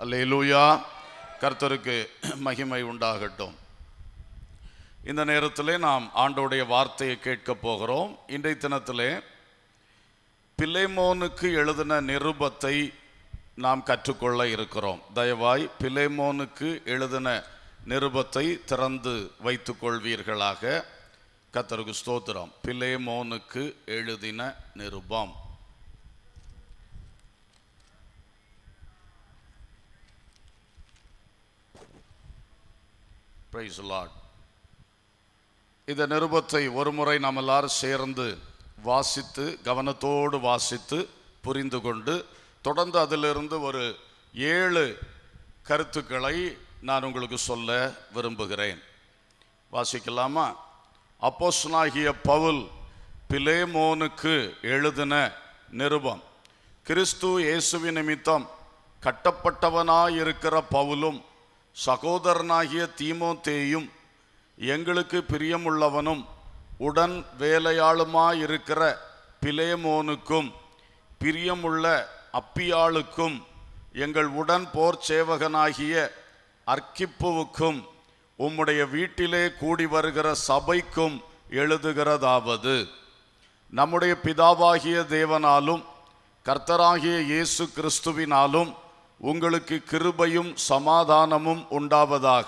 அல்லேலூயா கர்த்தருக்கு மகிமை உண்டாகட்டும் இந்த நேரத்திலே நாம் ஆண்டோடைய வார்த்தையை கேட்க போகிறோம் இன்றைய தினத்திலே பிலேமோனுக்கு எழுதின நிருபத்தை நாம் கற்றுக்கொள்ள இருக்கிறோம் தயவாய் பிலேமோனுக்கு எழுதின நிருபத்தை திறந்து வைத்துக் கொள்வீர்களாக கர்த்தருக்கு ஸ்தோத்திரம் பிலேமோனுக்கு எழுதின நிருபம் பிரைஸ் லார்ட் இந்த நிருபத்தை ஒருமுறை நாம் எல்லாரும் சேர்ந்து வாசித்து கவனத்தோடு வாசித்து புரிந்து கொண்டு தொடர்ந்து அதிலிருந்து ஒரு ஏழு கருத்துக்களை நான் உங்களுக்கு சொல்ல விரும்புகிறேன் வாசிக்கலாமா அப்போஸ்தலனாகிய பவுல் பிலேமோனுக்கு எழுதின நிருபம் கிறிஸ்து இயேசுவின் நிமித்தம் கட்டப்பட்டவனாயிருக்கிற பவுலும் சகோதரனாகிய தீமோத்தேயும் எங்களுக்கு பிரியமுள்ளவனும் உடன் வேலையாளுமாயிருக்கிற பிலேமோனுக்கும் பிரியமுள்ள அப்பியாளுக்கும் எங்கள் உடன் போர் சேவகனாகிய அர்க்கிப்புவுக்கும் உம்முடைய வீட்டிலே கூடி வருகிற சபைக்கும் எழுதுகிறதாவது நம்முடைய பிதாவாகிய தேவனாலும் கர்த்தராகிய இயேசு கிறிஸ்துவினாலும் உங்களுக்கு கிருபையும் சமாதானமும் உண்டாவதாக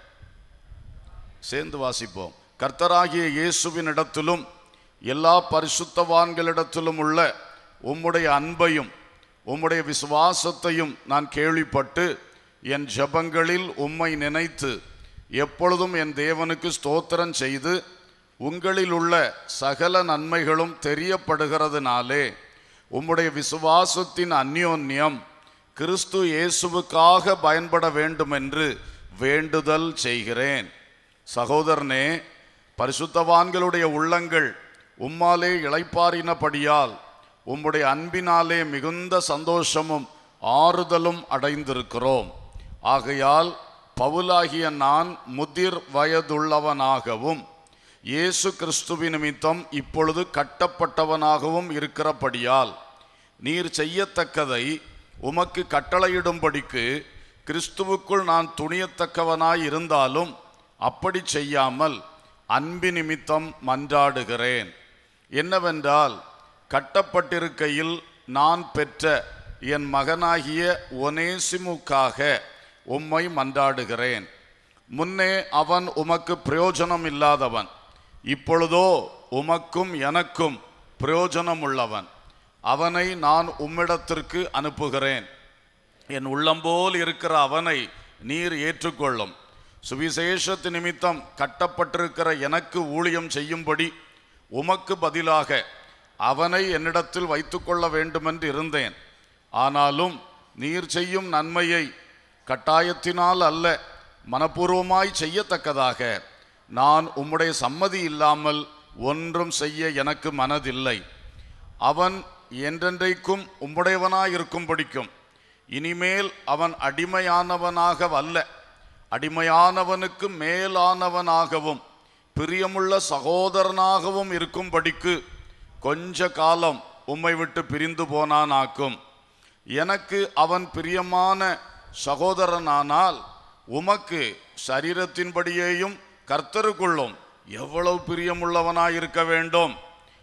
சேர்ந்து வாசிப்போம் கர்த்தராகிய இயேசுவின் இடத்திலும் எல்லா பரிசுத்தவான்களிடத்திலும் உள்ள உம்முடைய அன்பையும் உம்முடைய விசுவாசத்தையும் நான் கேள்விப்பட்டு என் ஜெபங்களில் உம்மை நினைத்து எப்பொழுதும் என் தேவனுக்கு ஸ்தோத்திரம் செய்து உங்களில் உள்ள சகல நன்மைகளும் தெரியப்படுகிறதுனாலே உம்முடைய விசுவாசத்தின் அந்யோன்யம் கிறிஸ்து இயேசுவுக்காக பயன்பட வேண்டும் என்று வேண்டுதல் செய்கிறேன் சகோதரனே பரிசுத்தவான்களுடைய உள்ளங்கள் உம்மாலே இளைப்பாறினபடியால் உம்முடைய அன்பினாலே மிகுந்த சந்தோஷமும் ஆறுதலும் அடைந்திருக்கிறோம் ஆகையால் பவுலாகிய நான் முதிர் வயதுள்ளவனாகவும் இயேசு கிறிஸ்துவின் நிமித்தம் இப்பொழுது கட்டப்பட்டவனாகவும் இருக்கிறபடியால் நீர் செய்யத்தக்கதை உமக்கு கட்டளையிடும்படிக்கு கிறிஸ்துவுக்குள் நான் துணியத்தக்கவனாய் இருந்தாலும் அப்படி செய்யாமல் அன்பி நிமித்தம் மன்றாடுகிறேன் என்னவென்றால் கட்டப்பட்டிருக்கையில் நான் பெற்ற என் மகனாகிய ஒனேசிமுக்காக உம்மை மன்றாடுகிறேன் முன்னே அவன் உமக்கு பிரயோஜனம் இல்லாதவன் இப்பொழுதோ உமக்கும் எனக்கும் பிரயோஜனம் உள்ளவன் அவனை நான் உம்மிடத்திற்கு அனுப்புகிறேன் என் உள்ளம்போல் இருக்கிற அவனை நீர் ஏற்றுக்கொள்ளும் சுவிசேஷத்து நிமித்தம் கட்டப்பட்டிருக்கிற எனக்கு ஊழியம் செய்யும்படி உமக்கு பதிலாக அவனை என்னிடத்தில் வைத்துக்கொள்ள வேண்டுமென்று இருந்தேன் ஆனாலும் நீர் செய்யும் நன்மையை கட்டாயத்தினால் அல்ல மனப்பூர்வமாய் செய்யத்தக்கதாக நான் உம்முடைய சம்மதி இல்லாமல் ஒன்றும் செய்ய எனக்கு மனதில்லை அவன் என்றென்றைக்கும் உம்முடையவனாயிருக்கும் படிக்கும் இனிமேல் அவன் அடிமையானவனாக அல்ல அடிமையானவனுக்கு மேலானவனாகவும் பிரியமுள்ள சகோதரனாகவும் இருக்கும்படிக்கு கொஞ்ச காலம் உம்மை விட்டு பிரிந்து போனானாக்கும் எனக்கு அவன் பிரியமான சகோதரனானால் உமக்கு சரீரத்தின்படியேயும் கர்த்தருக்குள்ளும் எவ்வளவு பிரியமுள்ளவனாயிருக்க வேண்டும்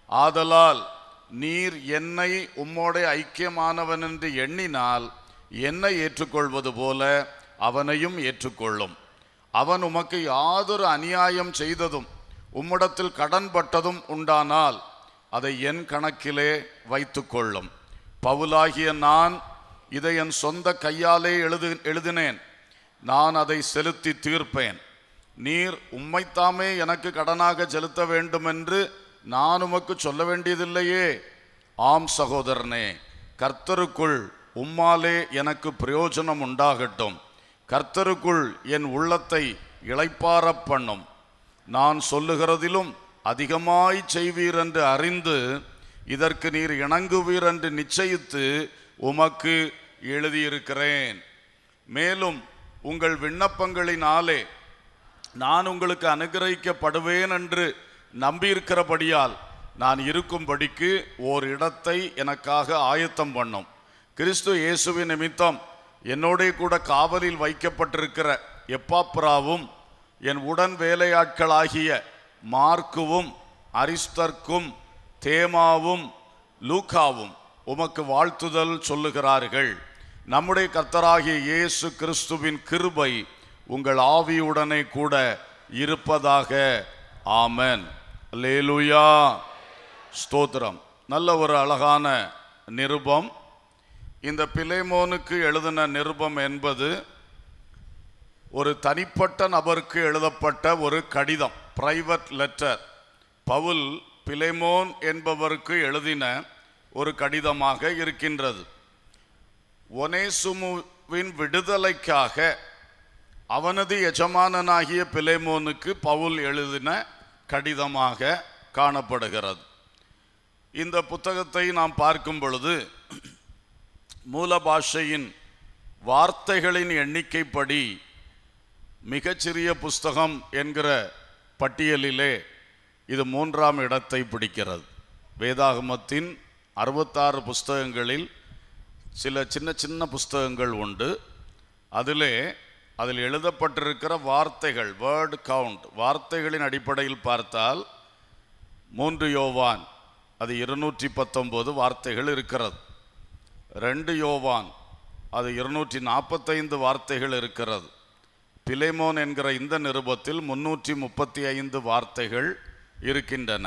ஆதலால் நீர் என்னை உம்மோட ஐக்கியமானவன் என்று எண்ணினால் என்னை ஏற்றுக்கொள்வது போல அவனையும் ஏற்றுக்கொள்ளும் அவன் உமக்கு யாதொரு அநியாயம் செய்ததும் உம்மிடத்தில் கடன்பட்டதும் உண்டானால் அதை என் கணக்கிலே வைத்துக்கொள்ளும் பவுலாகிய நான் இதை என் சொந்த கையாலே எழுது எழுதினேன் நான் அதை செலுத்தி தீர்ப்பேன் நீர் உம்மைத்தாமே எனக்கு கடனாக செலுத்த வேண்டுமென்று நான் உமக்கு சொல்ல வேண்டியதில்லையே ஆம் சகோதரனே கர்த்தருக்குள் உம்மாலே எனக்கு பிரயோஜனம் உண்டாகட்டும் கர்த்தருக்குள் என் உள்ளத்தை இளைப்பாரப் பண்ணும் நான் சொல்லுகிறதிலும் அதிகமாய் செய்வீர் என்று அறிந்து இதற்கு நீர் இணங்குவீர் என்று நிச்சயித்து உமக்கு எழுதியிருக்கிறேன் மேலும் உங்கள் விண்ணப்பங்களினாலே நான் உங்களுக்கு அனுகிரகிக்கப்படுவேன் என்று நம்பியிருக்கிறபடியால் நான் இருக்கும்படிக்கு ஓர் இடத்தை எனக்காக ஆயத்தம் பண்ணும் கிறிஸ்து இயேசுவின் நிமித்தம் என்னோடே கூட காவலில் வைக்கப்பட்டிருக்கிற எப்பாப்ராவும் என் உடன் வேலையாட்களாகிய மார்க்குவும் அரிஸ்தர்க்கும் தேமாவும் லூக்காவும் உமக்கு வாழ்த்துதல் சொல்லுகிறார்கள் நம்முடைய கர்த்தராகிய இயேசு கிறிஸ்துவின் கிருபை உங்கள் ஆவியுடனே கூட இருப்பதாக ஆமென் அல்லேலூயா ஸ்தோத்திரம் நல்ல ஒரு அழகான நிருபம் இந்த பிலேமோனுக்கு எழுதின நிருபம் என்பது ஒரு தனிப்பட்ட நபருக்கு எழுதப்பட்ட ஒரு கடிதம் பிரைவேட் லெட்டர் பவுல் பிலேமோன் என்பவருக்கு எழுதின ஒரு கடிதமாக இருக்கின்றது ஒனேசுமுவின் விடுதலைக்காக அவனது எஜமானனாகிய பிலேமோனுக்கு பவுல் எழுதின கடிதமாக காணப்படுகிறது இந்த புத்தகத்தை நாம் பார்க்கும் பொழுது மூல பாஷையின் வார்த்தைகளின் எண்ணிக்கைப்படி மிகச்சிறிய புஸ்தகம் என்கிற பட்டியலிலே இது மூன்றாம் இடத்தை பிடிக்கிறது வேதாகமத்தின் அறுபத்தாறு புஸ்தகங்களில் சில சின்ன சின்ன புஸ்தகங்கள் உண்டு அதிலே அதில் எழுதப்பட்டிருக்கிற வார்த்தைகள் வேர்டு கவுண்ட் வார்த்தைகளின் அடிப்படையில் பார்த்தால் மூன்று யோவான் அது இருநூற்றி பத்தொம்போது வார்த்தைகள் இருக்கிறது ரெண்டு யோவான் அது இருநூற்றி நாற்பத்தைந்து வார்த்தைகள் இருக்கிறது பிலேமோன் என்கிற இந்த நிருபத்தில் முன்னூற்றி முப்பத்தி ஐந்து வார்த்தைகள் இருக்கின்றன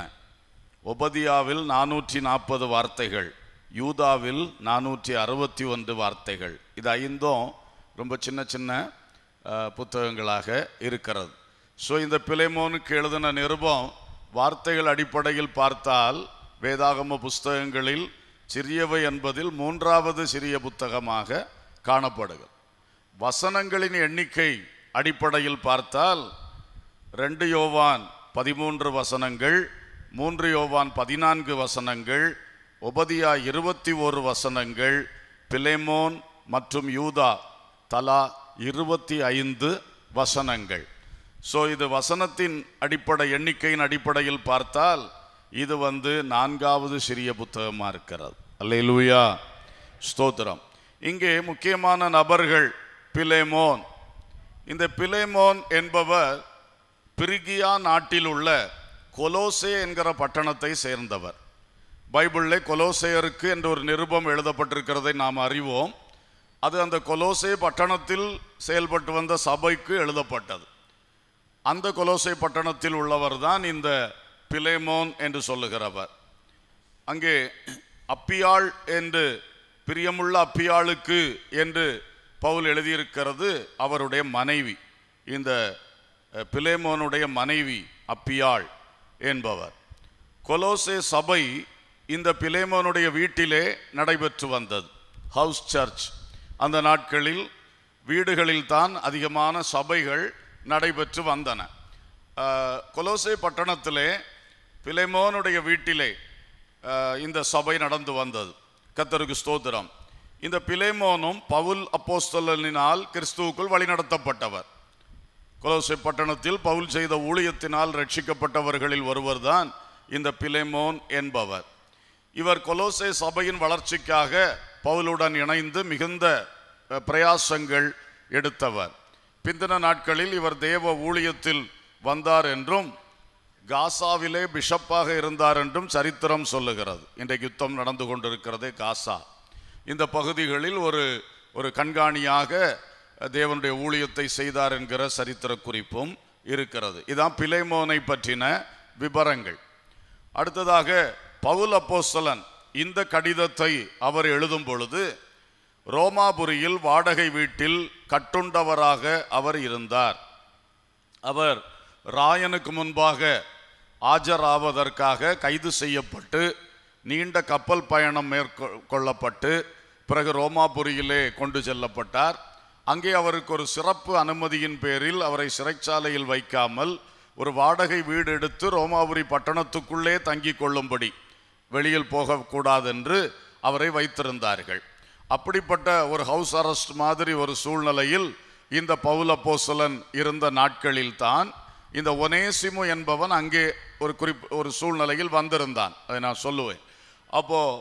ஒபதியாவில் நானூற்றி நாற்பது வார்த்தைகள் யூதாவில் நானூற்றி அறுபத்தி ஒன்று வார்த்தைகள் இது ஐந்தும் ரொம்ப சின்ன சின்ன அஹ், புத்தகங்களாக இருக்கிறது ஸோ இந்த பிலேமோனுக்கு எழுதின நிருபம் வார்த்தைகள் அடிப்படையில் பார்த்தால் வேதாகம புஸ்தகங்களில் சிறியவை என்பதில் மூன்றாவது சிறிய புத்தகமாக காணப்படுகிறது வசனங்களின் எண்ணிக்கை அடிப்படையில் பார்த்தால் ரெண்டு யோவான் பதிமூன்று வசனங்கள் மூன்று யோவான் பதினான்கு வசனங்கள் ஒபதியா இருபத்தி ஒரு வசனங்கள் பிலேமோன் மற்றும் யூதா தலா இருபத்தி ஐந்து வசனங்கள் ஸோ இது வசனத்தின் அடிப்படை எண்ணிக்கையின் அடிப்படையில் பார்த்தால் இது வந்து நான்காவது சிறிய புத்தகமாக இருக்கிறது அல்லேலூயா ஸ்தோத்திரம் இங்கே முக்கியமான நபர்கள் பிலேமோன் இந்த பிலேமோன் என்பவர் பிரிகியா நாட்டில் உள்ள கொலோசே என்கிற பட்டணத்தை சேர்ந்தவர் பைபிளில் கொலோசேயருக்கு என்ற ஒரு நிருபம் எழுதப்பட்டிருக்கிறதை நாம் அறிவோம் அது அந்த கொலோசே பட்டணத்தில் செயல்பட்டு வந்த சபைக்கு எழுதப்பட்டது அந்த கொலோசை பட்டணத்தில் உள்ளவர் தான் இந்த பிலேமோன் என்று சொல்லுகிறவர் அங்கே அப்பியாள் என்று பிரியமுள்ள அப்பியாளுக்கு என்று பவுல் எழுதியிருக்கிறது அவருடைய மனைவி இந்த அஹ், பிலேமோனுடைய மனைவி அப்பியாள் என்பவர் கொலோசே சபை இந்த பிலேமோனுடைய வீட்டிலே நடைபெற்று வந்தது ஹவுஸ் சர்ச் அந்த நாட்களில் வீடுகளில் தான் அதிகமான சபைகள் நடைபெற்று வந்தன அஹ், கொலோசே பட்டணத்திலே பிலேமோனுடைய வீட்டிலே அஹ், இந்த சபை நடந்து வந்தது கத்தருக்கு ஸ்தோத்திரம் இந்த பிலேமோனும் பவுல் அப்போஸ்தலனினால் கிறிஸ்துவுக்குள் வழிநடத்தப்பட்டவர் கொலோசை பட்டணத்தில் பவுல் செய்த ஊழியத்தினால் ரட்சிக்கப்பட்டவர்களில் ஒருவர்தான் இந்த பிலேமோன் என்பவர் இவர் கொலோசை சபையின் வளர்ச்சிக்காக பவுலுடன் இணைந்து மிகுந்த அஹ், பிரயாசங்கள் எடுத்தவர் பிந்தின நாட்களில் இவர் தேவ ஊழியத்தில் வந்தார் என்றும் காசாவிலே பிஷப்பாக இருந்தார் என்றும் சரித்திரம் சொல்லுகிறது இன்றைக்கு யுத்தம் நடந்து கொண்டிருக்கிறதே காசா இந்த பகுதிகளில் ஒரு ஒரு கண்காணியாக தேவனுடைய ஊழியத்தை செய்தார் என்கிற சரித்திர குறிப்பும் இருக்கிறது இதான் பிலைமோனை பற்றின விவரங்கள் அடுத்ததாக பவுல் அப்போஸ்தலன் இந்த கடிதத்தை அவர் எழுதும் பொழுது ரோமாபுரியில் வாடகை வீட்டில் கட்டுண்டவராக அவர் இருந்தார் அவர் ராயனுக்கு முன்பாக ஆஜராவதற்காக கைது செய்யப்பட்டு நீண்ட கப்பல் பயணம் மேற்கொள்ளப்பட்டு பிறகு ரோமாபுரியிலே கொண்டு செல்லப்பட்டார் அங்கே அவருக்கு ஒரு சிறப்பு அனுமதியின் பேரில் அவரை சிறைச்சாலையில் வைக்காமல் ஒரு வாடகை வீடு எடுத்து ரோமாபுரி பட்டணத்துக்குள்ளே தங்கிக் கொள்ளும்படி வெளியில் போகக்கூடாதென்று அவரை வைத்திருந்தார்கள் அப்படிப்பட்ட ஒரு ஹவுஸ் அரெஸ்ட் மாதிரி ஒரு சூழ்நிலையில் இந்த பவுல் அப்போஸ்தலன் இருந்த நாட்களில் தான் இந்த ஒனேசிமு என்பவன் அங்கே ஒரு குறிப் ஒரு சூழ்நிலையில் வந்திருந்தான் அதை நான் சொல்லுவேன் அப்போ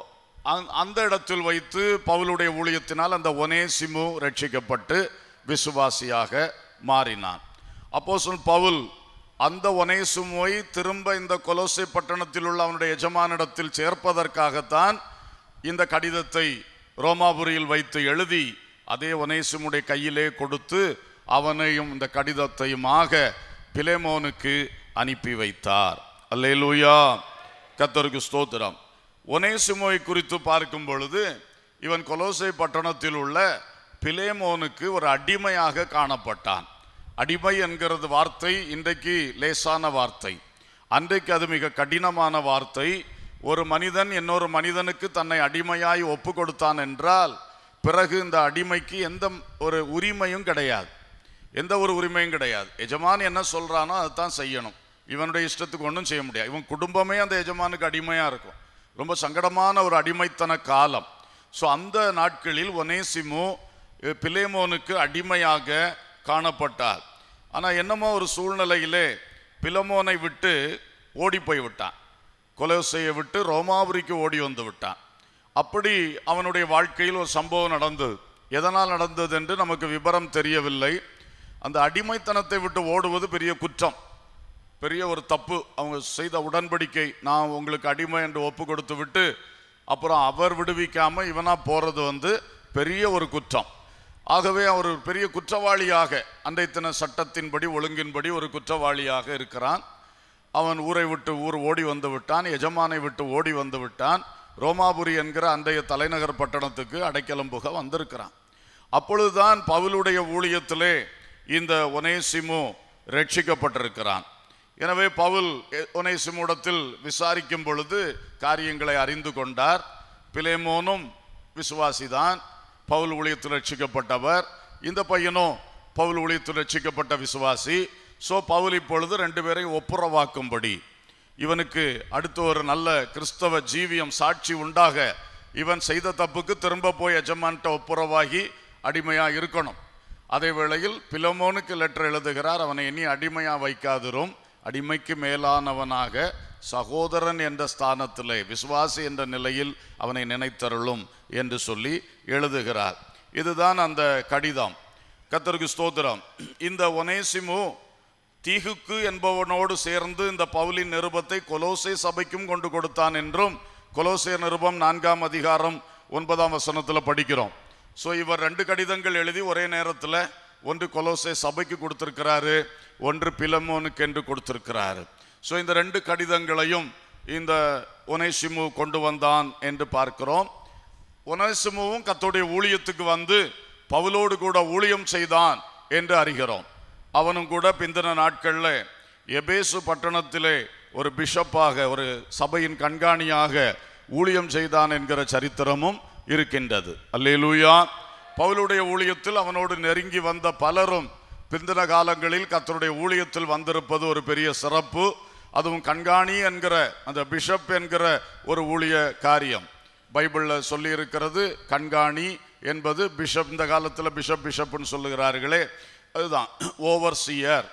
அந்த- அந்த இடத்தில் வைத்து பவுலுடைய ஊழியத்தினால் அந்த ஒனேசிமு ரட்சிக்கப்பட்டு விசுவாசியாக மாறினான் அப்போஸ்தலன் பவுல் அந்த ஒனேசிமுவை திரும்ப இந்த கொலோசை பட்டணத்தில் உள்ள அவனுடைய எஜமானிடத்தில் சேர்ப்பதற்காகத்தான் இந்த கடிதத்தை ரோமாபுரியில் வைத்து எழுதி அதே ஒனேசிமுடைய கையிலே கொடுத்து அவனையும் இந்த கடிதத்தையுமாக பிலேமோனுக்கு அனுப்பி வைத்தார் அல்லேலூயா கத்தருக்கு ஸ்தோத்திரம் ஒனேசிமோவை குறித்து பார்க்கும் பொழுது இவன் கொலோசை பட்டணத்தில் உள்ள பிலேமோனுக்கு ஒரு அடிமையாக காணப்பட்டான் அடிமை என்கிறது வார்த்தை இன்றைக்கு லேசான வார்த்தை அன்றைக்கு அது மிக கடினமான வார்த்தை ஒரு மனிதன் இன்னொரு மனிதனுக்கு தன்னை அடிமையாய் ஒப்பு கொடுத்தான் என்றால் பிறகு இந்த அடிமைக்கு எந்த ஒரு உரிமையும் கிடையாது எந்த ஒரு உரிமையும் கிடையாது எஜமான் என்ன சொல்றானோ அதுதான் செய்யணும் இவனுடைய இஷ்டத்துக்கு ஒன்றும் செய்ய முடியாது இவன் குடும்பமே அந்த எஜமானுக்கு அடிமையா இருக்கும் ரொம்ப சங்கடமான ஒரு அடிமைத்தன காலம் ஸோ அந்த நாட்களில் ஒனேசிமு அஹ், பிலேமோனுக்கு அடிமையாக காணப்பட்டார் ஆனால் என்னமோ ஒரு சூழ்நிலையிலே பிலமோனை விட்டு ஓடி போய் விட்டான் கொலோசையை விட்டு ரோமாபுரிக்கு ஓடி வந்து விட்டான் அப்படி அவனுடைய வாழ்க்கையில் ஒரு சம்பவம் நடந்தது எதனால் நடந்தது என்று நமக்கு விபரம் தெரியவில்லை அந்த அடிமைத்தனத்தை விட்டு ஓடுவது பெரிய குற்றம் பெரிய ஒரு தப்பு அவங்க செய்த உடன்படிக்கை நான் உங்களுக்கு அடிமை என்று ஒப்பு கொடுத்து விட்டு அப்புறம் அவர் விடுவிக்காம இவனா போறது வந்து பெரிய ஒரு குற்றம் ஆகவே அவர் ஒரு பெரிய குற்றவாளியாக அன்றைத்தின சட்டத்தின்படி ஒழுங்கின்படி ஒரு குற்றவாளியாக இருக்கிறான் அவன் ஊரை விட்டு ஊர் ஓடி வந்து விட்டான் எஜமானை விட்டு ஓடி வந்து விட்டான் ரோமாபுரி என்கிற அன்றைய தலைநகர் பட்டணத்துக்கு அடைக்கலம் புக வந்திருக்கிறான் அப்பொழுதுதான் பவுலுடைய ஊழியத்திலே இந்த ஒனேசிமு ரட்சிக்கப்பட்டிருக்கிறான் எனவே பவுல் எ- ஒனேசிமுடத்தில் விசாரிக்கும் பொழுது காரியங்களை அறிந்து கொண்டார் பிலேமோனும் விசுவாசிதான் பவுல் ஊழியத்தில் ரட்சிக்கப்பட்டவர் இந்த பையனும் பவுல் ஊழியத்தில் ரட்சிக்கப்பட்ட விசுவாசி சோ பவுல் இப்பொழுது ரெண்டு பேரையும் ஒப்புரவாக்கும்படி இவனுக்கு அடுத்து ஒரு நல்ல கிறிஸ்தவ ஜீவியம் சாட்சி உண்டாக இவன் செய்த தப்புக்கு திரும்ப போய் எஜமான்ட்ட ஒப்புரவாகி அடிமையா இருக்கணும் அதே வேளையில் பிலமோனுக்கு லெட்டர் எழுதுகிறார் அவனை இனி அடிமையா வைக்காதிரும் அடிமைக்கு மேலானவனாக சகோதரன் என்ற ஸ்தானத்திலே விசுவாசி என்ற நிலையில் அவனை நினைத்தருளும் என்று சொல்லி எழுதுகிறார் இதுதான் அந்த கடிதம் கத்தருக்கு ஸ்தோத்திரம் இந்த ஒனேசிமு தீகுக்கு என்பவனோடு சேர்ந்து இந்த பவுலின் நிருபத்தை கொலோசை சபைக்கும் கொண்டு கொடுத்தான் என்றும் கொலோசே நிருபம் நான்காம் அதிகாரம் ஒன்பதாம் வசனத்தில் படிக்கிறோம் ஸோ இவர் ரெண்டு கடிதங்கள் எழுதி ஒரே நேரத்தில் ஒன்று கொலோசே சபைக்கு கொடுத்திருக்கிறாரு ஒன்று பிலமோனுக்கு என்று கொடுத்திருக்கிறாரு ஸோ இந்த ரெண்டு கடிதங்களையும் இந்த ஒனேசிமு கொண்டு வந்தான் என்று பார்க்கிறோம் ஒனேசிமுவும் கத்தோடைய ஊழியத்துக்கு வந்து பவுலோடு கூட ஊழியம் செய்தான் என்று அறிகிறோம் அவனும் கூட பிந்தின நாட்களில் எபேசு பட்டணத்திலே ஒரு பிஷப்பாக ஒரு சபையின் கண்காணியாக ஊழியம் செய்தான் என்கிற சரித்திரமும் இருக்கின்றது அல்லேலூயா பவுலுடைய ஊழியத்தில் அவனோடு நெருங்கி வந்த பலரும் பிந்தின காலங்களில் கத்தருடைய ஊழியத்தில் வந்திருப்பது ஒரு பெரிய சிறப்பு அதுவும் கண்காணி என்கிற அந்த பிஷப் என்கிற ஒரு ஊழிய காரியம் பைபிளில் சொல்லி இருக்கிறது கண்காணி என்பது பிஷப் இந்த காலத்தில் பிஷப் பிஷப்னு சொல்லுகிறார்களே அதுதான் ஓவர்சியர்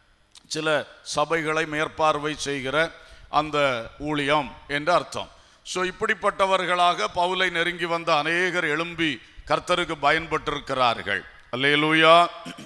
சில சபைகளை மேற்பார்வை செய்கிற அந்த ஊழியம் என்று அர்த்தம் ஸோ இப்படிப்பட்டவர்களாக பவுலை நெருங்கி வந்த அநேகர் எழும்பி கர்த்தருக்கு பயன்பட்டிருக்கிறார்கள் அல்லேலூயா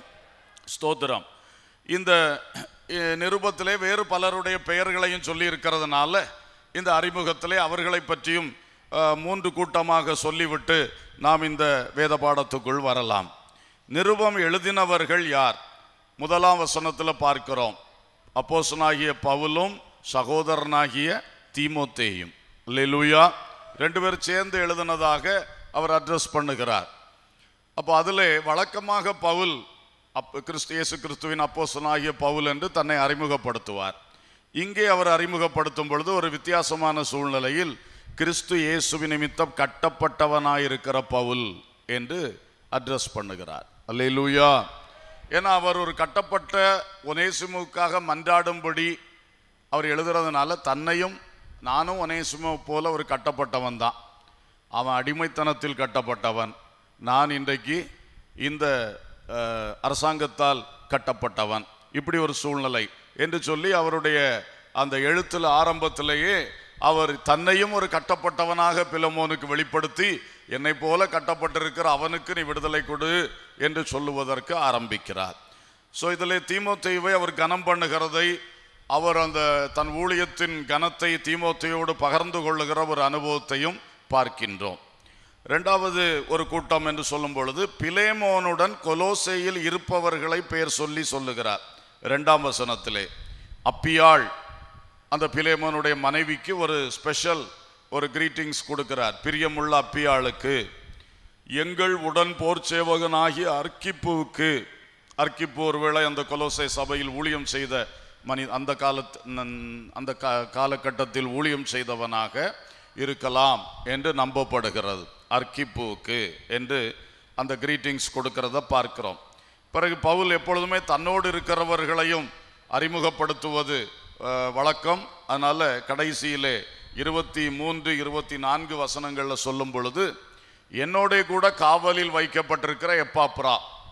ஸ்தோத்திரம் இந்த அஹ், நிருபத்திலே வேறு பலருடைய பெயர்களையும் சொல்லி இருக்கிறதுனால இந்த அறிமுகத்திலே அவர்களை பற்றியும் அஹ், மூன்று கூட்டமாக சொல்லிவிட்டு நாம் இந்த வேத பாடத்துக்குள் வரலாம் நிருபம் எழுதினவர்கள் யார் முதலாம் வசனத்தில் பார்க்கிறோம் அப்போசனாகிய பவுலும் சகோதரனாகிய தீமோத்தேயும் லெலுயா ரெண்டு பேரும் சேர்ந்து எழுதினதாக அவர் அட்ரஸ் பண்ணுகிறார் அப்போ அதிலே வழக்கமாக பவுல் அப் கிறிஸ்து இயேசு கிறிஸ்துவின் அப்போஸ்தலனாகிய பவுல் என்று தன்னை அறிமுகப்படுத்துவார் இங்கே அவர் அறிமுகப்படுத்தும் பொழுது ஒரு வித்தியாசமான சூழ்நிலையில் கிறிஸ்து இயேசு நிமித்தம் கட்டப்பட்டவனாயிருக்கிற பவுல் என்று அட்ரஸ் பண்ணுகிறார் அல்லேலூயா ஏன்னா அவர் ஒரு கட்டப்பட்ட ஒனேசிமுக்காக மன்றாடும்படி அவர் எழுதுறதுனால தன்னையும் நானும் ஒனேசிமு போல ஒரு கட்டப்பட்டவன் தான் அவன் அடிமைத்தனத்தில் கட்டப்பட்டவன் நான் இன்றைக்கு இந்த அஹ், அரசாங்கத்தால் கட்டப்பட்டவன் இப்படி ஒரு சூழ்நிலை என்று சொல்லி அவருடைய அந்த எழுத்தில் ஆரம்பத்திலேயே அவர் தன்னையும் ஒரு கட்டப்பட்டவனாக பிலமோனுக்கு வெளிப்படுத்தி என்னை போல கட்டப்பட்டிருக்கிற அவனுக்கு நீ விடுதலை கொடு என்று சொல்லுவதற்கு ஆரம்பிக்கிறார் ஸோ இதில் தீமோத்தேயுவை அவர் கனம் பண்ணுகிறதை அவர் அந்த தன் ஊழியத்தின் கனத்தை தீமோத்தேயோடு பகிர்ந்து கொள்ளுகிற ஒரு அனுபவத்தையும் பார்க்கின்றோம் ரெண்டாவது ஒரு கூட்டம் என்று சொல்லும் பொழுது பிலேமோனுடன் கொலோசையில் இருப்பவர்களை பெயர் சொல்லி சொல்லுகிறார் இரண்டாம் வசனத்திலே அப்பியாள் அந்த பிலேமோனுடைய மனைவிக்கு ஒரு ஸ்பெஷல் ஒரு கிரீட்டிங்ஸ் கொடுக்கிறார் பிரியமுள்ள அப்பியாளுக்கு எங்கள் உடன் போர் சேவகனாகிய அர்க்கிப்புவுக்கு அர்க்கிப்பு ஒருவேளை அந்த கொலோசை சபையில் ஊழியம் செய்த மனி அந்த காலத் நன்- அந்த கா காலகட்டத்தில் ஊழியம் செய்தவனாக இருக்கலாம் என்று நம்பப்படுகிறது அர்க்கிப்புவுக்கு என்று அந்த கிரீட்டிங்ஸ் கொடுக்கிறத பார்க்கிறோம் பிறகு பவுல் எப்பொழுதுமே தன்னோடு இருக்கிறவர்களையும் அறிமுகப்படுத்துவது அஹ், வழக்கம் அதனால கடைசியிலே இருபத்தி மூன்று இருபத்தி நான்கு வசனங்களில் சொல்லும் பொழுது என்னோட கூட காவலில் வைக்கப்பட்டிருக்கிற எப்பாப்ரா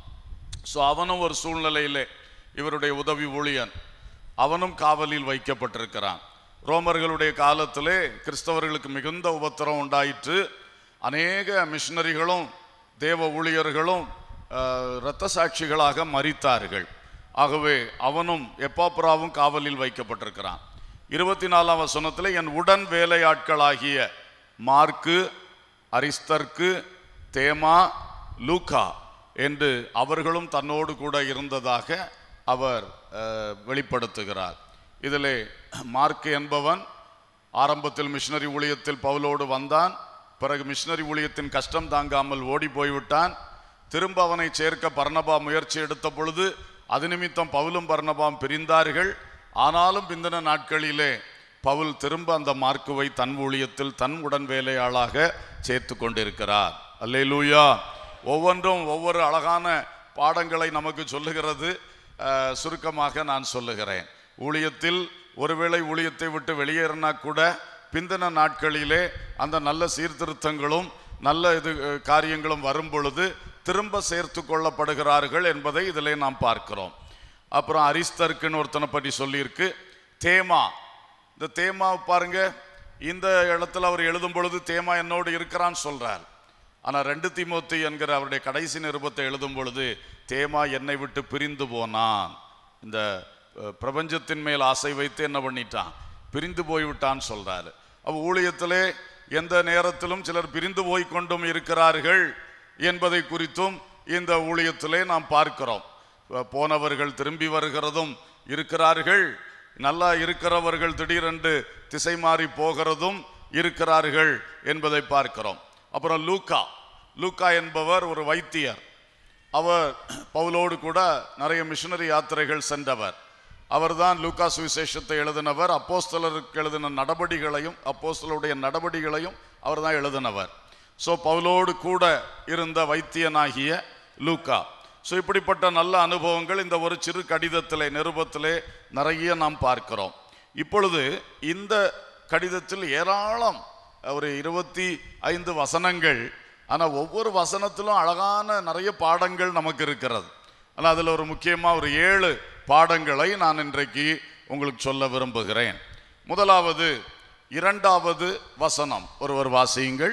ஸோ அவனும் ஒரு சூழ்நிலையிலே இவருடைய உதவி ஊழியன் அவனும் காவலில் வைக்கப்பட்டிருக்கிறான் ரோமர்களுடைய காலத்திலே கிறிஸ்தவர்களுக்கு மிகுந்த உபத்திரம் உண்டாயிற்று அநேக மிஷினரிகளும் தேவ ஊழியர்களும் அஹ், இரத்த சாட்சிகளாக மரித்தார்கள் ஆகவே அவனும் எப்பாப்புராவும் காவலில் வைக்கப்பட்டிருக்கிறான் இருபத்தி நாலாம் வசனத்தில் என் உடன் வேலையாட்களாகிய மார்க்கு அரிஸ்தர்க்கு தேமா லூக்கா என்று அவர்களும் தன்னோடு கூட இருந்ததாக அவர் அஹ், வெளிப்படுத்துகிறார் இதிலே மார்க் என்பவன் ஆரம்பத்தில் மிஷினரி ஊழியத்தில் பவுலோடு வந்தான் பிறகு மிஷினரி ஊழியத்தின் கஷ்டம் தாங்காமல் ஓடி போய்விட்டான் திரும்ப அவனை சேர்க்க பர்னபா முயற்சி எடுத்த பொழுது அது நிமித்தம் பவுலும் பர்னபாம் பிரிந்தார்கள் ஆனாலும் பிந்தின நாட்களிலே பவுல் திரும்ப அந்த மார்க்குவை தன் ஊழியத்தில் தன் உடன் வேலையாளாக சேர்த்து கொண்டிருக்கிறார் அல்லேலூயா ஒவ்வொன்றும் ஒவ்வொரு அழகான பாடங்களை நமக்கு சொல்லுகிறது அஹ், சுருக்கமாக நான் சொல்லுகிறேன் ஊழியத்தில் ஒருவேளை ஊழியத்தை விட்டு வெளியேறினா கூட பிந்தின நாட்களிலே அந்த நல்ல சீர்திருத்தங்களும் நல்ல இது அஹ், காரியங்களும் வரும் பொழுது திரும்ப சேர்த்து கொள்ளப்படுகிறார்கள் என்பதை இதிலே நாம் பார்க்கிறோம் அப்புறம் அரிஸ்தர்க்குன்னு ஒருத்தனை பற்றி சொல்லியிருக்கு தேமா இந்த தேமா பாருங்க இந்த இடத்துல அவர் எழுதும் பொழுது தேமா என்னோடு இருக்கிறான்னு சொல்றார் ஆனா ரெண்டு தீமோத்தி என்கிற அவருடைய கடைசி நிருபத்தை எழுதும் பொழுது தேமா என்னை விட்டு பிரிந்து போனான் இந்த அஹ், பிரபஞ்சத்தின் மேல் ஆசை வைத்து என்ன பண்ணிட்டான் பிரிந்து போய்விட்டான்னு சொல்றாரு அவ ஊழியத்திலே எந்த நேரத்திலும் சிலர் பிரிந்து போய் கொண்டும் இருக்கிறார்கள் என்பதை குறித்தும் இந்த ஊழியத்திலே நாம் பார்க்கிறோம் அஹ், போனவர்கள் திரும்பி வருகிறதும் இருக்கிறார்கள் நல்லா இருக்கிறவர்கள் திடீரென்று திசை மாறி போகிறதும் இருக்கிறார்கள் என்பதை பார்க்கிறோம் அப்புறம் லூக்கா லூக்கா என்பவர் ஒரு வைத்தியர் அவர் பவுலோடு கூட நிறைய மிஷனரி யாத்திரைகள் சென்றவர் அவர்தான் லூக்கா சுவிசேஷத்தை எழுதினவர் அப்போஸ்தலருக்கு எழுதின நடபடிகளையும் அப்போஸ்தலருடைய நடபடிகளையும் அவர்தான் எழுதினவர் ஸோ பவுலோடு கூட இருந்த வைத்தியனாகிய லூக்கா ஸோ இப்படிப்பட்ட நல்ல அனுபவங்கள் இந்த ஒரு சிறு கடிதத்திலே நிருபத்திலே நிறைய நாம் பார்க்கிறோம் இப்பொழுது இந்த கடிதத்தில் ஏராளம் ஒரு இருபத்தி ஐந்து வசனங்கள் ஆனால் ஒவ்வொரு வசனத்திலும் அழகான நிறைய பாடங்கள் நமக்கு இருக்கிறது ஆனால் அதில் ஒரு முக்கியமாக ஒரு ஏழு பாடங்களை நான் இன்றைக்கு உங்களுக்கு சொல்ல விரும்புகிறேன் முதலாவது இரண்டாவது வசனம் ஒருவர் வாசியுங்கள்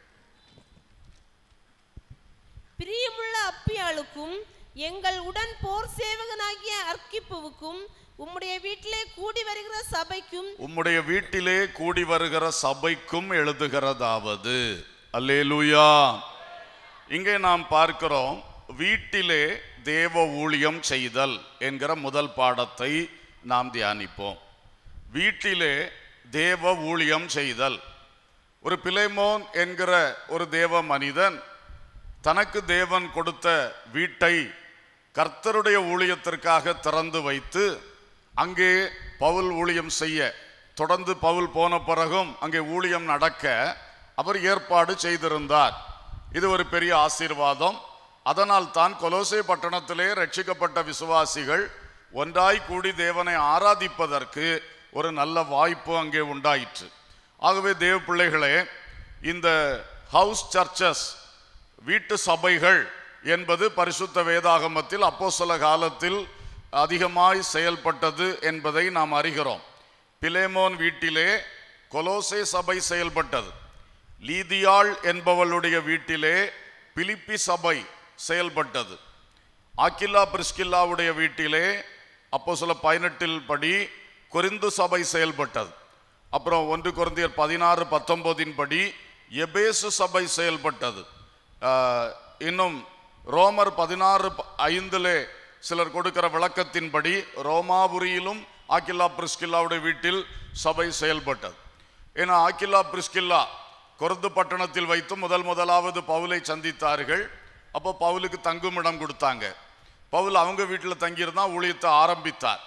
பிரியமுள்ள அப்பியாளுக்கும் எங்கள் உடன் போர் சேவகனாகிய அர்க்கிப்புவுக்கும் உம்முடைய வீட்டிலே கூடி வருகிற சபைக்கும் உம்முடைய வீட்டிலே கூடி வருகிற சபைக்கும் எழுதுகிறதாவது அல்லேலூயா இங்கே நாம் பார்க்கிறோம் வீட்டிலே தேவ ஊழியம் செய்தல் என்கிற முதல் பாடத்தை நாம் தியானிப்போம் வீட்டிலே தேவ ஊழியம் செய்தல் ஒரு பிலேமோன் என்கிற ஒரு தேவ மனிதன் தனக்கு தேவன் கொடுத்த வீட்டை கர்த்தருடைய ஊழியத்திற்காக திறந்து வைத்து அங்கே பவுல் ஊழியம் செய்ய தொடர்ந்து பவுல் போன பிறகும் அங்கே ஊழியம் நடக்க அவர் ஏற்பாடு செய்திருந்தார் இது ஒரு பெரிய ஆசீர்வாதம் அதனால் தான் கொலோசை பட்டணத்திலே ரட்சிக்கப்பட்ட விசுவாசிகள் ஒன்றாய் கூடி தேவனை ஆராதிப்பதற்கு ஒரு நல்ல வாய்ப்பு அங்கே உண்டாயிற்று ஆகவே தேவ பிள்ளைகளே இந்த ஹவுஸ் சர்ச்சஸ் வீட்டு சபைகள் என்பது பரிசுத்த வேதாகமத்தில் அப்போஸ்தல காலத்தில் அதிகமாய் செயல்பட்டது என்பதை நாம் அறிகிறோம் பிலேமோன் வீட்டிலே கொலோசே சபை செயல்பட்டது லீதியாள் என்பவளுடைய வீட்டிலே பிலிப்பி சபை செயல்பட்டது ஆக்கில்லா பிரிஸ்கில்லாவுடைய வீட்டிலே அப்போ சில பதினெட்டில் படி கொரிந்து சபை செயல்பட்டது அப்புறம் ஒன்று கொரிந்தியர் பதினாறு பத்தொன்பதின் படி எபேசு சபை செயல்பட்டது ஆஹ், இன்னும் ரோமர் பதினாறு ப- ஐந்திலே சிலர் கொடுக்கிற விளக்கத்தின்படி ரோமாபுரியிலும் ஆக்கில்லா பிரிஸ்கில்லாவுடைய வீட்டில் சபை செயல்பட்டது ஏன்னா ஆக்கில்லா பிரிஸ்கில்லா கொருந்து பட்டணத்தில் வைத்து முதல் முதலாவது பவுலை சந்தித்தார்கள் அப்போ பவுலுக்கு தங்குமிடம் கொடுத்தாங்க பவுல் அவங்க வீட்டில் தங்கியிருந்தான் ஊழியத்தை ஆரம்பித்தார்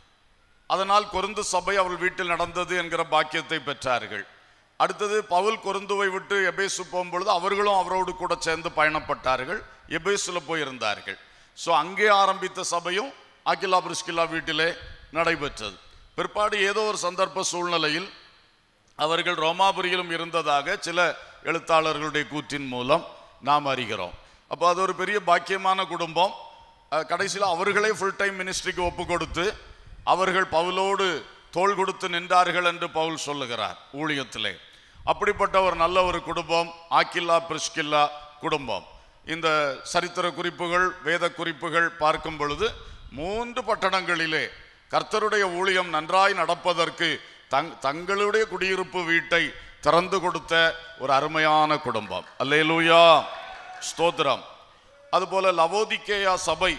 அதனால் கொருந்து சபை அவள் வீட்டில் நடந்தது என்கிற பாக்கியத்தை பெற்றார்கள் அடுத்தது பவுல் கொருந்துவை விட்டு எபேசு போகும்பொழுது அவர்களும் அவரோடு கூட சேர்ந்து பயணப்பட்டார்கள் எபேசுல போயிருந்தார்கள் ஸோ அங்கே ஆரம்பித்த சபையும் ஆக்கிலா பிரிஸ்கில்லா வீட்டிலே நடைபெற்றது பிற்பாடு ஏதோ ஒரு சந்தர்ப்ப சூழ்நிலையில் அவர்கள் ரோமாபுரியிலும் இருந்ததாக சில எழுத்தாளர்களுடைய கூற்றின் மூலம் நாம் அறிகிறோம் அப்போ அது ஒரு பெரிய பாக்கியமான குடும்பம் கடைசியில் அவர்களே ஃபுல் டைம் மினிஸ்ட்ரிக்கு ஒப்பு கொடுத்து அவர்கள் பவுலோடு தோள் கொடுத்து நின்றார்கள் என்று பவுல் சொல்லுகிறார் ஊழியத்திலே அப்படிப்பட்ட ஒரு நல்ல ஒரு குடும்பம் ஆக்கில்லா பிரிஸ்கில்லா குடும்பம் இந்த சரித்திர குறிப்புகள் வேத குறிப்புகள் பார்க்கும் பொழுது மூன்று பட்டணங்களிலே கர்த்தருடைய ஊழியம் நன்றாய் நடப்பதற்கு தங் தங்களுடைய குடியிருப்பு வீட்டை திறந்து கொடுத்த ஒரு அருமையான குடும்பம் அல்லேலூயா ஸ்தோத்திரம் அதுபோல லவோதிக்கேயா சபை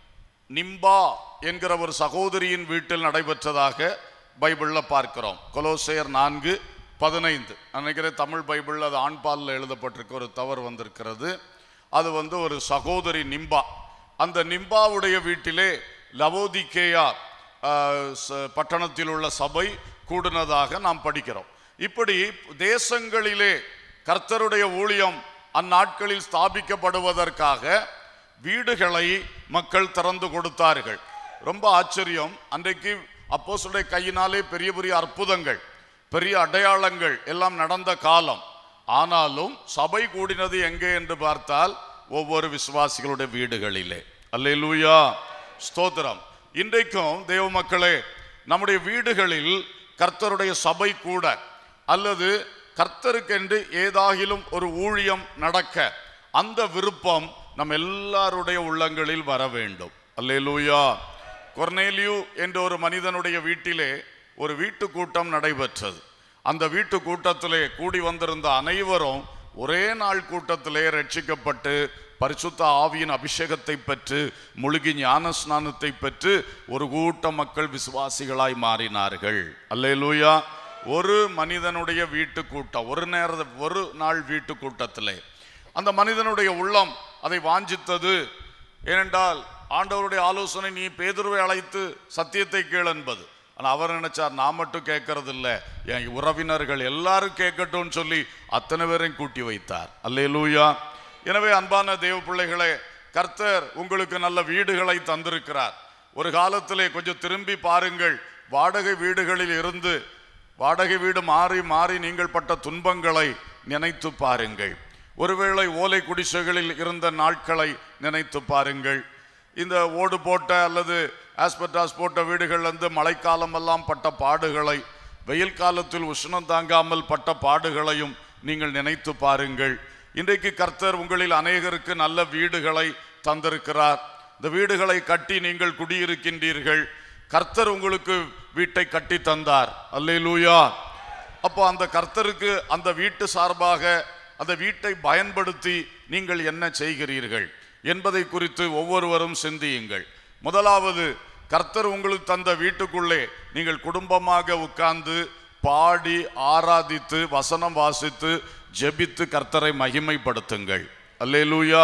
நிம்பா என்கிற ஒரு சகோதரியின் வீட்டில் நடைபெற்றதாக பைபிள்ல பார்க்கிறோம் கொலோசேயர் நான்கு பதினைந்து நினைக்கிறேன் தமிழ் பைபிளில் அது ஆண்பாலில் எழுதப்பட்டிருக்க ஒரு தவறு வந்திருக்கிறது அது வந்து ஒரு சகோதரி நிம்பா அந்த நிம்பாவுடைய வீட்டிலே லவோதிக்கேயா ஆஹ், ச- பட்டணத்தில் உள்ள சபை கூடுனதாக நாம் படிக்கிறோம் இப்படி தேசங்களிலே கர்த்தருடைய ஊழியம் அந்நாட்களில் ஸ்தாபிக்கப்படுவதற்காக வீடுகளை மக்கள் திறந்து கொடுத்தார்கள் ரொம்ப ஆச்சரியம் அன்றைக்கு அப்போஸ்தலருடைய கையினாலே பெரிய பெரிய அற்புதங்கள் பெரிய அடையாளங்கள் எல்லாம் நடந்த காலம் ஆனாலும் சபை கூடினது எங்கே என்று பார்த்தால் ஒவ்வொரு விசுவாசிகளுடைய வீடுகளிலே அல்லேலூயா ஸ்தோத்திரம் இன்றைக்கும் தேவ மக்களே நம்முடைய வீடுகளில் கர்த்தருடைய சபை கூட அல்லது கர்த்தருக்கென்று ஏதாகிலும் ஒரு ஊழியம் நடக்க அந்த விருப்பம் நம் எல்லாருடைய உள்ளங்களில் வர வேண்டும் அல்லேலூயா கொர்னேலியு என்ற ஒரு மனிதனுடைய வீட்டிலே ஒரு வீட்டு கூட்டம் நடைபெற்றது அந்த வீட்டு கூட்டத்திலே கூடி வந்திருந்த அனைவரும் ஒரே நாள் கூட்டத்திலே ரட்சிக்கப்பட்டு பரிசுத்த ஆவியின் அபிஷேகத்தை பெற்று முழுகி ஞான ஸ்நானத்தை பெற்று ஒரு கூட்ட மக்கள் விசுவாசிகளாய் மாறினார்கள் அல்லேலூயா ஒரு மனிதனுடைய வீட்டு கூட்டம் ஒரு நேர ஒரு நாள் வீட்டு கூட்டத்திலே அந்த மனிதனுடைய உள்ளம் அதை வாஞ்சித்தது ஏனென்றால் ஆண்டவருடைய ஆலோசனை நீ பேதுருவை அழைத்து சத்தியத்தை கேள் என்பது ஆனால் அவர் நினைச்சார் நான் மட்டும் கேட்கறது இல்ல என் உறவினர்கள் எல்லாரும் கேட்கட்டும்னு சொல்லி அத்தனை பேரையும் கூட்டி வைத்தார் அல்லேலூயா எனவே அன்பான தேவ பிள்ளைகளே கர்த்தர் உங்களுக்கு நல்ல வீடுகளை தந்திருக்கிறார் ஒரு காலத்திலே கொஞ்சம் திரும்பி பாருங்கள் வாடகை வீடுகளில் இருந்து வாடகை வீடு மாறி மாறி நீங்கள் பட்ட துன்பங்களை நினைத்து பாருங்கள் ஒருவேளை ஓலை குடிசைகளில் இருந்த நாட்களை நினைத்து பாருங்கள் இந்த ஓடு போட்ட அல்லது ஆஸ்பெட்டாஸ் போட்ட வீடுகள் வந்து மழைக்காலம் எல்லாம் பட்ட பாடுகளை வெயில் காலத்தில் உஷ்ணம் தாங்காமல் பட்ட பாடுகளையும் நீங்கள் நினைத்து பாருங்கள் இன்றைக்கு கர்த்தர் உங்களில் அநேகருக்கு நல்ல வீடுகளை தந்திருக்கிறார் இந்த வீடுகளை கட்டி நீங்கள் குடியிருக்கின்றீர்கள் கர்த்தர் உங்களுக்கு வீட்டை கட்டி தந்தார் அல்லேலூயா அப்போ அந்த கர்த்தருக்கு அந்த வீட்டு சார்பாக அந்த வீட்டை பயன்படுத்தி நீங்கள் என்ன செய்கிறீர்கள் என்பதை குறித்து ஒவ்வொருவரும் சிந்தியுங்கள் முதலாவது கர்த்தர் உங்களுக்கு தந்த வீட்டுக்குள்ளே நீங்கள் குடும்பமாக உட்கார்ந்து பாடி ஆராதித்து வசனம் வாசித்து ஜெபித்து கர்த்தரை மகிமைப்படுத்துங்கள் அல்லேலூயா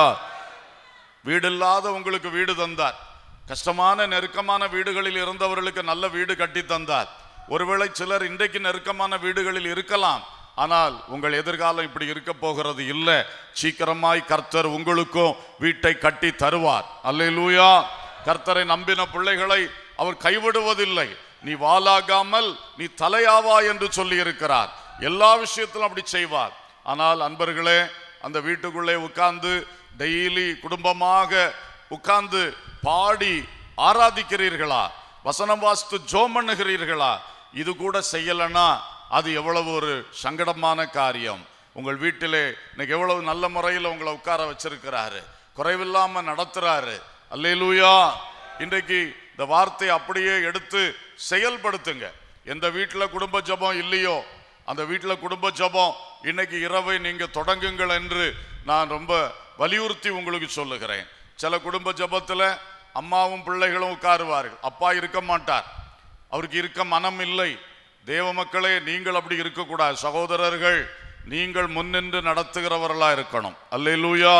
வீடில்லாத உங்களுக்கு வீடு தந்தார் கஷ்டமான நெருக்கமான வீடுகளில் இருந்தவர்களுக்கு நல்ல வீடு கட்டி தந்தார் ஒருவேளை சிலர் இன்றைக்கு நெருக்கமான வீடுகளில் இருக்கலாம் ஆனால் உங்கள் எதிர்காலம் இப்படி இருக்க போகிறது இல்லை சீக்கிரமாய் கர்த்தர் உங்களுக்கும் வீட்டை கட்டி தருவார் அல்லேலூயா கர்த்தரை நம்பின பிள்ளைகளை அவர் கைவிடுவதில்லை நீ வாலாகாமல் நீ தலையாவா என்று சொல்லி இருக்கிறார் எல்லா விஷயத்திலும் அப்படி செய்வார் ஆனால் அன்பர்களே அந்த வீட்டுக்குள்ளே உட்கார்ந்து டெய்லி குடும்பமாக உட்கார்ந்து பாடி ஆராதிக்கிறீர்களா வசனம் வாசித்து ஜோம் பண்ணுகிறீர்களா இது கூட செய்யலைன்னா அது எவ்வளவு ஒரு சங்கடமான காரியம் உங்கள் வீட்டிலே இன்னைக்கு எவ்வளவு நல்ல முறையில் உங்களை உட்கார வச்சிருக்கிறாரு குறைவில்லாம நடத்துறாரு அல்லேலூயா இன்றைக்கு இந்த வார்த்தையை அப்படியே எடுத்து செயல்படுத்துங்க எந்த வீட்டில் குடும்ப ஜெபம் இல்லையோ அந்த வீட்டில் குடும்ப ஜெபம் இன்னைக்கு இரவை நீங்க தொடங்குங்கள் என்று நான் ரொம்ப வலியுறுத்தி உங்களுக்கு சொல்லுகிறேன் சில குடும்ப ஜெபத்துல அம்மாவும் பிள்ளைகளும் உட்காருவார்கள் அப்பா இருக்க மாட்டார் அவருக்கு இருக்க மனம் இல்லை தேவ மக்களே நீங்கள் அப்படி இருக்கக்கூடாது சகோதரர்கள் நீங்கள் முன்னின்று நடத்துகிறவர்களா இருக்கணும் அல்லேலூயா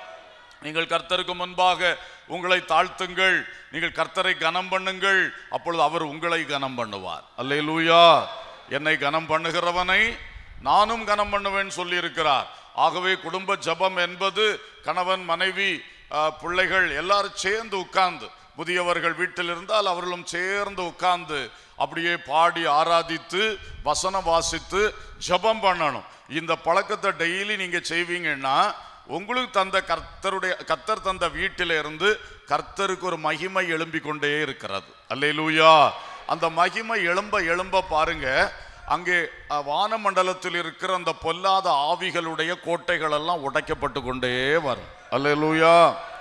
நீங்கள் கர்த்தருக்கு முன்பாக உங்களை தாழ்த்துங்கள் நீங்கள் கர்த்தரை கனம் பண்ணுங்கள் அப்பொழுது அவர் உங்களை கனம் பண்ணுவார் அல்லேலூயா என்னை கனம் பண்ணுகிறவனை நானும் கனம் பண்ணுவேன் சொல்லி இருக்கிறார் ஆகவே குடும்ப ஜெபம் என்பது கணவன் மனைவி ஆஹ், பிள்ளைகள் எல்லாரும் சேர்ந்து உட்கார்ந்து முதியவர்கள் வீட்டில் இருந்தால் அவர்களும் சேர்ந்து உட்கார்ந்து அப்படியே பாடி ஆராதித்து வசனம் வாசித்து ஜெபம் பண்ணணும் இந்த பழக்கத்தை டெய்லி நீங்க செய்வீங்கன்னா உங்களுக்கு தந்த கர்த்தருடைய கர்த்தர் தந்த வீட்டில இருந்து கர்த்தருக்கு ஒரு மகிமை எழும்பிக் கொண்டே இருக்கிறது அல்லேலூயா அந்த மகிமை எழும்ப எழும்ப பாருங்க அங்கே அஹ், வானமண்டலத்தில் இருக்கிற அந்த பொல்லாத ஆவிகளுடைய கோட்டைகள் எல்லாம் உடைக்கப்பட்டு கொண்டே வரும் அல்லேலூயா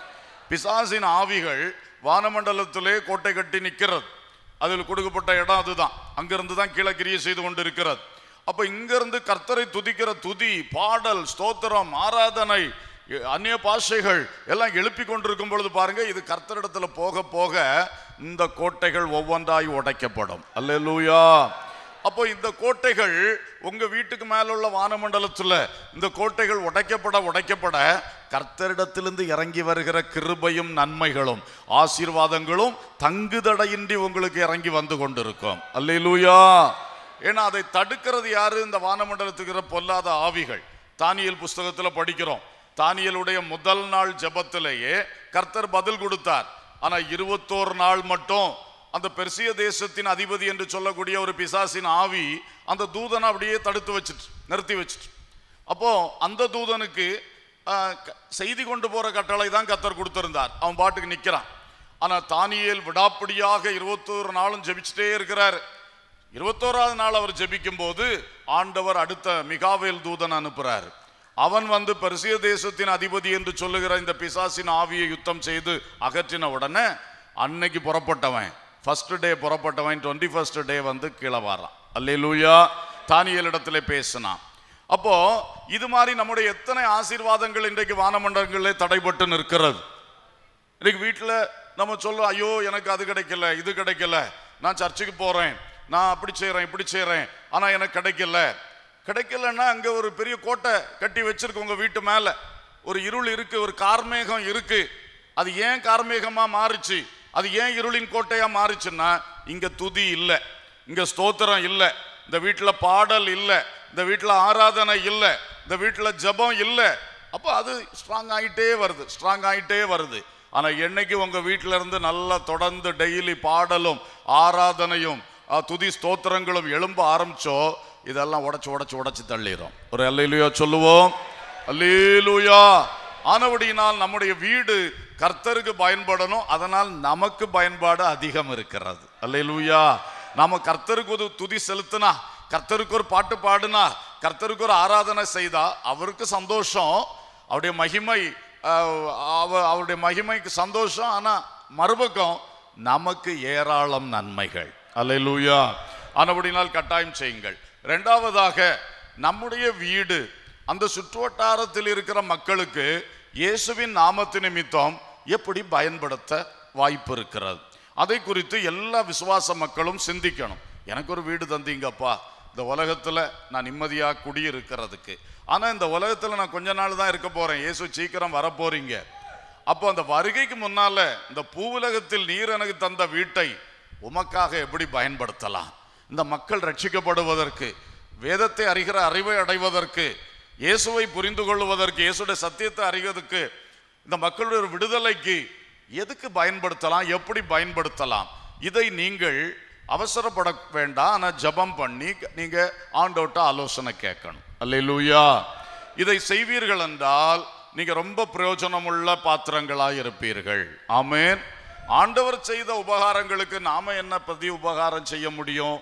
பிசாசின் ஆவிகள் வானமண்டலத்திலே கோட்டை கட்டி நிற்கிறது அதில் கொடுக்கப்பட்ட இடம் அதுதான் அங்கிருந்து தான் கீழே கிரியை செய்து கொண்டு இருக்கிறது அப்ப இங்கிருந்து கர்த்தரை துதிக்கிற துதி பாடல் ஸ்தோத்திரம் ஆராதனை எ- அந்நிய பாஷைகள் எல்லாம் எழுப்பி கொண்டிருக்கும் பொழுது பாருங்க இது கர்த்தரிடத்துல போக போக இந்த கோட்டைகள் ஒவ்வொன்றாய் உடைக்கப்படும் அல்லேலூயா அப்போ இந்த கோட்டைகள் உங்க வீட்டுக்கு மேல உள்ள வானமண்டலத்துல இந்த கோட்டைகள் உடைக்கப்பட உடைக்கப்பட கர்த்தரிடத்திலிருந்து இறங்கி வருகிற கிருபையும் நன்மைகளும் ஆசீர்வாதங்களும் தங்குதடையின்றி உங்களுக்கு இறங்கி வந்து கொண்டிருக்கும் அல்லேலூயா ஏன்னா அதை தடுக்கிறது யாரு இந்த வானமண்டலத்துக்கு இருக்கிற பொல்லாத ஆவிகள் தானியல் புஸ்தகத்துல படிக்கிறோம் தானியலுடைய முதல் நாள் ஜெபத்திலேயே கர்த்தர் பதில் கொடுத்தார் ஆனா இருபத்தோரு நாள் மட்டும் அந்த பெர்சிய தேசத்தின் அதிபதி என்று சொல்லக்கூடிய ஒரு பிசாசின் ஆவி அந்த தூதனை அப்படியே தடுத்து வச்சுட்டு நிறுத்தி வச்சுட்டு அப்போ அந்த தூதனுக்கு ஆஹ், க- செய்தி கொண்டு போற கட்டளை தான் கத்தர் கொடுத்திருந்தார் அவன் பாட்டுக்கு நிக்கிறான் ஆனா தானியேல் விடாப்பிடியாக இருபத்தோரு நாளும் ஜெபிச்சுட்டே இருக்கிறார் இருபத்தோராவது நாள் அவர் ஜெபிக்கும் போது ஆண்டவர் அடுத்த மிகாவேல் தூதன் அனுப்புறார் அவன் வந்து பெர்சிய தேசத்தின் அதிபதி என்று சொல்லுகிற இந்த பிசாசின் ஆவியை யுத்தம் செய்து அகற்றின உடனே அன்னைக்கு புறப்பட்டவன் ஃபர்ஸ்ட் டே புறப்பட்டவன் டுவெண்ட்டி ஃபர்ஸ்ட் டே வந்து கீழே வரான் அல்லேலூயா தானியல் இடத்துல பேசினான் அப்போ இது மாதிரி நம்முடைய எத்தனை ஆசீர்வாதங்கள் இன்றைக்கு வானமண்டலங்களிலே தடைபட்டு நிற்கிறது இன்னைக்கு வீட்டில் நம்ம சொல்லுவோம் ஐயோ எனக்கு அது கிடைக்கல இது கிடைக்கல நான் சர்ச்சுக்கு போறேன் நான் அப்படி செய்றேன் இப்படி செய்றேன் ஆனா எனக்கு கிடைக்கல கிடைக்கலன்னா அங்க ஒரு பெரிய கோட்டை கட்டி வச்சிருக்கு உங்க வீட்டு மேல ஒரு இருள் இருக்கு ஒரு கார்மேகம் இருக்கு அது ஏன் கார்மேகமா மாறுச்சு அது ஏன் இருளின் கோட்டையா மாறுச்சுன்னா இங்க துதி இல்ல இங்க ஸ்தோத்திரம் இல்ல இந்த வீட்டுல பாடல் இல்ல இந்த வீட்டுல ஆராதனை இல்ல இந்த வீட்டுல ஜெபம் இல்ல அப்போ அது ஸ்ட்ராங் ஆயிட்டே வருது ஸ்ட்ராங் ஆயிட்டே வருது ஆனா என்னைக்கு உங்க வீட்டில இருந்து நல்லா தொடர்ந்து டெய்லி பாடலும் ஆராதனையும் ஆ, துதி ஸ்தோத்திரங்களும் எழும்ப ஆரம்பிச்சோ இதெல்லாம் உடைச்சு உடைச்சு உடைச்சு தள்ளிடும் ஒரு அல்லையிலுயா சொல்லுவோம் அல்லேலூயா ஆனபடியினால் நம்முடைய வீடு கர்த்தருக்கு பயன்படணும் அதனால் நமக்கு பயன்பாடு அதிகம் இருக்கிறது அல்லேலூயா நாம கர்த்தருக்கு ஒரு துதி செலுத்தினா கர்த்தருக்கு ஒரு பாட்டு பாடுனா கர்த்தருக்கு ஒரு ஆராதனை செய்தா அவருக்கு சந்தோஷம் அவருடைய மகிமை அஹ், அவ- அவருடைய மகிமைக்கு சந்தோஷம் ஆனா மறுபக்கம் நமக்கு ஏராளம் நன்மைகள் அல்லேலூயா ஆனபடினால் கட்டாயம் செய்யுங்கள் இரண்டாவதாக நம்முடைய வீடு அந்த சுற்றுவட்டாரத்தில் இருக்கிற மக்களுக்கு இயேசுவின் நாமத்து நிமித்தம் எப்படி பயன்படுத்த வாய்ப்பு இருக்கிறது அதை குறித்து எல்லா விசுவாச மக்களும் சிந்திக்கணும் எனக்கு ஒரு வீடு தந்தீங்கப்பா இந்த உலகத்துல நான் நிம்மதியா குடியிருக்கிறதுக்கு ஆனா இந்த உலகத்துல நான் கொஞ்ச நாள் தான் இருக்க போறேன் இயேசு சீக்கிரம் வரப்போறீங்க அப்போ அந்த வருகைக்கு முன்னால இந்த பூவுலகத்தில் நீர் எனக்கு தந்த வீட்டை உமக்காக எப்படி பயன்படுத்தலாம் இந்த மக்கள் ரட்சிக்கப்படுவதற்கு வேதத்தை அறிகிற அறிவை அடைவதற்கு இயேசுவை புரிந்து கொள்வதற்கு இயேசுடைய சத்தியத்தை அறிவதற்கு இந்த மக்களுடைய ஒரு விடுதலைக்கு எதுக்கு பயன்படுத்தலாம் எப்படி பயன்படுத்தலாம் இதை நீங்கள் அவசரப்பட வேண்டாம் ஆனா ஜெபம் பண்ணி நீங்க ஆண்டோட்ட ஆலோசனை கேட்கணும் அல்லேலூயா இதை செய்வீர்கள் என்றால் நீங்க ரொம்ப பிரயோஜனமுள்ள பாத்திரங்களாய் இருப்பீர்கள் ஆமென் ஆண்டவர் செய்த உபகாரங்களுக்கு நாம என்ன பிரதி உபகாரம் செய்ய முடியும்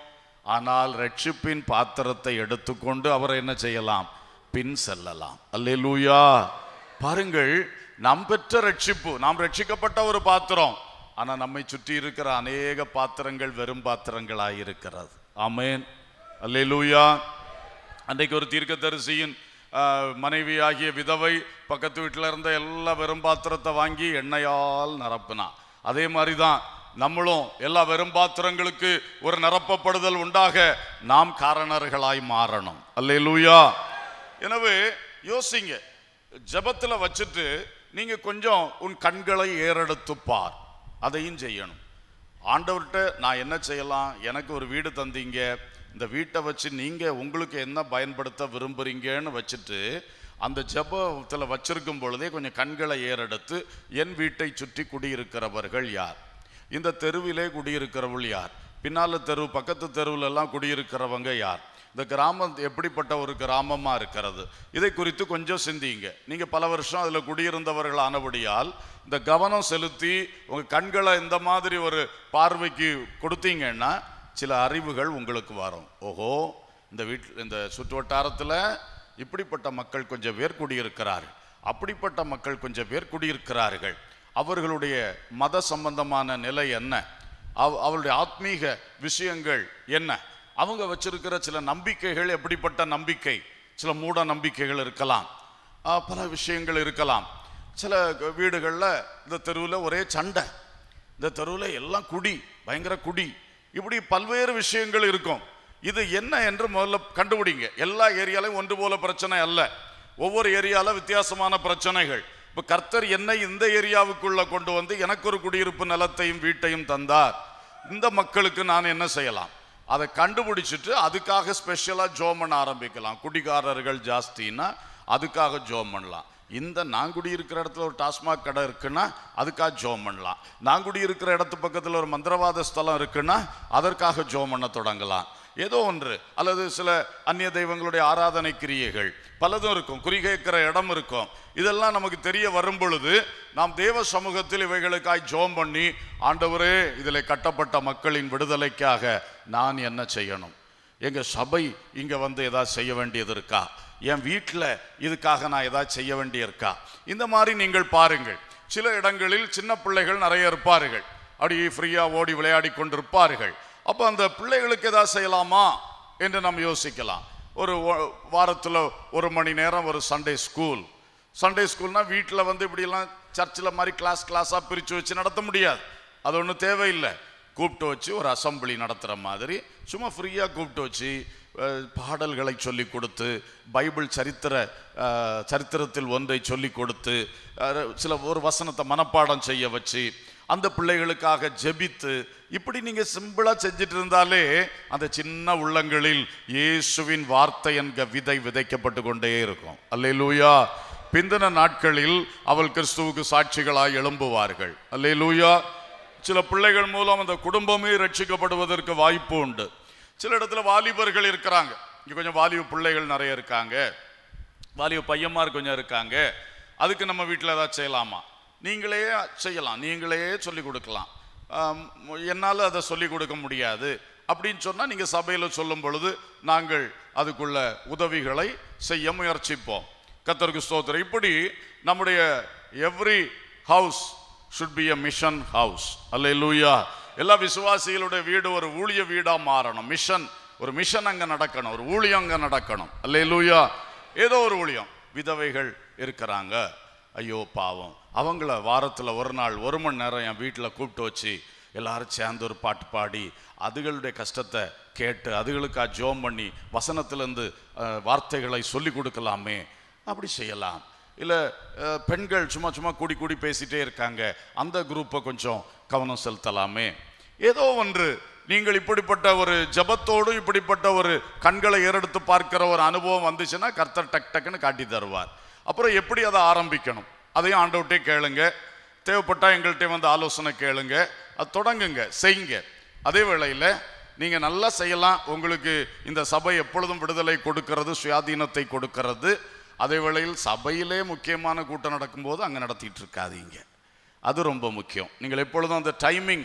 ஆனால் ரட்சிப்பின் பாத்திரத்தை எடுத்துக்கொண்டு அவர் என்ன செய்யலாம் பின் செல்லலாம் அல்லேலூயா பாருங்கள் நாம் பெற்ற ரட்சிப்பு நாம் ரட்சிக்கப்பட்ட ஒரு பாத்திரம் ஆனா நம்மை சுற்றி இருக்கிற அநேக பாத்திரங்கள் வெறும் பாத்திரங்களாய் இருக்கிறது ஆமென் அல்லேலூயா அன்றைக்கு ஒரு தீர்க்கதரிசியின் ஆஹ், மனைவியாகிய விதவை பக்கத்து வீட்டில் இருந்த எல்லா வெறும் பாத்திரத்தை வாங்கி எண்ணெயால் நிரப்பினா அதே மாதிரி தான் நம்மளும் எல்லா வெறும் பாத்திரங்களுக்கு ஒரு நிரப்பப்படுதல் உண்டாக நாம் காரணர்களாய் மாறணும் அல்லேலூயா எனவே யோசிங்க ஜெபத்துல வச்சுட்டு நீங்க கொஞ்சம் உன் கண்களை ஏறெடுத்து பார் அதையும் செய்யணும் ஆண்டவர்கிட்ட நான் என்ன செய்யலாம் எனக்கு ஒரு வீடு தந்தீங்க இந்த வீட்டை வச்சு நீங்க உங்களுக்கு என்ன பயன்படுத்த விரும்புறீங்கன்னு வச்சுட்டு அந்த ஜெபத்தில் வச்சிருக்கும் பொழுதே கொஞ்சம் கண்களை ஏறெடுத்து என் வீட்டை சுற்றி குடியிருக்கிறவர்கள் யார் இந்த தெருவிலே குடியிருக்கிறவள் யார் பின்னால தெரு பக்கத்து தெருவுல எல்லாம் குடியிருக்கிறவங்க யார் இந்த கிராமம் எப்படிப்பட்ட ஒரு கிராமமா இருக்கிறது இதை குறித்து கொஞ்சம் சிந்திங்க நீங்க பல வருஷம் அதுல குடியிருந்தவர்கள் ஆனபடியால் இந்த கவனம் செலுத்தி உங்க கண்களை இந்த மாதிரி ஒரு பார்வைக்கு கொடுத்தீங்கன்னா சில அறிவுகள் உங்களுக்கு வரும் ஓஹோ இந்த வீட்டில் இந்த சுற்று வட்டாரத்தில் இப்படிப்பட்ட மக்கள் கொஞ்சம் பேர் குடியிருக்கிறார்கள் அப்படிப்பட்ட மக்கள் கொஞ்சம் பேர் குடியிருக்கிறார்கள் அவர்களுடைய மத சம்பந்தமான நிலை என்ன அவ- அவருடைய ஆத்மீக விஷயங்கள் என்ன அவங்க வச்சிருக்கிற சில நம்பிக்கைகள் எப்படிப்பட்ட நம்பிக்கை சில மூட நம்பிக்கைகள் இருக்கலாம் ஆ, பல விஷயங்கள் இருக்கலாம் சில வீடுகளில் இந்த தெருவில் ஒரே சண்டை இந்த தெருவில் எல்லாம் குடி பயங்கர குடி இப்படி பல்வேறு விஷயங்கள் இருக்கும் இது என்ன என்று முதல்ல கண்டுபிடிங்க எல்லா ஏரியாலையும் ஒன்று போல பிரச்சனை அல்ல ஒவ்வொரு ஏரியால வித்தியாசமான பிரச்சனைகள் இப்ப கர்த்தர் என்னை இந்த ஏரியாவுக்குள்ள கொண்டு வந்து எனக்கு ஒரு குடியிருப்பு நிலத்தையும் வீட்டையும் தந்தார் இந்த மக்களுக்கு நான் என்ன செய்யலாம் அதை கண்டுபிடிச்சிட்டு அதுக்காக ஸ்பெஷலா ஜோம் பண்ண ஆரம்பிக்கலாம் குடிகாரர்கள் ஜாஸ்தின்னா அதுக்காக ஜோம் பண்ணலாம் இந்த நான் குடியிருக்கிற இடத்துல ஒரு டாஸ்மாக் கடை இருக்குன்னா அதுக்காக ஜோம் பண்ணலாம் நான் குடியிருக்கிற இடத்து பக்கத்தில் ஒரு மந்திரவாத ஸ்தலம் இருக்குன்னா அதற்காக ஜோம் பண்ண தொடங்கலாம் ஏதோ ஒன்று அல்லது சில அந்நிய தெய்வங்களுடைய ஆராதனை கிரியைகள் பலதும் இருக்கும் குறிகேக்கிற இடம் இருக்கும் இதெல்லாம் நமக்கு தெரிய வரும் பொழுது நாம் தேவ சமூகத்தில் இவைகளுக்காய் ஜோம் பண்ணி ஆண்டவரே இதில் கட்டப்பட்ட மக்களின் விடுதலைக்காக நான் என்ன செய்யணும் எங்க சபை இங்க வந்து ஏதாவது செய்ய வேண்டியது இருக்கா என் வீட்டில் இதுக்காக நான் ஏதாவது செய்ய வேண்டியிருக்கா இந்த மாதிரி நீங்கள் பாருங்கள் சில இடங்களில் சின்ன பிள்ளைகள் நிறைய இருப்பார்கள் அப்படி ஃப்ரீயா ஓடி விளையாடி கொண்டிருப்பார்கள் அப்போ அந்த பிள்ளைகளுக்கு ஏதாவது செய்யலாமா என்று நாம் யோசிக்கலாம் ஒரு ஒ- வாரத்துல ஒரு மணி நேரம் ஒரு சண்டே ஸ்கூல் சண்டே ஸ்கூல்னா வீட்டில் வந்து இப்படியெல்லாம் சர்ச்சில் மாதிரி கிளாஸ் கிளாஸாக பிரித்து வச்சு நடத்த முடியாது அது ஒன்றும் தேவையில்லை கூப்பிட்டு வச்சு ஒரு அசம்பிளி நடத்துகிற மாதிரி சும்மா ஃப்ரீயாக கூப்பிட்டு வச்சு அஹ், பாடல்களை சொல்லி கொடுத்து பைபிள் சரித்திர அஹ், சரித்திரத்தில் ஒன்றை சொல்லி கொடுத்து அஹ், சில ஒரு வசனத்தை மனப்பாடம் செய்ய வச்சு அந்த பிள்ளைகளுக்காக ஜெபித்து இப்படி நீங்க சிம்பிளா செஞ்சுட்டு இருந்தாலே அந்த சின்ன உள்ளங்களில் இயேசுவின் வார்த்தை என்க விதை விதைக்கப்பட்டு கொண்டே இருக்கும் அல்லேலூயா பிந்தின நாட்களில் அவள் கிறிஸ்துவுக்கு சாட்சிகளாய் எழும்புவார்கள் அல்லேலூயா சில பிள்ளைகள் மூலம் அந்த குடும்பமே ரட்சிக்கப்படுவதற்கு வாய்ப்பு உண்டு சில இடத்துல வாலிபர்கள் இருக்கிறாங்க இங்க கொஞ்சம் வாலிப பிள்ளைகள் நிறைய இருக்காங்க வாலிப பையன்மார் கொஞ்சம் இருக்காங்க அதுக்கு நம்ம வீட்டில் ஏதாவது செய்யலாமா நீங்களே செய்யலாம் நீங்களே சொல்லி கொடுக்கலாம் ஆம், என்னால் அதை சொல்லி கொடுக்க முடியாது அப்படின்னு சொன்னால் நீங்கள் சபையில் சொல்லும் பொழுது நாங்கள் அதுக்குள்ள உதவிகளை செய்ய முயற்சிப்போம் கத்தருக்கு ஸ்தோத்திரம் இப்படி நம்முடைய every house should be a mission house அல்லேலூயா எல்லா விசுவாசிகளுடைய வீடு ஒரு ஊழிய வீடா மாறணும் மிஷன் ஒரு மிஷன் அங்க நடக்கணும் ஒரு ஊழியம் அங்க நடக்கணும் அல்லேலூயா ஏதோ ஒரு ஊழியம் விதவைகள் இருக்கிறாங்க ஐயோ பாவம் அவங்கள வாரத்துல ஒரு நாள் ஒரு மணி நேரம் என் வீட்டில் கூப்பிட்டு வச்சு எல்லாரும் சேர்ந்து ஒரு பாட்டு பாடி அதுகளுடைய கஷ்டத்தை கேட்டு அதுகளுக்கா ஜோம் பண்ணி வசனத்திலேருந்து அஹ், வார்த்தைகளை சொல்லி கொடுக்கலாமே அப்படி செய்யலாம் இல்லை பெண்கள் சும்மா சும்மா கூடி கூடி பேசிட்டே இருக்காங்க அந்த குரூப்பை கொஞ்சம் கவனம் செலுத்தலாமே ஏதோ ஒன்று நீங்கள் இப்படிப்பட்ட ஒரு ஜபத்தோடு இப்படிப்பட்ட ஒரு கண்களை ஏறெடுத்து பார்க்கிற ஒரு அனுபவம் வந்துச்சுன்னா கர்த்தர் டக் டக்குன்னு காட்டி தருவார் அப்புறம் எப்படி அதை ஆரம்பிக்கணும் அதையும் ஆண்டவர்கிட்டே கேளுங்க தேவைப்பட்டா எங்கள்கிட்ட வந்து ஆலோசனை கேளுங்க அது தொடங்குங்க செய்யுங்க அதே வேளையில் நீங்கள் நல்லா செய்யலாம் உங்களுக்கு இந்த சபை எப்பொழுதும் விடுதலை கொடுக்கிறது சுயாதீனத்தை கொடுக்கிறது அதே வேளையில் சபையிலே முக்கியமான கூட்டம் நடக்கும்போது அங்கே நடத்திட்டு இருக்காதீங்க அது ரொம்ப முக்கியம் நீங்கள் எப்பொழுதும் அந்த டைமிங்ஸ்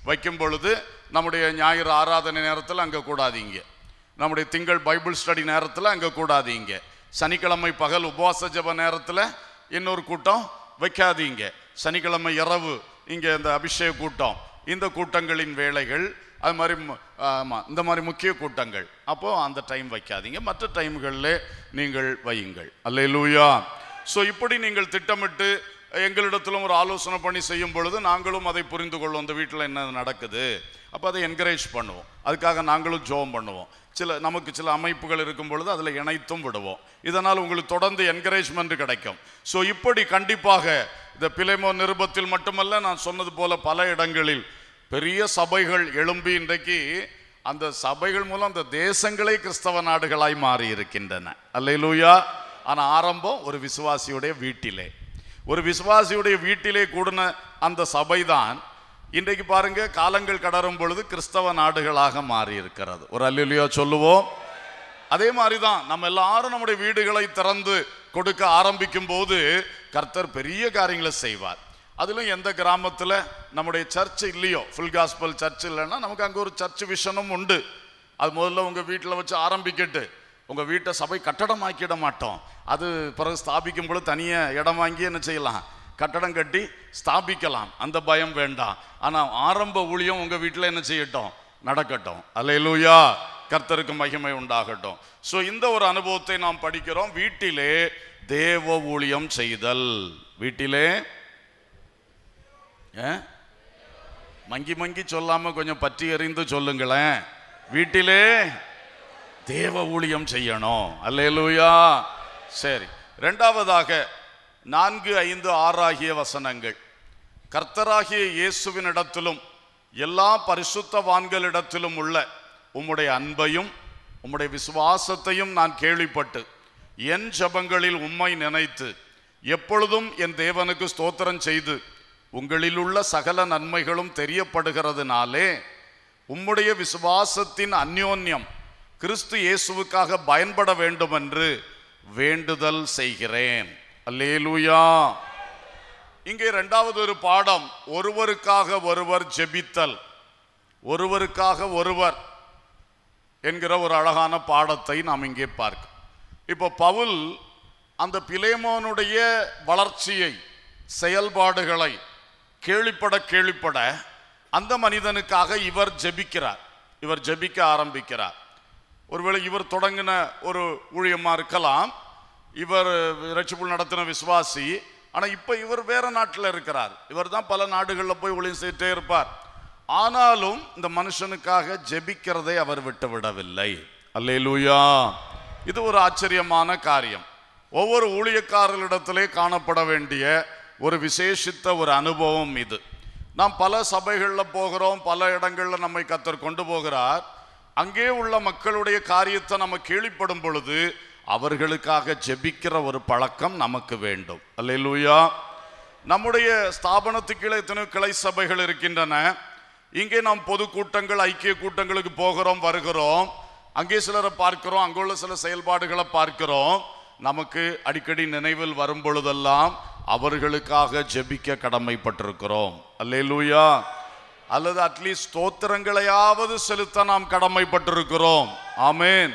வைக்கும் பொழுது நம்முடைய ஞாயிறு ஆராதனை நேரத்தில் அங்கே கூடாதீங்க நம்முடைய திங்கள் பைபிள் ஸ்டடி நேரத்தில் அங்கே கூடாதீங்க சனிக்கிழமை பகல் உபவாச ஜெப நேரத்தில் இன்னொரு கூட்டம் வைக்காதீங்க சனிக்கிழமை இரவு இங்கே இந்த அபிஷேக கூட்டம் இந்த கூட்டங்களின் வேலைகள் அது மாதிரி மு- ஆமா இந்த மாதிரி முக்கிய கூட்டங்கள் அப்போ அந்த டைம் வைக்காதீங்க மற்ற டைம்களில் நீங்கள் வையுங்கள் அல்லேலூயா ஸோ இப்படி நீங்கள் திட்டமிட்டு எங்களிடத்திலும் ஒரு ஆலோசனை பண்ணி செய்யும் பொழுது நாங்களும் அதை புரிந்து கொள்வோம் இந்த வீட்டில் என்ன நடக்குது அப்போ அதை என்கரேஜ் பண்ணுவோம் அதுக்காக நாங்களும் ஜோம் பண்ணுவோம் சில நமக்கு சில அமைப்புகள் இருக்கும் பொழுது அதில் இணைத்தும் விடுவோம் இதனால் உங்களுக்கு தொடர்ந்து என்கரேஜ்மெண்ட் கிடைக்கும் ஸோ இப்படி கண்டிப்பாக இந்த பிலைமோ நிருபத்தில் மட்டுமல்ல நான் சொன்னது போல பல இடங்களில் பெரிய சபைகள் எழும்பி இன்றைக்கு அந்த சபைகள் மூலம் அந்த தேசங்களே கிறிஸ்தவ நாடுகளாய் மாறி இருக்கின்றன அல்லேலூயா ஆனா ஆரம்பம் ஒரு விசுவாசியுடைய வீட்டிலே ஒரு விசுவாசியுடைய வீட்டிலே கூடின அந்த சபைதான் இன்றைக்கு பாருங்க காலங்கள் கடரும் பொழுது கிறிஸ்தவ நாடுகளாக மாறி இருக்கிறது ஒரு அல்லேலூயா சொல்லுவோம் அதே மாதிரி தான் நம்ம எல்லாரும் நம்முடைய வீடுகளை திறந்து கொடுக்க ஆரம்பிக்கும் போது கர்த்தர் பெரிய காரியங்களை செய்வார் அதிலும் எந்த கிராமத்தில் நம்முடைய சர்ச் இல்லையோ ஃபுல் காஸ்பல் சர்ச் இல்லைன்னா நமக்கு அங்கே ஒரு சர்ச் விஷனும் உண்டு அது முதல்ல உங்கள் வீட்டில் வச்சு ஆரம்பிக்கட்டு உங்கள் வீட்டை சபை கட்டடமாக்கிட மாட்டோம் அது பிறகு ஸ்தாபிக்கும் பொழுது தனியாக இடம் வாங்கி என்ன செய்யலாம் கட்டடம் கட்டி ஸ்தாபிக்கலாம் அந்த பயம் வேண்டாம் ஆனால் ஆரம்ப ஊழியம் உங்கள் வீட்டில் என்ன செய்யட்டும் நடக்கட்டும் அல்லேலூயா கர்த்தருக்கு மகிமை உண்டாகட்டும் ஸோ இந்த ஒரு அனுபவத்தை நாம் படிக்கிறோம் வீட்டிலே தேவ ஊழியம் செய்தல் வீட்டிலே ஏ? மங்கி மங்கி சொல்லாம கொஞ்சம் பற்றி எறிந்து சொல்லுங்களேன் வீட்டிலே தேவ ஊழியம் செய்யணும் அல்லேலூயா சரி ரெண்டாவதாக நான்கு ஐந்து ஆறாகிய வசனங்கள் கர்த்தராகிய இயேசுவினிடத்திலும் எல்லா பரிசுத்தவான்களிடத்திலும் உள்ள உம்முடைய அன்பையும் உம்முடைய விசுவாசத்தையும் நான் கேள்விப்பட்டு என் ஜபங்களில் உம்மை நினைத்து எப்பொழுதும் என் தேவனுக்கு ஸ்தோத்திரம் செய்து உங்களில் உள்ள சகல நன்மைகளும் தெரியப்படுகிறதுனாலே உம்முடைய விசுவாசத்தின் அந்யோன்யம் கிறிஸ்து இயேசுவுக்காக பயன்பட வேண்டும் என்று வேண்டுதல் செய்கிறேன் அல்லேலூயா இங்கே இரண்டாவது ஒரு பாடம் ஒருவருக்காக ஒருவர் ஜெபித்தல் ஒருவருக்காக ஒருவர் என்கிற ஒரு அழகான பாடத்தை நாம் இங்கே பார்க்க இப்போ பவுல் அந்த பிலேமோனுடைய வளர்ச்சியை செயல்பாடுகளை கேள்விப்பட கேள்விப்பட அந்த மனிதனுக்காக இவர் ஜெபிக்கிறார் இவர் ஜெபிக்க ஆரம்பிக்கிறார் ஒருவேளை இவர் தொடங்கின ஒரு ஊழியமா இருக்கலாம் இவர் ரட்சிப்புள் நடத்தின விசுவாசி ஆனா இப்ப இவர் வேற நாட்டில் இருக்கிறார் இவர் தான் பல நாடுகளில் போய் ஊழியம் செய்துட்டே இருப்பார் ஆனாலும் இந்த மனுஷனுக்காக ஜெபிக்கிறதை அவர் விட்டு விடவில்லை அல்லேலூயா இது ஒரு ஆச்சரியமான காரியம் ஒவ்வொரு ஊழியக்காரர்களிடத்திலே காணப்பட வேண்டிய ஒரு விசேஷித்த ஒரு அனுபவம் இது நாம் பல சபைகளில் போகிறோம் பல இடங்களில் நம்மை கத்தர் கொண்டு போகிறார் அங்கே உள்ள மக்களுடைய காரியத்தை நம்ம கேள்விப்படும் பொழுது அவர்களுக்காக ஜெபிக்கிற ஒரு பழக்கம் நமக்கு வேண்டும் அல்லேலூயா நம்முடைய ஸ்தாபனத்துக்கு கீழே எத்தனையோ கிளை சபைகள் இருக்கின்றன இங்கே நாம் பொது கூட்டங்கள் ஐக்கிய கூட்டங்களுக்கு போகிறோம் வருகிறோம் அங்கே சிலரை பார்க்கிறோம் அங்குள்ள சில செயல்பாடுகளை பார்க்கிறோம் நமக்கு அடிக்கடி நினைவில் வரும் பொழுதெல்லாம் அவர்களுக்காக ஜெபிக்க கடமைப்பட்டிருக்கிறோம் அல்லேலூயா அல்லது அட்லீஸ்ட் ஸ்தோத்திரங்களையாவது செலுத்த நாம் கடமைப்பட்டிருக்கிறோம் ஆமென்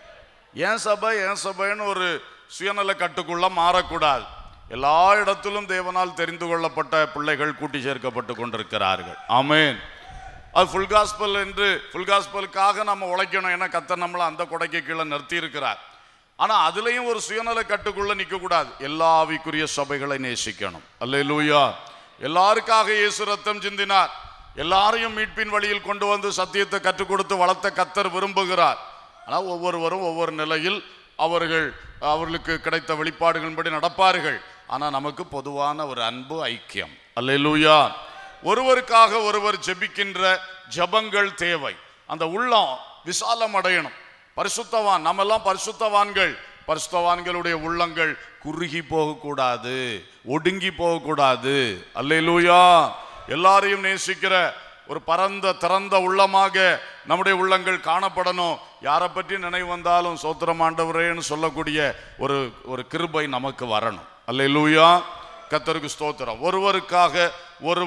ஏன் சபை ஏன் சபைன்னு ஒரு சுயநல கட்டுக்குள்ள மாறக்கூடாது எல்லா இடத்திலும் தேவனால் தெரிந்து கொள்ளப்பட்ட பிள்ளைகள் கூட்டி சேர்க்கப்பட்டு கொண்டிருக்கிறார்கள் ஆமென் அது ஃபுல் காஸ்பல் என்று ஃபுல் காஸ்பலுக்காக நம்ம உழைக்கணும் ஏன்னா கத்தர் நம்மளை அந்த கொடைக்கு கீழே நிறுத்தி இருக்கிறார் ஆனா அதுலயும் ஒரு சுயநல கட்டுக்குள்ள நிக்க கூடாது எல்லா ஆவிக்குரிய சபைகளை நேசிக்கணும் அல்லேலூயா எல்லாருக்காக இயேசு ரத்தம் சிந்தினார் எல்லாரையும் மீட்பின் வழியில் கொண்டு வந்து சத்தியத்தை கற்றுக் கொடுத்து வளர்த்த கத்தர் விரும்புகிறார் ஆனால் ஒவ்வொருவரும் ஒவ்வொரு நிலையில் அவர்கள் அவர்களுக்கு கிடைத்த வெளிப்பாடுகளின்படி நடப்பார்கள் ஆனால் நமக்கு பொதுவான ஒரு அன்பு ஐக்கியம் அல்லேலூயா ஒருவருக்காக ஒருவர் ஜெபிக்கின்ற ஜெபங்கள் தேவை அந்த உள்ளம் விசாலம் அடையணும் பரிசுத்தவான் நம்மெல்லாம் பரிசுத்தவான்கள் பரிசுத்தவான்களுடைய உள்ளங்கள் குறுகி போகக்கூடாது ஒடுங்கி போகக்கூடாது அல்லேலூயா எல்லாரையும் நேசிக்கிற ஒரு பரந்த திறந்த உள்ளமாக நம்முடைய உள்ளங்கள் காணப்படணும் யாரை பற்றி நினைவு வந்தாலும் சோத்திரம் ஆண்டவரேன்னு சொல்லக்கூடிய ஒரு ஒரு கிருபை நமக்கு வரணும் அல்லேலூயா கத்தருக்கு ஸ்தோத்திரம் ஒருவருக்காக ஒருவர்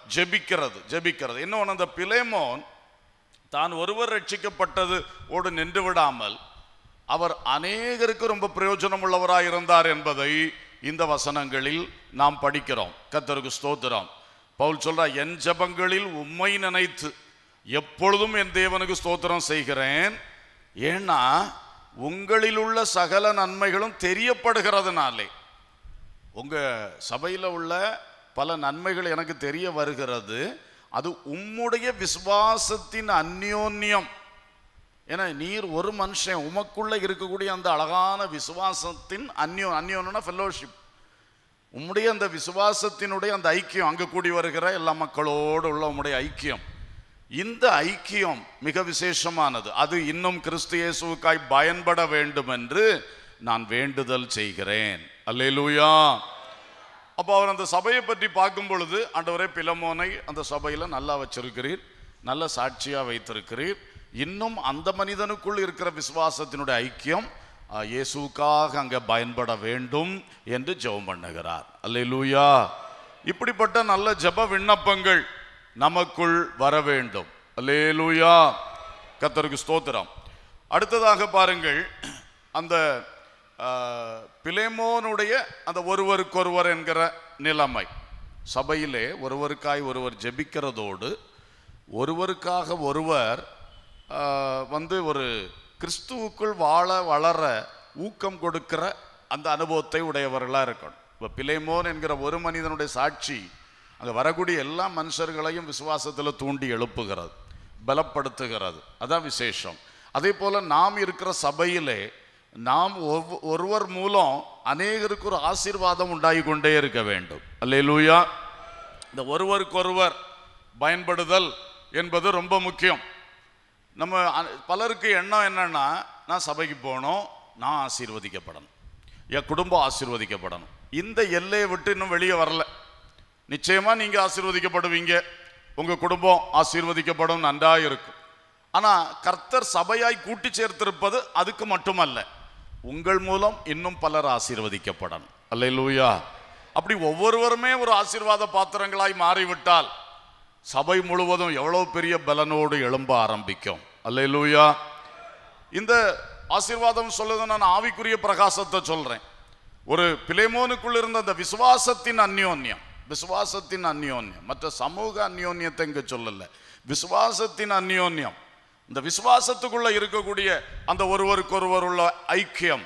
ஜெபிக்கிறது ஜெபிக்கிறது இன்னொன்று அந்த பிலேமோன் தான் ஒருவர் ரட்சிக்கப்பட்டது ஓடு நின்று விடாமல் அவர் அநேகருக்கு ரொம்ப பிரயோஜனம் உள்ளவராய் இருந்தார் என்பதை இந்த வசனங்களில் நாம் படிக்கிறோம் கத்தருக்கு ஸ்தோத்திரம் பவுல் சொல்றா என் ஜெபங்களில் உம்மை நினைத்து எப்பொழுதும் என் தேவனுக்கு ஸ்தோத்திரம் செய்கிறேன் ஏன்னா உங்களில் உள்ள சகல நன்மைகளும் தெரியப்படுகிறதுனாலே உங்க சபையில் உள்ள பல நன்மைகள் எனக்கு தெரிய வருகிறது அது உம்முடைய விசுவாசத்தின் அந்யோன்யம் ஏன்னா நீர் ஒரு மனுஷன் உமக்குள்ள இருக்கக்கூடிய அந்த அழகான விசுவாசத்தின் அந்யோ அந்யோன்னா ஃபெல்லோஷிப் உம்முடைய அந்த விசுவாசத்தினுடைய அந்த ஐக்கியம் அங்க கூடி வருகிற எல்லா மக்களோடு உள்ள உம்முடைய ஐக்கியம் இந்த ஐக்கியம் மிக விசேஷமானது அது இன்னும் கிறிஸ்து இயேசுவுக்காய் பயன்பட வேண்டும் என்று நான் வேண்டுதல் செய்கிறேன் அல்லேலூயா அப்போ அவர் அந்த சபையை பற்றி பார்க்கும் பொழுது ஆண்டவரே பிலமோனை அந்த சபையில நல்லா வச்சிருக்கிறீர் நல்ல சாட்சியா வைத்திருக்கிறீர் இன்னும் அந்த மனிதனுக்குள் இருக்கிற விசுவாசத்தினுடைய ஐக்கியம் ஆ, இயேசுவுக்காக அங்க பயன்பட வேண்டும் என்று ஜெபம் பண்ணுகிறார் அல்லேலூயா இப்படிப்பட்ட நல்ல ஜெப விண்ணப்பங்கள் நமக்குள் வர வேண்டும் அல்லேலூயா கர்த்தருக்கு ஸ்தோத்திரம் அடுத்ததாக பாருங்கள் அந்த ஆ, பிலேமோனுடைய அந்த ஒருவருக்கொருவர் என்கிற நிலைமை சபையிலே ஒருவருக்காய் ஒருவர் ஜெபிக்கிறதோடு ஒருவருக்காக ஒருவர் ஆ, வந்து ஒரு கிறிஸ்துவுக்குள் வாழ வளர ஊக்கம் கொடுக்கிற அந்த அனுபவத்தை உடையவர்களாக இருக்கணும் இப்போ பிலேமோன் என்கிற ஒரு மனிதனுடைய சாட்சி அங்கே வரக்கூடிய எல்லா மனுஷர்களையும் விசுவாசத்தில் தூண்டி எழுப்புகிறது பலப்படுத்துகிறது அதான் விசேஷம் அதே போல நாம் இருக்கிற சபையிலே நாம் ஒவ்வொ- ஒருவர் மூலம் அநேகருக்கு ஒரு ஆசீர்வாதம் உண்டாகி கொண்டே இருக்க வேண்டும் அல்லேலூயா இந்த ஒருவருக்கொருவர் பயன்படுதல் என்பது ரொம்ப முக்கியம் நம்ம அ- பலருக்கு எண்ணம் என்னன்னா நான் சபைக்கு போகணும் நான் ஆசீர்வதிக்கப்படணும் என் குடும்பம் ஆசீர்வதிக்கப்படணும் இந்த எல்லையை விட்டு இன்னும் வெளியே வரல நிச்சயமா நீங்க ஆசீர்வதிக்கப்படுவீங்க உங்க குடும்பம் ஆசீர்வதிக்கப்படும் நன்றா இருக்கும் ஆனா கர்த்தர் சபையாய் கூட்டி சேர்த்திருப்பது அதுக்கு மட்டுமல்ல உங்கள் மூலம் இன்னும் பலர் ஆசீர்வதிக்கப்படணும் அல்லேலூயா அப்படி ஒவ்வொருவருமே ஒரு ஆசீர்வாத பாத்திரங்களாய் மாறிவிட்டால் சபை முழுவதும் எவ்வளவு பெரிய பலனோடு எழும்ப ஆரம்பிக்கும் அல்லேலூயா இந்த ஆசீர்வாதம் சொல்லுது நான் ஆவிக்குரிய பிரகாசத்தை சொல்றேன் ஒரு பிலேமோனுக்குள் இருந்த அந்த விசுவாசத்தின் அந்யோன்யம் விசுவாசத்தின் அந்யோன்யம் மற்ற சமூக அந்யோன்யத்தை இங்க சொல்லல விசுவாசத்தின் அந்யோன்யம் இந்த விசுவாசத்துக்குள்ள இருக்கக்கூடிய அந்த ஒருவருக்கொருவர் உள்ள ஐக்கியம்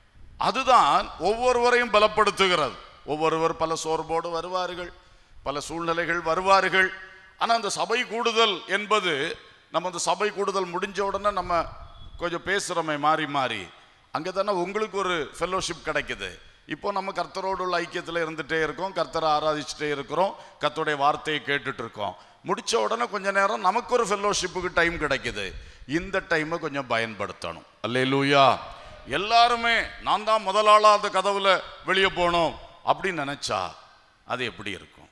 அதுதான் ஒவ்வொருவரையும் பலப்படுத்துகிறது ஒவ்வொருவர் பல சோர்வோடு வருவார்கள் பல சூழ்நிலைகள் வருவார்கள் ஆனா அந்த சபை கூடுதல் என்பது நம்ம அந்த சபை கூடுதல் முடிஞ்ச உடனே நம்ம கொஞ்சம் பேசுறோமே மாறி மாறி அங்கே தானே உங்களுக்கு ஒரு ஃபெல்லோஷிப் கிடைக்குது இப்போ நம்ம கர்த்தரோடு உள்ள ஐக்கியத்தில் இருந்துட்டே இருக்கோம் கர்த்தரை ஆராதிச்சுட்டே இருக்கிறோம் கர்த்தருடைய வார்த்தையை கேட்டுட்டு இருக்கோம் முடிச்ச உடனே கொஞ்ச நேரம் நமக்கு ஒரு ஃபெல்லோஷிப்புக்கு டைம் கிடைக்குது இந்த டைமை கொஞ்சம் பயன்படுத்தணும் அல்லேலூயா எல்லாருமே நான் தான் முதலாளா அந்த கதவுல வெளியே போகணும் அப்படின்னு நினைச்சா அது எப்படி இருக்கும்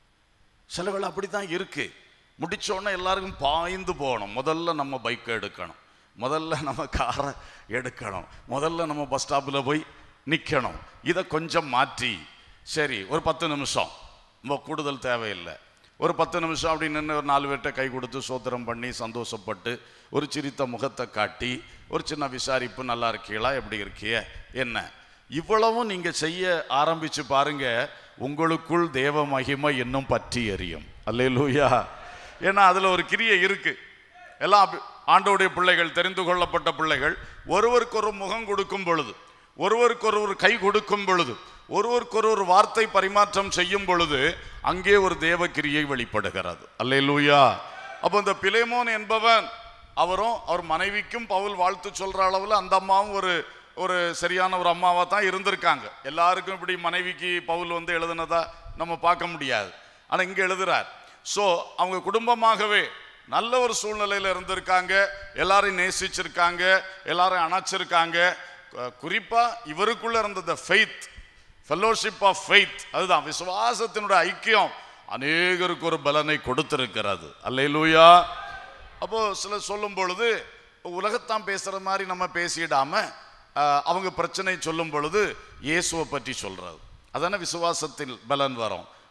சில வேளை அப்படித்தான் இருக்கு முடிச்ச உடனே எல்லாருக்கும் பாய்ந்து போகணும் முதல்ல நம்ம பைக்கை எடுக்கணும் முதல்ல நம்ம காரை எடுக்கணும் முதல்ல நம்ம பஸ் ஸ்டாப்பில் போய் நிற்கணும் இதை கொஞ்சம் மாற்றி சரி ஒரு பத்து நிமிஷம் ரொம்ப கூடுதல் தேவையில்லை ஒரு பத்து நிமிஷம் அப்படி நின்று ஒரு நாலு பேர்கிட்ட கை கொடுத்து சோத்திரம் பண்ணி சந்தோஷப்பட்டு ஒரு சிரித்த முகத்தை காட்டி ஒரு சின்ன விசாரிப்பு நல்லா இருக்கீங்களா எப்படி இருக்கிய என்ன இவ்வளவும் நீங்க செய்ய ஆரம்பிச்சு பாருங்க உங்களுக்குள் தேவ மகிமை இன்னும் பற்றி எரியும் அல்லேலூயா ஏன்னா அதுல ஒரு கிரியை இருக்கு எல்லாம் அப்படி- ஆண்டவருடைய பிள்ளைகள் தெரிந்து கொள்ளப்பட்ட பிள்ளைகள் ஒருவருக்கொரு முகம் கொடுக்கும் பொழுது ஒருவருக்கொருவர் கை கொடுக்கும் பொழுது ஒருவருக்கொருவர் வார்த்தை பரிமாற்றம் செய்யும் பொழுது அங்கே ஒரு தேவ கிரியை வெளிப்படுகிறது அல்லேலூயா அப்போ இந்த பிலேமோன் என்பவன் அவரும் அவர் மனைவிக்கும் பவுல் வாழ்த்து சொல்ற அளவுல அந்த அம்மாவும் ஒரு ஒரு சரியான ஒரு அம்மாவா தான் இருந்திருக்காங்க எல்லாருக்கும் இப்படி மனைவிக்கு பவுல் வந்து எழுதுனதா நம்ம பார்க்க முடியாது ஆனா இங்க எழுதுறார் சோ அவங்க குடும்பமாகவே நல்ல ஒரு சூழ்நிலையில இருந்திருக்காங்க எல்லாரையும் நேசிச்சிருக்காங்க எல்லாரையும் அணைச்சிருக்காங்க கு- குறிப்பா இவருக்குள்ள இருந்த ஃபெய்த் ஃபெல்லோஷிப் ஆஃப் ஃபெய்த் அதுதான் விசுவாசத்தினுடைய ஐக்கியம் அநேகருக்கு ஒரு பலனை கொடுத்திருக்கிறது அல்லேலூயா அப்போ சிலர் சொல்லும் பொழுது உலகத்தான் பேசுற மாதிரி நம்ம பேசிடாம ஆஹ், அவங்க பிரச்சனை சொல்லும் பொழுது இயேசுவை பற்றி சொல்றது அதான விசுவாசத்தில் பலன் வரும்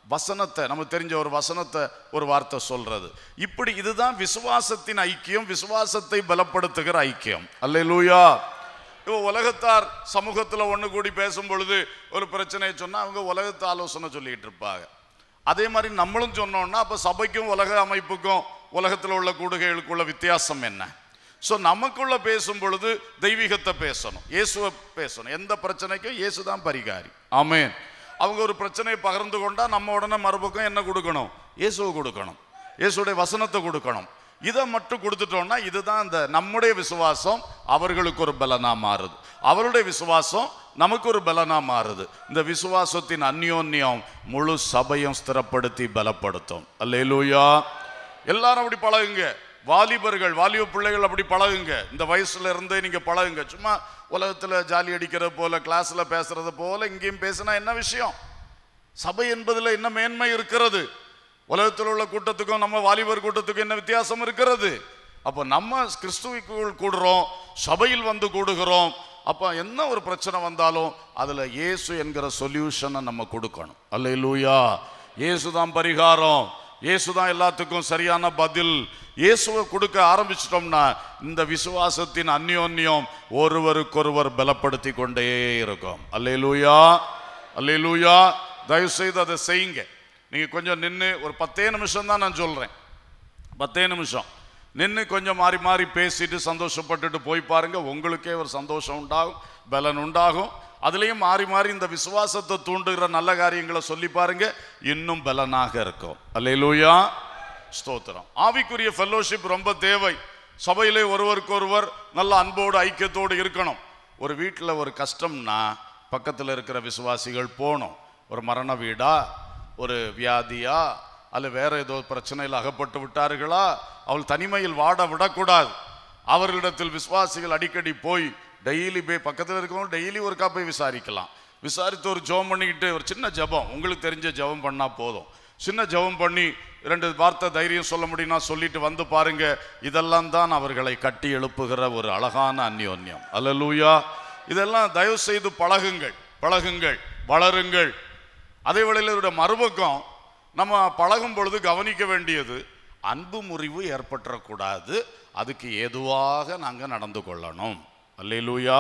வசனத்தை நமக்கு தெரிஞ்ச ஒரு வசனத்தை ஒரு வார்த்தை சொல்றது இப்படி இதுதான் விசுவாசத்தின் ஐக்கியம் விசுவாசத்தை பலப்படுத்துகிற ஐக்கியம் அல்லேலூயா இப்போ உலகத்தார் சமூகத்தில் ஒன்று கூடி பேசும் பொழுது ஒரு பிரச்சனையை சொன்னால் அவங்க உலகத்து ஆலோசனை சொல்லிட்டு இருப்பாங்க அதே மாதிரி நம்மளும் சொன்னோம்னா அப்போ சபைக்கும் உலக அமைப்புக்கும் உலகத்தில் உள்ள கூடுகைகளுக்குள்ள வித்தியாசம் என்ன ஸோ நமக்குள்ள பேசும் பொழுது தெய்வீகத்தை பேசணும் இயேசுவை பேசணும் எந்த பிரச்சனைக்கும் இயேசு தான் பரிகாரி ஆமென் அவங்க ஒரு பிரச்சனையை பகிர்ந்து கொண்டா நம்ம உடனே மறுபக்கம் என்ன கொடுக்கணும் இயேசுவை கொடுக்கணும் இயேசுடைய வசனத்தை கொடுக்கணும் இதை மட்டும் கொடுத்துட்டோம்னா இதுதான் இந்த நம்முடைய விசுவாசம் அவர்களுக்கு ஒரு பலனா மாறுது அவருடைய விசுவாசம் நமக்கு ஒரு பலனா மாறுது இந்த விசுவாசத்தின் அந்யோன்யம் முழு சபையும் ஸ்திரப்படுத்தி பலப்படுத்தும் அல்லேலூயா எல்லாரும் அப்படி பழகுங்க வாலிபர்கள் வாலிப பிள்ளைகள் அப்படி பழகுங்க இந்த வயசுல இருந்தே நீங்க பழகுங்க சும்மா உலகத்துல ஜாலி அடிக்கிறது போல கிளாஸ்ல பேசுறது போல இங்கேயும் பேசினா என்ன விஷயம் சபை என்பதுல என்ன மேன்மை இருக்கிறது உலகத்தில் உள்ள கூட்டத்துக்கும் நம்ம வாலிபர் கூட்டத்துக்கும் என்ன வித்தியாசம் இருக்கிறது அப்போ நம்ம கிறிஸ்துவுக்குள் கூடுறோம் சபையில் வந்து கூடுகிறோம் அப்போ என்ன ஒரு பிரச்சனை வந்தாலும் அதில் இயேசு என்கிற சொல்யூஷனை நம்ம கொடுக்கணும் அல்லேலூயா இயேசு தான் பரிகாரம் இயேசு தான் எல்லாத்துக்கும் சரியான பதில் இயேசுவை கொடுக்க ஆரம்பிச்சிட்டோம்னா இந்த விசுவாசத்தின் அந்யோன்யம் ஒருவருக்கொருவர் பலப்படுத்தி கொண்டே இருக்கும் அல்லேலூயா அல்லேலூயா தயவு செய்து அதை செய்யுங்க நீங்க கொஞ்சம் நின்று ஒரு பத்தே நிமிஷம் தான் நான் சொல்றேன் பத்தே நிமிஷம் நின்று கொஞ்சம் மாறி மாறி பேசிட்டு சந்தோஷப்பட்டுட்டு போய் பாருங்க உங்களுக்கே ஒரு சந்தோஷம் உண்டாகும் பலன் உண்டாகும் அதுலேயும் மாறி மாறி இந்த விசுவாசத்தை தூண்டுகிற நல்ல காரியங்களை சொல்லி பாருங்க இன்னும் பலனாக இருக்கும் அல்லேலூயா ஸ்தோத்திரம் ஆவிக்குரிய ஃபெல்லோஷிப் ரொம்ப தேவை சபையிலே ஒருவருக்கொருவர் நல்ல அன்போடு ஐக்கியத்தோடு இருக்கணும் ஒரு வீட்டில் ஒரு கஷ்டம்னா பக்கத்தில் இருக்கிற விசுவாசிகள் போகணும் ஒரு மரண வீடா ஒரு வியாதியா அல்ல வேற ஏதோ பிரச்சனையில் அகப்பட்டு விட்டார்களா அவள் தனிமையில் வாட விடக்கூடாது அவர்களிடத்தில் விசுவாசிகள் அடிக்கடி போய் டெய்லி போய் பக்கத்தில் இருக்கவங்க டெய்லி ஒருக்கா போய் விசாரிக்கலாம் விசாரித்து ஒரு ஜெபம் பண்ணிக்கிட்டு ஒரு சின்ன ஜெபம் உங்களுக்கு தெரிஞ்ச ஜெபம் பண்ணா போதும் சின்ன ஜெபம் பண்ணி ரெண்டு வார்த்தை தைரியம் சொல்ல முடியும்னா சொல்லிட்டு வந்து பாருங்க இதெல்லாம் தான் அவர்களை கட்டி எழுப்புகிற ஒரு அழகான அந்யோன்யம் அல்லேலூயா இதெல்லாம் தயவு செய்து பழகுங்கள் பழகுங்கள் வளருங்கள் அதே வேளையில் இதோட மறுபக்கம் நம்ம பழகும் பொழுது கவனிக்க வேண்டியது அன்பு முறிவு ஏற்பட்டுறக்கூடாது அதுக்கு ஏதுவாக நாங்கள் நடந்து கொள்ளணும் அல்லேலூயா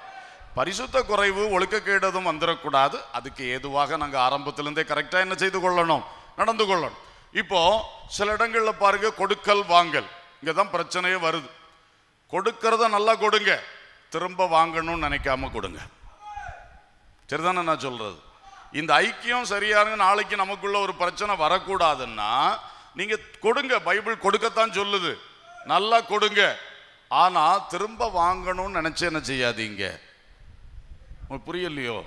பரிசுத்த குறைவு ஒழுக்கக்கேடதும் வந்துடக்கூடாது அதுக்கு ஏதுவாக நாங்கள் ஆரம்பத்திலிருந்தே கரெக்டாக என்ன செய்து கொள்ளணும் நடந்து கொள்ளணும் இப்போ சில இடங்கள்ல பாருங்க கொடுக்கல் வாங்கல் இங்கே தான் பிரச்சனையே வருது கொடுக்கறத நல்லா கொடுங்க திரும்ப வாங்கணும்னு நினைக்காம கொடுங்க சரிதானே நான் சொல்றது இந்த ஐக்கியம் சரியாக நாளைக்கு நமக்குள்ள ஒரு பிரச்சனை வரக்கூடாதுன்னா நீங்க கொடுங்க பைபிள் கொடுக்கத்தான் சொல்லுது நல்லா கொடுங்க ஆனா திரும்ப வாங்கணும்னு நினைச்சு என்ன செய்யாதீங்க உங்களுக்கு புரியலையோ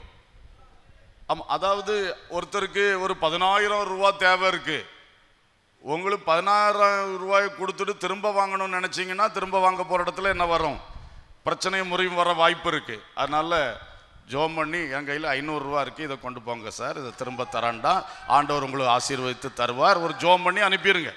ஆமா அதாவது ஒருத்தருக்கு ஒரு பதினாயிரம் ரூபாய் தேவை இருக்கு உங்களுக்கு பதினாயிரம் ரூபாய் கொடுத்துட்டு திரும்ப வாங்கணும்னு நினைச்சீங்கன்னா திரும்ப வாங்க போற இடத்துல என்ன வரும் பிரச்சனையும் முறையும் வர வாய்ப்பு இருக்கு அதனால ஜோம் பண்ணி என் கையில் ஐநூறுரூவா இருக்குது இதை கொண்டு போங்க சார் இதை திரும்ப தரான்டா ஆண்டவர் உங்களுக்கு ஆசீர்வதித்து தருவார் ஒரு ஜோம் பண்ணி அனுப்பிடுங்க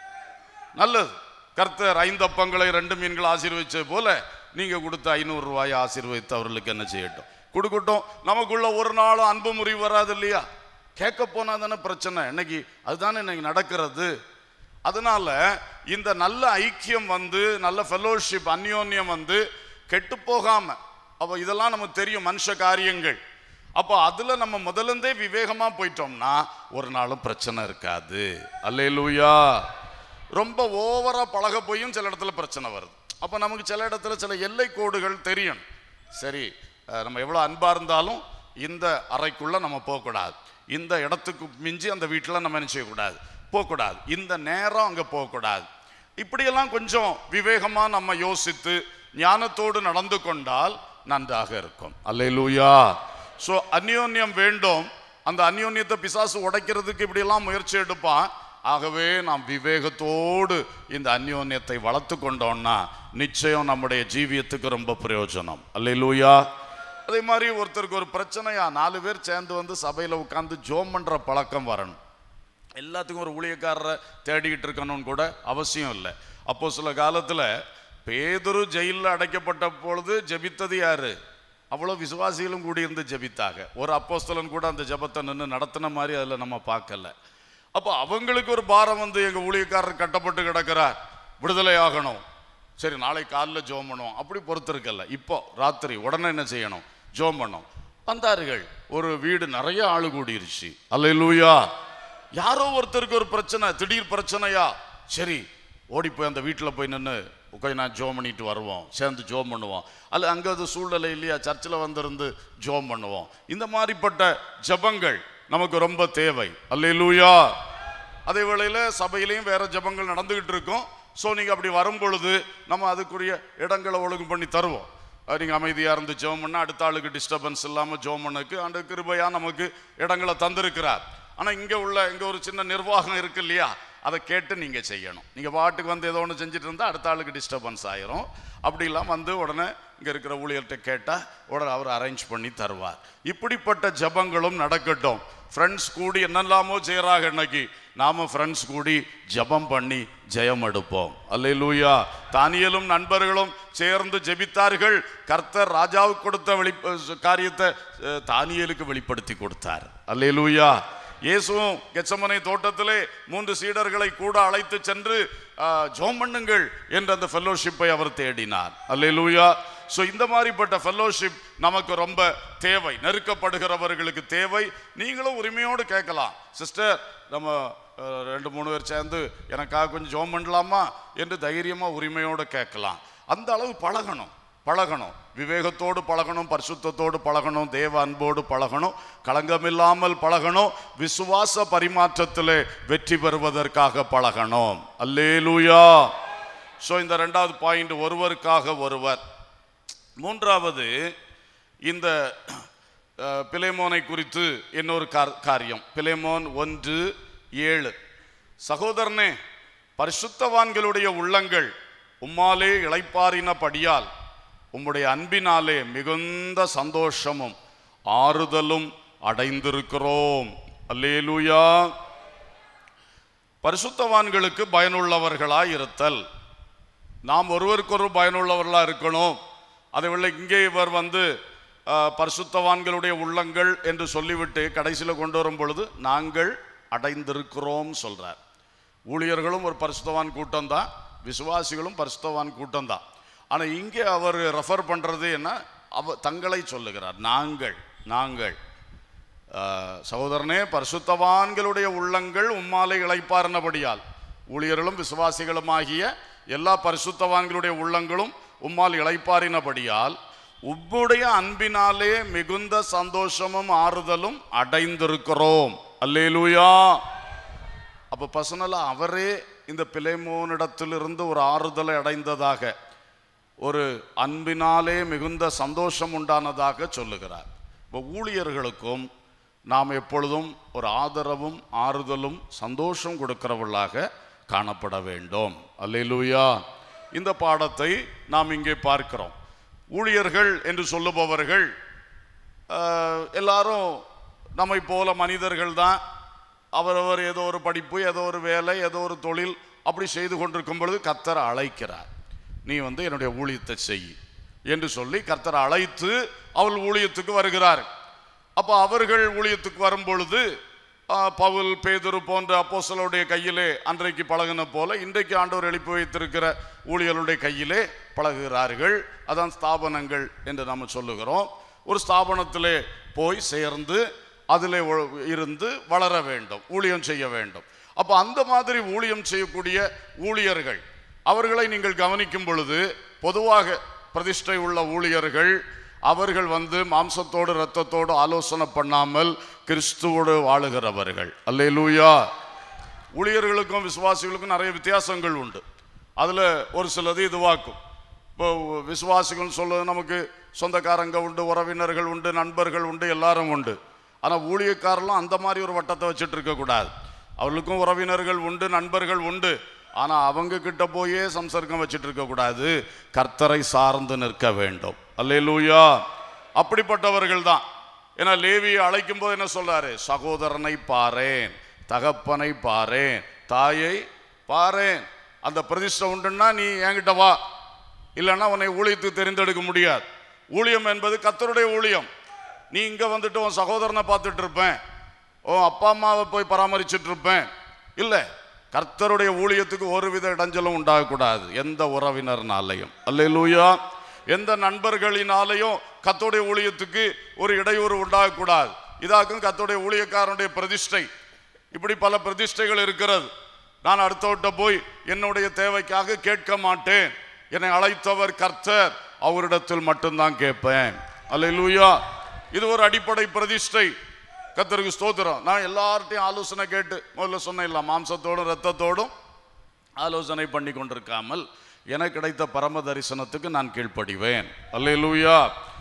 நல்லது கர்த்தர் ஐந்து அப்பங்களை ரெண்டு மீன்கள் ஆசீர்வதிச்சது போல நீங்க கொடுத்த ஐநூறு ரூபாயை ஆசீர்வதித்து அவர்களுக்கு என்ன செய்யட்டும் கொடுக்கட்டும் நமக்குள்ள ஒரு நாளும் அன்பு முறிவு வராது இல்லையா கேட்க போனா தானே பிரச்சனை இன்னைக்கு அதுதானே இன்னைக்கு நடக்கிறது அதனால இந்த நல்ல ஐக்கியம் வந்து நல்ல ஃபெலோஷிப் அந்யோன்யம் வந்து கெட்டு போகாம அப்போ இதெல்லாம் நமக்கு தெரியும் மனுஷ காரியங்கள் அப்போ அதுல நம்ம முதலிருந்தே விவேகமா போயிட்டோம்னா ஒரு நாளும் பிரச்சனை இருக்காது அல்லேலூயா ரொம்ப ஓவரா பழக போயும் சில இடத்துல பிரச்சனை வருது அப்போ நமக்கு சில இடத்துல சில எல்லை கோடுகள் தெரியும் சரி அஹ், நம்ம எவ்வளோ அன்பா இருந்தாலும் இந்த அறைக்குள்ள நம்ம போகக்கூடாது இந்த இடத்துக்கு மிஞ்சி அந்த வீட்டில் நம்ம என்ன செய்யக்கூடாது போகக்கூடாது இந்த நேரம் அங்கே போகக்கூடாது இப்படியெல்லாம் கொஞ்சம் விவேகமா நம்ம யோசித்து ஞானத்தோடு நடந்து கொண்டால் நன்றாக இருக்கும் அல்லேலூயா ஸோ அந்யோன்யம் வேண்டும் அந்த அந்யோன்யத்தை பிசாசு உடைக்கிறதுக்கு இப்படியெல்லாம் முயற்சி எடுப்பான் ஆகவே நாம் விவேகத்தோடு இந்த அந்யோன்யத்தை வளர்த்து கொண்டோம்னா நிச்சயம் நம்முடைய ஜீவியத்துக்கு ரொம்ப பிரயோஜனம் அல்லேலூயா அதே மாதிரி ஒருத்தருக்கு ஒரு பிரச்சனையா நாலு பேர் சேர்ந்து வந்து சபையில் உட்கார்ந்து ஜோம் பண்ற பழக்கம் வரணும் எல்லாத்துக்கும் ஒரு ஊழியக்காரரை தேடிக்கிட்டு இருக்கணும்னு கூட அவசியம் இல்லை அப்போ சில காலத்தில் பேதுரு ஜெயிலில் அடைக்கப்பட்ட பொழுது ஜெபித்தது யாரு அவ்வளோ விசுவாசிகளும் கூடி இருந்து ஜெபித்தாங்க ஒரு அப்போஸ்தலன் கூட அந்த ஜெபத்தை நின்று நடத்தின மாதிரி அதில் நம்ம பார்க்கல அப்போ அவங்களுக்கு ஒரு பாரம் வந்து எங்கள் ஊழியக்காரர் கட்டப்பட்டு கிடக்கிறார் விடுதலை ஆகணும் சரி நாளை காலைல ஜோம் பண்ணுவோம் அப்படி பொறுத்திருக்கல இப்போ ராத்திரி உடனே என்ன செய்யணும் ஜோம் பண்ணோம் வந்தார்கள் ஒரு வீடு நிறைய ஆளு கூடிருச்சு அல்லேலூயா யாரோ ஒருத்தருக்கு ஒரு பிரச்சனை திடீர் பிரச்சனையா சரி ஓடி போய் அந்த வீட்டில் போய் நின்று கொஞ்சம் நான் ஜோம் பண்ணிட்டு வருவோம் சேர்ந்து ஜோம் பண்ணுவோம் அல்ல அங்கே அது சூழ்நிலை இல்லையா சர்ச்சில் வந்திருந்து ஜோம் பண்ணுவோம் இந்த மாதிரிப்பட்ட ஜெபங்கள் நமக்கு ரொம்ப தேவை அல்லேலூயா அதே வேளையில் சபையிலையும் வேற ஜெபங்கள் நடந்துகிட்டு இருக்கும் ஸோ நீங்கள் அப்படி வரும் பொழுது நம்ம அதுக்குரிய இடங்களை ஒழுங்கு பண்ணி தருவோம் அஹ் நீங்க அமைதியாக இருந்து ஜெபம் பண்ணால் அடுத்த ஆளுக்கு டிஸ்டர்பன்ஸ் இல்லாமல் ஜெபம் பண்ணக்கு அந்த கிருபையாக நமக்கு இடங்களை தந்திருக்கிறார் ஆனால் இங்கே உள்ள இங்கே ஒரு சின்ன நிர்வாகம் இருக்கு இல்லையா அதை கேட்டு நீங்கள் செய்யணும் நீங்கள் பாட்டுக்கு வந்து ஏதோ ஒன்று செஞ்சுட்டு இருந்தால் அடுத்த ஆளுக்கு டிஸ்டர்பன்ஸ் ஆயிரும் அப்படிலாம் வந்து உடனே இங்கே இருக்கிற ஊழியர்கிட்ட கேட்டால் உடனே அவர் அரேஞ்ச் பண்ணி தருவார் இப்படிப்பட்ட ஜெபங்களும் நடக்கட்டும் ஃப்ரெண்ட்ஸ் கூடி என்னெல்லாமோ செய்கிறாங்க இன்னைக்கு நாம ஃப்ரெண்ட்ஸ் கூடி ஜெபம் பண்ணி ஜெயம் எடுப்போம் அல்லேலூயா தானியலும் நண்பர்களும் சேர்ந்து ஜெபித்தார்கள் கர்த்தர் ராஜாவுக்கு கொடுத்த வெளி காரியத்தை அஹ், தானியேலுக்கு வெளிப்படுத்தி கொடுத்தார் அல்லேலூயா இயேசுவும் கெச்சமனை தோட்டத்திலே மூன்று சீடர்களை கூட அழைத்து சென்று ஆஹ், ஜெபம் பண்ணுங்கள் என்ற அந்த ஃபெல்லோஷிப்பை அவர் தேடினார் அல்லேலூயா ஸோ இந்த மாதிரிப்பட்ட ஃபெல்லோஷிப் நமக்கு ரொம்ப தேவை நெருக்கப்படுகிறவர்களுக்கு தேவை நீங்களும் உரிமையோடு கேட்கலாம் சிஸ்டர் நம்ம அஹ், ரெண்டு மூணு பேர் சேர்ந்து எனக்காக கொஞ்சம் ஜெபம் பண்ணலாமா என்று தைரியமாக உரிமையோடு கேட்கலாம் அந்த அளவு பழகணும் பழகணும் விவேகத்தோடு பழகணும் பரிசுத்தத்தோடு பழகணும் தேவ அன்போடு பழகணும் களங்கமில்லாமல் பழகணும் விசுவாச பரிமாற்றத்திலே வெற்றி பெறுவதற்காக பழகணும் அல்லேலூயா ஸோ இந்த ரெண்டாவது பாயிண்ட் ஒருவருக்காக ஒருவர் மூன்றாவது இந்த அஹ், பிலேமோனை குறித்து இன்னொரு கார்- காரியம் பிலேமோன் ஒன்று ஏழு சகோதரனே பரிசுத்தவான்களுடைய உள்ளங்கள் உம்மாலே இளைப்பாறினபடியால் உம்முடைய அன்பினாலே மிகுந்த சந்தோஷமும் ஆறுதலும் அடைந்திருக்கிறோம் அல்லேலூயா பரிசுத்தவான்களுக்கு பயனுள்ளவர்களாய் இருத்தல் நாம் ஒருவருக்கொரு பயனுள்ளவர்களாக இருக்கணும் அதை விட இங்கே இவர் வந்து அஹ், பரிசுத்தவான்களுடைய உள்ளங்கள் என்று சொல்லிவிட்டு கடைசியில் கொண்டு வரும் பொழுது நாங்கள் அடைந்திருக்கிறோம் சொல்றார் ஊழியர்களும் ஒரு பரிசுத்தவான் கூட்டம் தான் விசுவாசிகளும் பரிசுத்தவான் கூட்டம் தான் ஆனால் இங்கே அவர் ரெஃபர் பண்ணுறது என்ன அவ தங்களை சொல்லுகிறார் நாங்கள் நாங்கள் ஆஹ், சகோதரனே பரிசுத்தவான்களுடைய உள்ளங்கள் உம்மாலை இளைப்பார்னபடியால் ஊழியர்களும் விசுவாசிகளுமாகிய எல்லா பரிசுத்தவான்களுடைய உள்ளங்களும் உம்மால் இளைப்பாரினபடியால் உம்முடைய அன்பினாலே மிகுந்த சந்தோஷமும் ஆறுதலும் அடைந்திருக்கிறோம் அல்லேலூயா அப்ப பர்சனலா அவரே இந்த பிலேமோனிடத்திலிருந்து ஒரு ஆறுதலை அடைந்ததாக ஒரு அன்பினாலே மிகுந்த சந்தோஷம் உண்டானதாக சொல்லுகிறார் இப்போ ஊழியர்களுக்கும் நாம் எப்பொழுதும் ஒரு ஆதரவும் ஆறுதலும் சந்தோஷம் கொடுக்கிறவர்களாக காணப்பட வேண்டும் அல்லேலூயா இந்த பாடத்தை நாம் இங்கே பார்க்கிறோம் ஊழியர்கள் என்று சொல்லுபவர்கள் ஆஹ், எல்லாரும் நம்மை போல மனிதர்கள் தான் அவரவர் ஏதோ ஒரு படிப்பு ஏதோ ஒரு வேலை ஏதோ ஒரு தொழில் அப்படி செய்து கொண்டிருக்கும் பொழுது கர்த்தர் அழைக்கிறார் நீ வந்து என்னுடைய ஊழியத்தை செய் என்று சொல்லி கர்த்தர் அழைத்து அவள் ஊழியத்துக்கு வருகிறார் அப்போ அவர்கள் ஊழியத்துக்கு வரும் பொழுது ஆஹ், பவுல் பேதுரு போன்ற அப்போஸ்தலருடைய கையிலே அன்றைக்கு பழகின போல இன்றைக்கு ஆண்டவர் எழுப்பி வைத்திருக்கிற ஊழியர்களுடைய கையிலே பழகுகிறார்கள் அதான் ஸ்தாபனங்கள் என்று நாம் சொல்லுகிறோம் ஒரு ஸ்தாபனத்திலே போய் சேர்ந்து அதிலே ஒ- இருந்து வளர வேண்டும் ஊழியம் செய்ய வேண்டும் அப்போ அந்த மாதிரி ஊழியம் செய்யக்கூடிய ஊழியர்கள் அவர்களை நீங்கள் கவனிக்கும் பொழுது பொதுவாக பிரதிஷ்டை உள்ள ஊழியர்கள் அவர்கள் வந்து மாம்சத்தோடு இரத்தத்தோடு ஆலோசனை பண்ணாமல் கிறிஸ்துவோடு வாழுகிறவர்கள் அல்லேலூயா ஊழியர்களுக்கும் விசுவாசிகளுக்கும் நிறைய வித்தியாசங்கள் உண்டு அதில் ஒரு சிலது இதுவாக்கும் இப்போ விசுவாசிகள் சொல்ல நமக்கு சொந்தக்காரங்க உண்டு உறவினர்கள் உண்டு நண்பர்கள் உண்டு எல்லாரும் உண்டு ஆனால் ஊழியக்காரர்களும் அந்த மாதிரி ஒரு வட்டத்தை வச்சுட்டு இருக்கக்கூடாது அவர்களுக்கும் உறவினர்கள் உண்டு நண்பர்கள் உண்டு ஆனால் அவங்க கிட்ட போயே சம்சர்க்கம் வச்சுட்டு இருக்கக்கூடாது கர்த்தரை சார்ந்து நிற்க வேண்டும் அல்லேலூயா அப்படிப்பட்டவர்கள் தான் ஏன்னா லேவியை அழைக்கும் போது என்ன சொல்றாரு சகோதரனை பாரேன் தகப்பனை பாரேன் தாயை பாரேன் அந்த பிரதிஷ்டை உண்டுன்னா நீ என்கிட்ட வா இல்லைன்னா உன்னை ஊழியத்துக்கு தெரிந்தெடுக்க முடியாது ஊழியம் என்பது கத்தருடைய ஊழியம் நீ இங்க வந்துட்டு உன் சகோதரனை பார்த்துட்டு இருப்பேன் உன் அப்பா அம்மாவை போய் பராமரிச்சுட்டு இருப்பேன் இல்லை கர்த்தருடைய ஊழியத்துக்கு ஒருவித இடைஞ்சலும் உண்டாகக்கூடாது எந்த உறவினர்னாலையும் அல்லேலூயா எந்த நண்பர்களினாலையும் கத்தோடைய ஊழியத்துக்கு ஒரு இடையூறு உண்டாகக்கூடாது இதாக்கும் கத்தோடைய ஊழியக்காரனுடைய பிரதிஷ்டை இப்படி பல பிரதிஷ்டைகள் இருக்கிறது நான் அடுத்தவட்ட போய் என்னுடைய தேவைக்காக கேட்க மாட்டேன் என்னை அழைத்தவர் கர்த்தர் அவரிடத்தில் மட்டும்தான் கேட்பேன் அல்லேலூயா இது ஒரு அடிப்படை பிரதிஷ்டை கர்த்தருக்கு ஸ்தோத்திரம் நான் எல்லார்ட்டையும் ஆலோசனை கேட்டு முதல்ல சொன்னேன் இல்ல மாம்சத்தோடும் ரத்தத்தோடும் ஆலோசனை பண்ணி கொண்டிருக்காமல் எனக்கு கிடைத்த பரம தரிசனத்துக்கு நான் கீழ்ப்படிவேன் அல்லேலூயா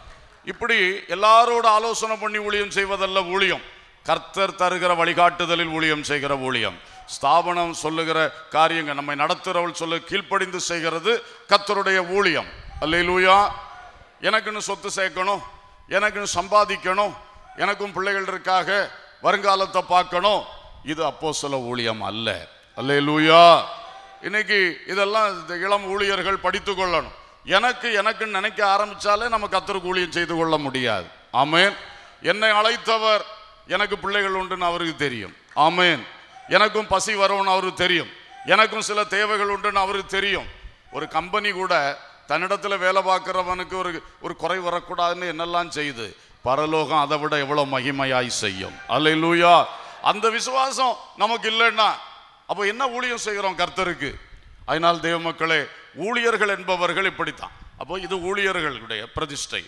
இப்படி எல்லாரோட ஆலோசனை பண்ணி ஊழியம் செய்வதல்ல ஊழியம் கர்த்தர் தருகிற வழிகாட்டுதலில் ஊழியம் செய்கிற ஊழியம் ஸ்தாபனம் சொல்லுகிற காரியங்கள் நம்மை நடத்துகிறவள் சொல்ல கீழ்ப்படிந்து செய்கிறது கர்த்தருடைய ஊழியம் அல்லேலூயா எனக்குன்னு சொத்து சேர்க்கணும் எனக்குன்னு சம்பாதிக்கணும் எனக்கும் பிள்ளைகள் இருக்காக வருங்காலத்தை பார்க்கணும் இது அப்போ சில ஊழியம் அல்ல அல்லேலூயா இன்னைக்கு இதெல்லாம் இந்த இளம் ஊழியர்கள் படித்து கொள்ளணும் எனக்கு எனக்குன்னு நினைக்க ஆரம்பிச்சாலே நம்ம கத்தருக்கு ஊழியம் செய்து கொள்ள முடியாது ஆமேன் என்னை அழைத்தவர் எனக்கு பிள்ளைகள் உண்டுன்னு அவருக்கு தெரியும் ஆமேன் எனக்கும் பசி வரும்னு அவருக்கு தெரியும் எனக்கும் சில தேவைகள் உண்டுன்னு அவருக்கு தெரியும் ஒரு கம்பெனி கூட தன்னிடத்துல வேலை பார்க்கிறவனுக்கு ஒரு ஒரு குறை வரக்கூடாதுன்னு என்னெல்லாம் செய்யுது பரலோகம் அதை விட எவ்வளவு மகிமையாய் செய்யும் அல்லேலூயா அந்த விசுவாசம் நமக்கு இல்லைன்னா அப்போ என்ன ஊழியம் செய்கிறோம் கர்த்தருக்கு அதனால் தேவ மக்களே ஊழியர்கள் என்பவர்கள் இப்படித்தான் அப்போ இது ஊழியர்களுடைய பிரதிஷ்டை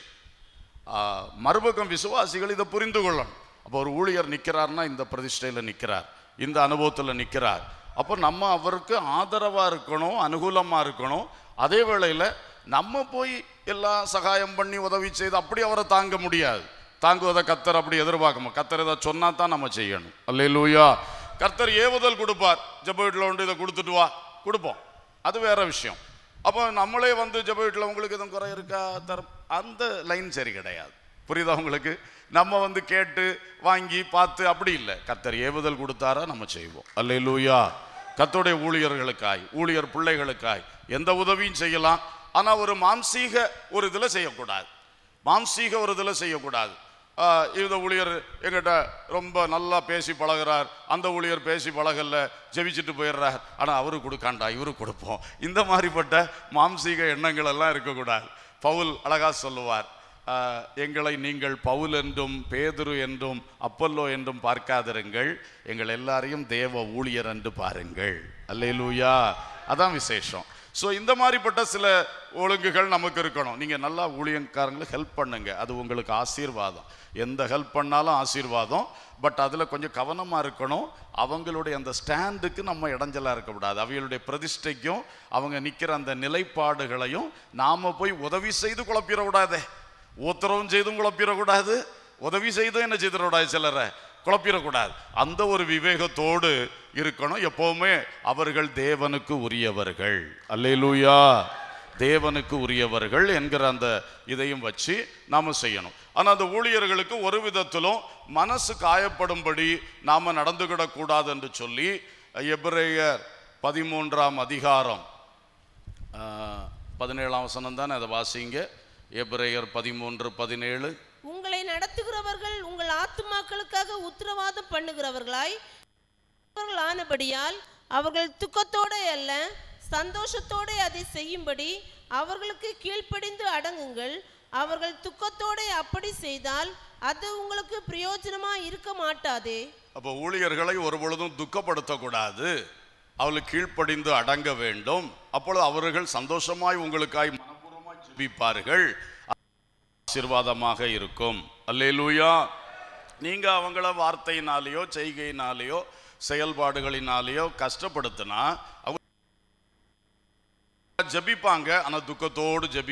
ஆ, மறுபக்கம் விசுவாசிகள் இதை புரிந்து கொள்ளணும் அப்போ ஒரு ஊழியர் நிற்கிறார்னா இந்த பிரதிஷ்டையில் நிற்கிறார் இந்த அனுபவத்தில் நிற்கிறார் அப்போ நம்ம அவருக்கு ஆதரவாக இருக்கணும் அனுகூலமாக இருக்கணும் அதே வேளையில் நம்ம போய் எல்லாம் சகாயம் பண்ணி உதவி செய்து அப்படி அவரை தாங்க முடியாது தாங்குவதை கத்தர் அப்படி எதிர்பார்க்கணும் கத்தர் இதை சொன்னா தான் நம்ம செய்யணும் அல்லேலூயா கர்த்தர் ஏவுதல் கொடுப்பார் ஜெப வீட்டில் உண்டு இதை கொடுத்துட்டு வா கொடுப்போம் அது வேற விஷயம் அப்போ நம்மளே வந்து ஜெப வீட்டில் உங்களுக்கு எதுவும் குறை இருக்கா தர அந்த லைன் சரி கிடையாது புரியுதா உங்களுக்கு நம்ம வந்து கேட்டு வாங்கி பார்த்து அப்படி இல்லை கர்த்தர் ஏவுதல் கொடுத்தாரா நம்ம செய்வோம் அல்லேலூயா கர்த்தருடைய ஊழியர்களுக்காய் ஊழியர் பிள்ளைகளுக்காய் எந்த உதவியும் செய்யலாம் ஆனா ஒரு மாம்சீக ஒரு இதில் செய்யக்கூடாது மாம்சீக ஒரு இதில் செய்யக்கூடாது ஆஹ் இந்த ஊழியர் எங்கிட்ட ரொம்ப நல்லா பேசி பழகுறார் அந்த ஊழியர் பேசி பழகல ஜெபிச்சுட்டு போயிடுறார் ஆனால் அவரு கொடுக்காண்டா இவரு கொடுப்போம் இந்த மாதிரிப்பட்ட மாம்சீக எண்ணங்கள் எல்லாம் இருக்கக்கூடாது பவுல் அழகா சொல்லுவார் ஆஹ் எங்களை நீங்கள் பவுல் என்றும் பேதுரு என்றும் அப்பல்லோ என்றும் பார்க்காதிருங்கள் எங்கள் எல்லாரையும் தேவ ஊழியர் என்று பாருங்கள் அல்லேலூயா அதான் விசேஷம் ஸோ இந்த மாதிரிப்பட்ட சில ஒழுங்குகள் நமக்கு இருக்கணும் நீங்கள் நல்லா ஊழியக்காரங்களுக்கு ஹெல்ப் பண்ணுங்க அது உங்களுக்கு ஆசீர்வாதம் எந்த ஹெல்ப் பண்ணாலும் ஆசீர்வாதம் பட் அதில் கொஞ்சம் கவனமாக இருக்கணும் அவங்களுடைய அந்த ஸ்டாண்டுக்கு நம்ம இடைஞ்சலாக இருக்கக்கூடாது அவங்களுடைய பிரதிஷ்டைக்கும் அவங்க நிற்கிற அந்த நிலைப்பாடுகளையும் நாம் போய் உதவி செய்து குழப்பிடக்கூடாதே உத்தரவும் செய்தும் குழப்பிடக்கூடாது உதவி செய்தும் என்ன செய்திடக்கூடாது சிலரை குழப்பிடக்கூடாது அந்த ஒரு விவேகத்தோடு இருக்கணும் எப்பவுமே அவர்கள் தேவனுக்கு உரியவர்கள் அல்லேலூயா தேவனுக்கு உரியவர்கள் என்கிற அந்த இதையும் வச்சு நாம செய்யணும் ஆனால் அந்த ஊழியர்களுக்கு ஒரு விதத்திலும் மனசு காயப்படும்படி நாம நடந்துக்கிடக்கூடாது என்று சொல்லி எபிரேயர் பதிமூன்றாம் அதிகாரம் ஆஹ், பதினேழாம் வசனம் தானே அதை வாசிங்க எபிரேயர் பதிமூன்று பதினேழு உங்களை நடத்துகிறவர்கள் உங்கள் ஆத்துமாக்களுக்காக உத்தரவாதம் பண்ணுகிறவர்களாய் அவர்கள் ஆனபடியால் அவர்கள் துக்கத்தோட அல்ல சந்தோஷத்தோட அதை செய்யும்படி அவர்களுக்கு கீழ்ப்படிந்து அடங்குங்கள் அவர்கள் துக்கத்தோட அப்படி செய்தால் அது உங்களுக்கு பிரயோஜனமா இருக்க மாட்டாதே அப்போ ஊழியர்களை ஒரு பொழுதும் துக்கப்படுத்தக்கூடாது அவளுக்கு கீழ்ப்படிந்து அடங்க வேண்டும் அப்பொழுது அவர்கள் சந்தோஷமாய் உங்களுக்காய் மனப்பூர்வமாய் ஜெபிப்பார்கள் ஆசீர்வாதமாக இருக்கும் அல்லேலூயா நீங்க அவங்கள வார்த்தையினாலேயோ செய்கையினாலேயோ செயல்பாடுகளினாலேயோ கஷ்டப்படுத்தினா அவங்க ஜெபிப்பாங்க ஆனா துக்கத்தோடு ஜெபி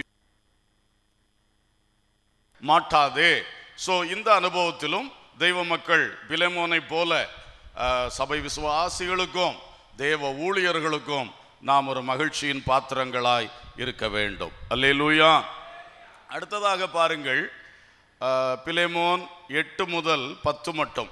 மாட்டாதே ஸோ இந்த அனுபவத்திலும் தெய்வ மக்கள் பிலமோனை போல அஹ், சபை விசுவாசிகளுக்கும் தேவ ஊழியர்களுக்கும் நாம் ஒரு மகிழ்ச்சியின் பாத்திரங்களாய் இருக்க வேண்டும் அல்லேலூயா அடுத்ததாக பாருங்கள் அஹ், பிலேமோன் எட்டு முதல் பத்து மட்டும்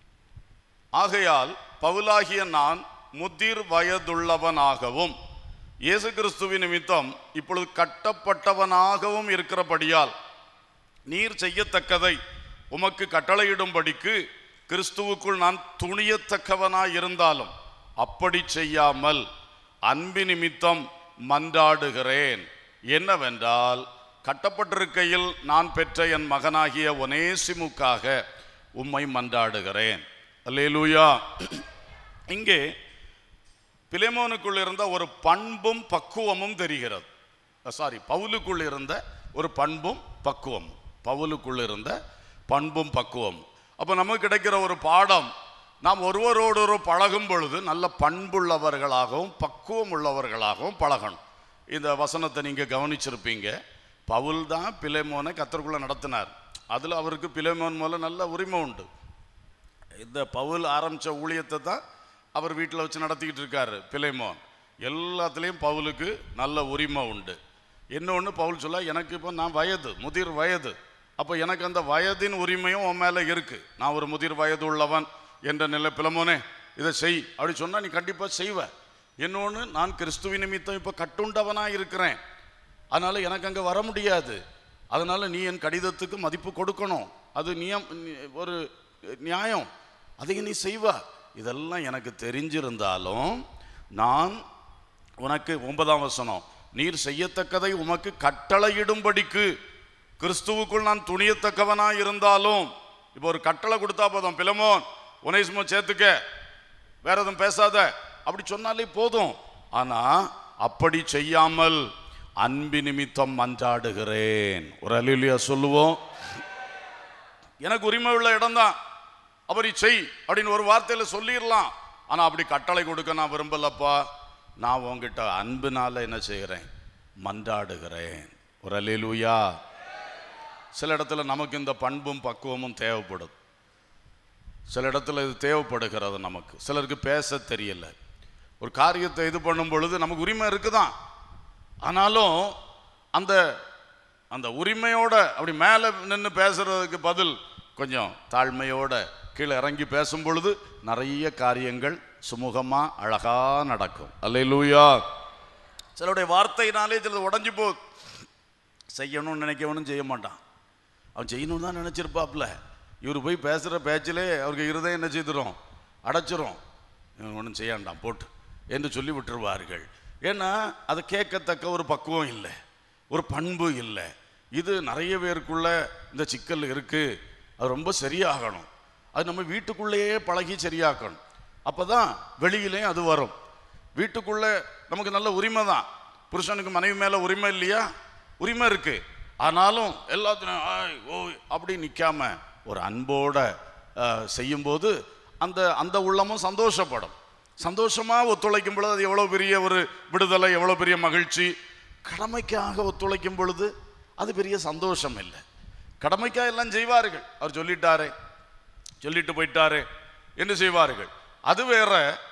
ஆகையால் பவுலாகிய நான் முதிர் வயதுள்ளவனாகவும் இயேசு கிறிஸ்துவின் நிமித்தம் இப்பொழுது கட்டப்பட்டவனாகவும் இருக்கிறபடியால் நீர் செய்யத்தக்கதை உமக்கு கட்டளையிடும்படிக்கு கிறிஸ்துவுக்குள் நான் துணியத்தக்கவனாய் இருந்தாலும் அப்படி செய்யாமல் அன்பு நிமித்தம் மன்றாடுகிறேன் என்னவென்றால் கட்டப்பட்டிருக்கையில் நான் பெற்ற என் மகனாகிய ஒனேசிமுக்காக உம்மை மன்றாடுகிறேன் அல்லேலூயா இங்கே பிலேமோனுக்குள் இருந்த ஒரு பண்பும் பக்குவமும் தெரிகிறது சாரி பவுலுக்குள் இருந்த ஒரு பண்பும் பக்குவம் பவுலுக்குள் இருந்த பண்பும் பக்குவம் அப்போ நமக்கு கிடைக்கிற ஒரு பாடம் நாம் ஒருவரோடொரு பழகும் பொழுது நல்ல பண்புள்ளவர்களாகவும் பக்குவம் உள்ளவர்களாகவும் பழகணும் இந்த வசனத்தை நீங்கள் கவனிச்சிருப்பீங்க பவுல் தான் பிலேமோனை கத்தருக்குள்ளே நடத்தினார் அதில் அவருக்கு பிலேமோன் மூலம் நல்ல உரிமை உண்டு இந்த பவுல் ஆரம்பித்த ஊழியத்தை தான் அவர் வீட்டில் வச்சு நடத்திக்கிட்டு இருக்காரு பிலேமோன் எல்லாத்துலேயும் பவுலுக்கு நல்ல உரிமை உண்டு இன்னொன்று பவுல் சொல்ல எனக்கு இப்போ நான் வயது முதிர் வயது அப்போ எனக்கு அந்த வயதின் உரிமையும் உன் மேலே இருக்குது நான் ஒரு முதிர் வயது உள்ளவன் என்ற நிலை பிலமோனே இதை செய் அப்படி சொன்னால் நீ கண்டிப்பாக செய்வ இன்னொன்று நான் கிறிஸ்துவின் நிமித்தம் இப்போ கட்டுண்டவனாக இருக்கிறேன் அதனால் எனக்கு அங்கே வர முடியாது அதனால் நீ என் கடிதத்துக்கு மதிப்பு கொடுக்கணும் அது நியம் நி- ஒரு நியாயம் அதையும் நீ செய்வ இதெல்லாம் எனக்கு தெரிஞ்சிருந்தாலும் நான் உனக்கு ஒன்பதாம் வசனம் நீர் செய்யத்தக்கதை உமக்கு கட்டளையிடும்படிக்கு கிறிஸ்துவுக்குள் நான் துணியத்தக்கவனாய் இருந்தாலும் இப்போ ஒரு கட்டளை கொடுத்தா போதும் பிலமோன் உனேசுமோ சேர்த்துக்க வேற எதுவும் பேசாத அப்படி சொன்னாலே போதும் ஆனா அப்படி செய்யாமல் அன்பு நிமித்தம் மன்றாடுகிறேன் ஒரு அலிலியா சொல்லுவோம் எனக்கு உரிமை உள்ள இடம்தான் அப்படி செய் அப்படின்னு ஒரு வார்த்தையில சொல்லிடலாம் ஆனா அப்படி கட்டளை கொடுக்க நான் விரும்பலப்பா நான் உங்ககிட்ட அன்புனால என்ன செய்கிறேன் மன்றாடுகிறேன் ஒரு அலிலுயா சில இடத்துல நமக்கு இந்த பண்பும் பக்குவமும் தேவைப்படும் சில இடத்துல இது தேவைப்படுகிறது நமக்கு சிலருக்கு பேச தெரியல ஒரு காரியத்தை இது பண்ணும் பொழுது நமக்கு உரிமை இருக்குதான் ஆனாலும் அந்த அந்த உரிமையோட அப்படி மேலே நின்று பேசுறதுக்கு பதில் கொஞ்சம் தாழ்மையோட கீழே இறங்கி பேசும் பொழுது நிறைய காரியங்கள் சுமூகமா அழகா நடக்கும் அல்லேலூயா சிலருடைய வார்த்தையினாலே சிலது உடஞ்சி போகுது செய்யணும்னு நினைக்கவனும் செய்ய மாட்டான் அவன் செய்யணும்னு தான் நினச்சிருப்பாப்புல இவர் போய் பேசுகிற பேச்சிலே அவருக்கு இருதயம் என்ன செய்துரும் அடைச்சிரும் இவன் ஒன்றும் செய்யாண்டாம் போட்டு என்று சொல்லி விட்டுருவார்கள் ஏன்னா அது கேட்கத்தக்க ஒரு பக்குவம் இல்லை ஒரு பண்பு இல்லை இது நிறைய பேருக்குள்ள இந்த சிக்கல் இருக்குது அது ரொம்ப சரியாகணும் அது நம்ம வீட்டுக்குள்ளேயே பழகி சரியாக்கணும் அப்போ தான் வெளியிலேயும் அது வரும் வீட்டுக்குள்ளே நமக்கு நல்ல உரிமை தான் புருஷனுக்கு மனைவி மேலே உரிமை இல்லையா உரிமை இருக்கு ஆனாலும் எல்லாத்திலும் ஆய் ஓய் அப்படி நிற்காம ஒரு அன்போட அஹ், செய்யும்போது அந்த அந்த உள்ளமும் சந்தோஷப்படும் சந்தோஷமாக ஒத்துழைக்கும் பொழுது அது எவ்வளோ பெரிய ஒரு விடுதலை எவ்வளோ பெரிய மகிழ்ச்சி கடமைக்காக ஒத்துழைக்கும் பொழுது அது பெரிய சந்தோஷம் இல்லை கடமைக்காக எல்லாம் செய்வார்கள் அவர் சொல்லிட்டாரே சொல்லிட்டு போயிட்டாரு என்று செய்வார்கள் அது வேற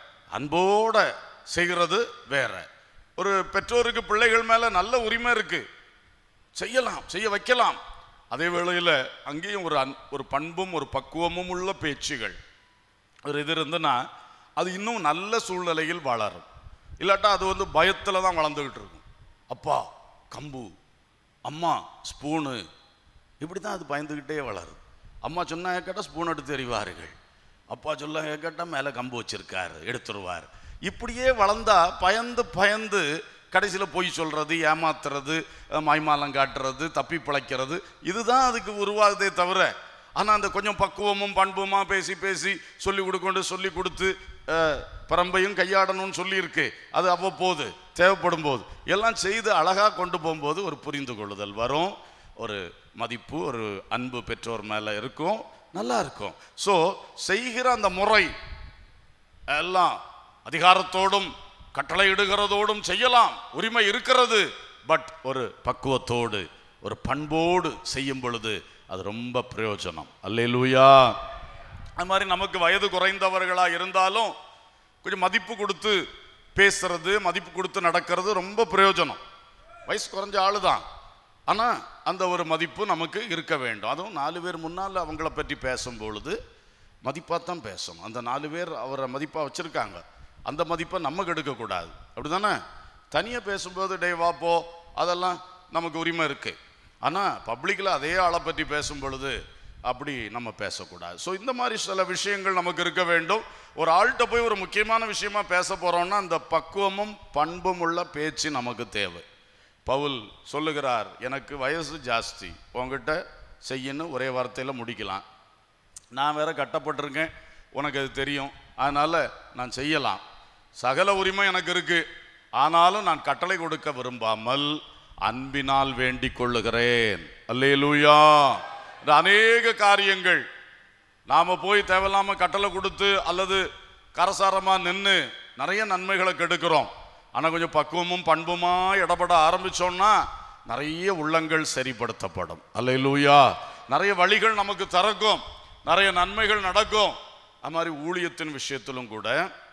அன்போட செய்கிறது வேற ஒரு பெற்றோருக்கு பிள்ளைகள் மேல நல்ல உரிமை இருக்கு செய்யலாம் செய்ய வைக்கலாம் அதே வேளையில் அங்கேயும் ஒரு அன் ஒரு பண்பும் ஒரு பக்குவமும் உள்ள பேச்சுகள் ஒரு இது இருந்துன்னா அது இன்னும் நல்ல சூழ்நிலையில் வளரும் இல்லாட்டா அது வந்து பயத்தில் தான் வளர்ந்துக்கிட்டு இருக்கும் அப்பா கம்பு அம்மா ஸ்பூனு இப்படி தான் அது பயந்துக்கிட்டே வளருது அம்மா சொன்னா கேட்டால் ஸ்பூன் எடுத்து எறிவார்கள் அப்பா சொல்ல கேட்டால் மேலே கம்பு வச்சிருக்காரு எடுத்துருவார் இப்படியே வளர்ந்தா பயந்து பயந்து கடைசியில் பொய் சொல்றது ஏமாத்துறது அஹ், மாய்மாலம் காட்டுறது தப்பி பிழைக்கிறது இதுதான் அதுக்கு உருவாகுதே தவிர ஆனால் அந்த கொஞ்சம் பக்குவமும் பண்புமா பேசி பேசி சொல்லி கொடுக்கொண்டு சொல்லி கொடுத்து அஹ், பரம்பையும் கையாடணும்னு சொல்லியிருக்கு அது அவ்வப்போது தேவைப்படும் போது எல்லாம் செய்து அழகாக கொண்டு போகும்போது ஒரு புரிந்து கொள்ளுதல் வரும் ஒரு மதிப்பு ஒரு அன்பு பெற்றோர் மேலே இருக்கும் நல்லா இருக்கும் ஸோ செய்கிற அந்த முறை எல்லாம் அதிகாரத்தோடும் கட்டளையிடுகிறதோடும் செய்யலாம் உரிமை இருக்கிறது பட் ஒரு பக்குவத்தோடு ஒரு பண்போடு செய்யும் பொழுது அது ரொம்ப பிரயோஜனம் அல்லேலூயா அது மாதிரி நமக்கு வயது குறைந்தவர்களா இருந்தாலும் கொஞ்சம் மதிப்பு கொடுத்து பேசுறது மதிப்பு கொடுத்து நடக்கிறது ரொம்ப பிரயோஜனம் வயசு குறைஞ்ச ஆளு தான் ஆனால் அந்த ஒரு மதிப்பு நமக்கு இருக்க வேண்டும் அதுவும் நாலு பேர் முன்னால் அவங்கள பற்றி பேசும் பொழுது மதிப்பாக தான் பேசணும் அந்த நாலு பேர் அவரை மதிப்பாக வச்சுருக்காங்க அந்த மதிப்பை நம்ம கெடுக்கக்கூடாது அப்படி தானே தனியாக பேசும்போது டே வா போ அதெல்லாம் நமக்கு உரிமை இருக்கு ஆனால் பப்ளிக்கில் அதே ஆளை பற்றி பேசும் பொழுது அப்படி நம்ம பேசக்கூடாது ஸோ இந்த மாதிரி சில விஷயங்கள் நமக்கு இருக்க வேண்டும் ஒரு ஆள்கிட்ட போய் ஒரு முக்கியமான விஷயமா பேச போறோம்னா அந்த பக்குவமும் பண்பும் உள்ள பேச்சு நமக்கு தேவை பவுல் சொல்லுகிறார் எனக்கு வயசு ஜாஸ்தி உங்ககிட்ட செய்யணும் ஒரே வார்த்தையில் முடிக்கலாம் நான் வேற கட்டப்பட்டிருக்கேன் உனக்கு அது தெரியும் அதனால நான் செய்யலாம் சகல உரிமை எனக்கு இருக்கு ஆனாலும் நான் கட்டளை கொடுக்க விரும்பாமல் அன்பினால் வேண்டிக் கொள்ளுகிறேன் அல்லேலூயா இந்த அநேக காரியங்கள் நாம போய் தேவையில்லாம கட்டளை கொடுத்து அல்லது கரசாரமா நின்று நிறைய நன்மைகளை கெடுக்கிறோம் ஆனா கொஞ்சம் பக்குவமும் பண்புமா இடப்பட ஆரம்பிச்சோம்னா நிறைய உள்ளங்கள் சரிப்படுத்தப்படும் அல்லேலூயா நிறைய வழிகள் நமக்கு திறக்கும் நிறைய நன்மைகள் நடக்கும் அது மாதிரி ஊழியத்தின் விஷயத்திலும் கூட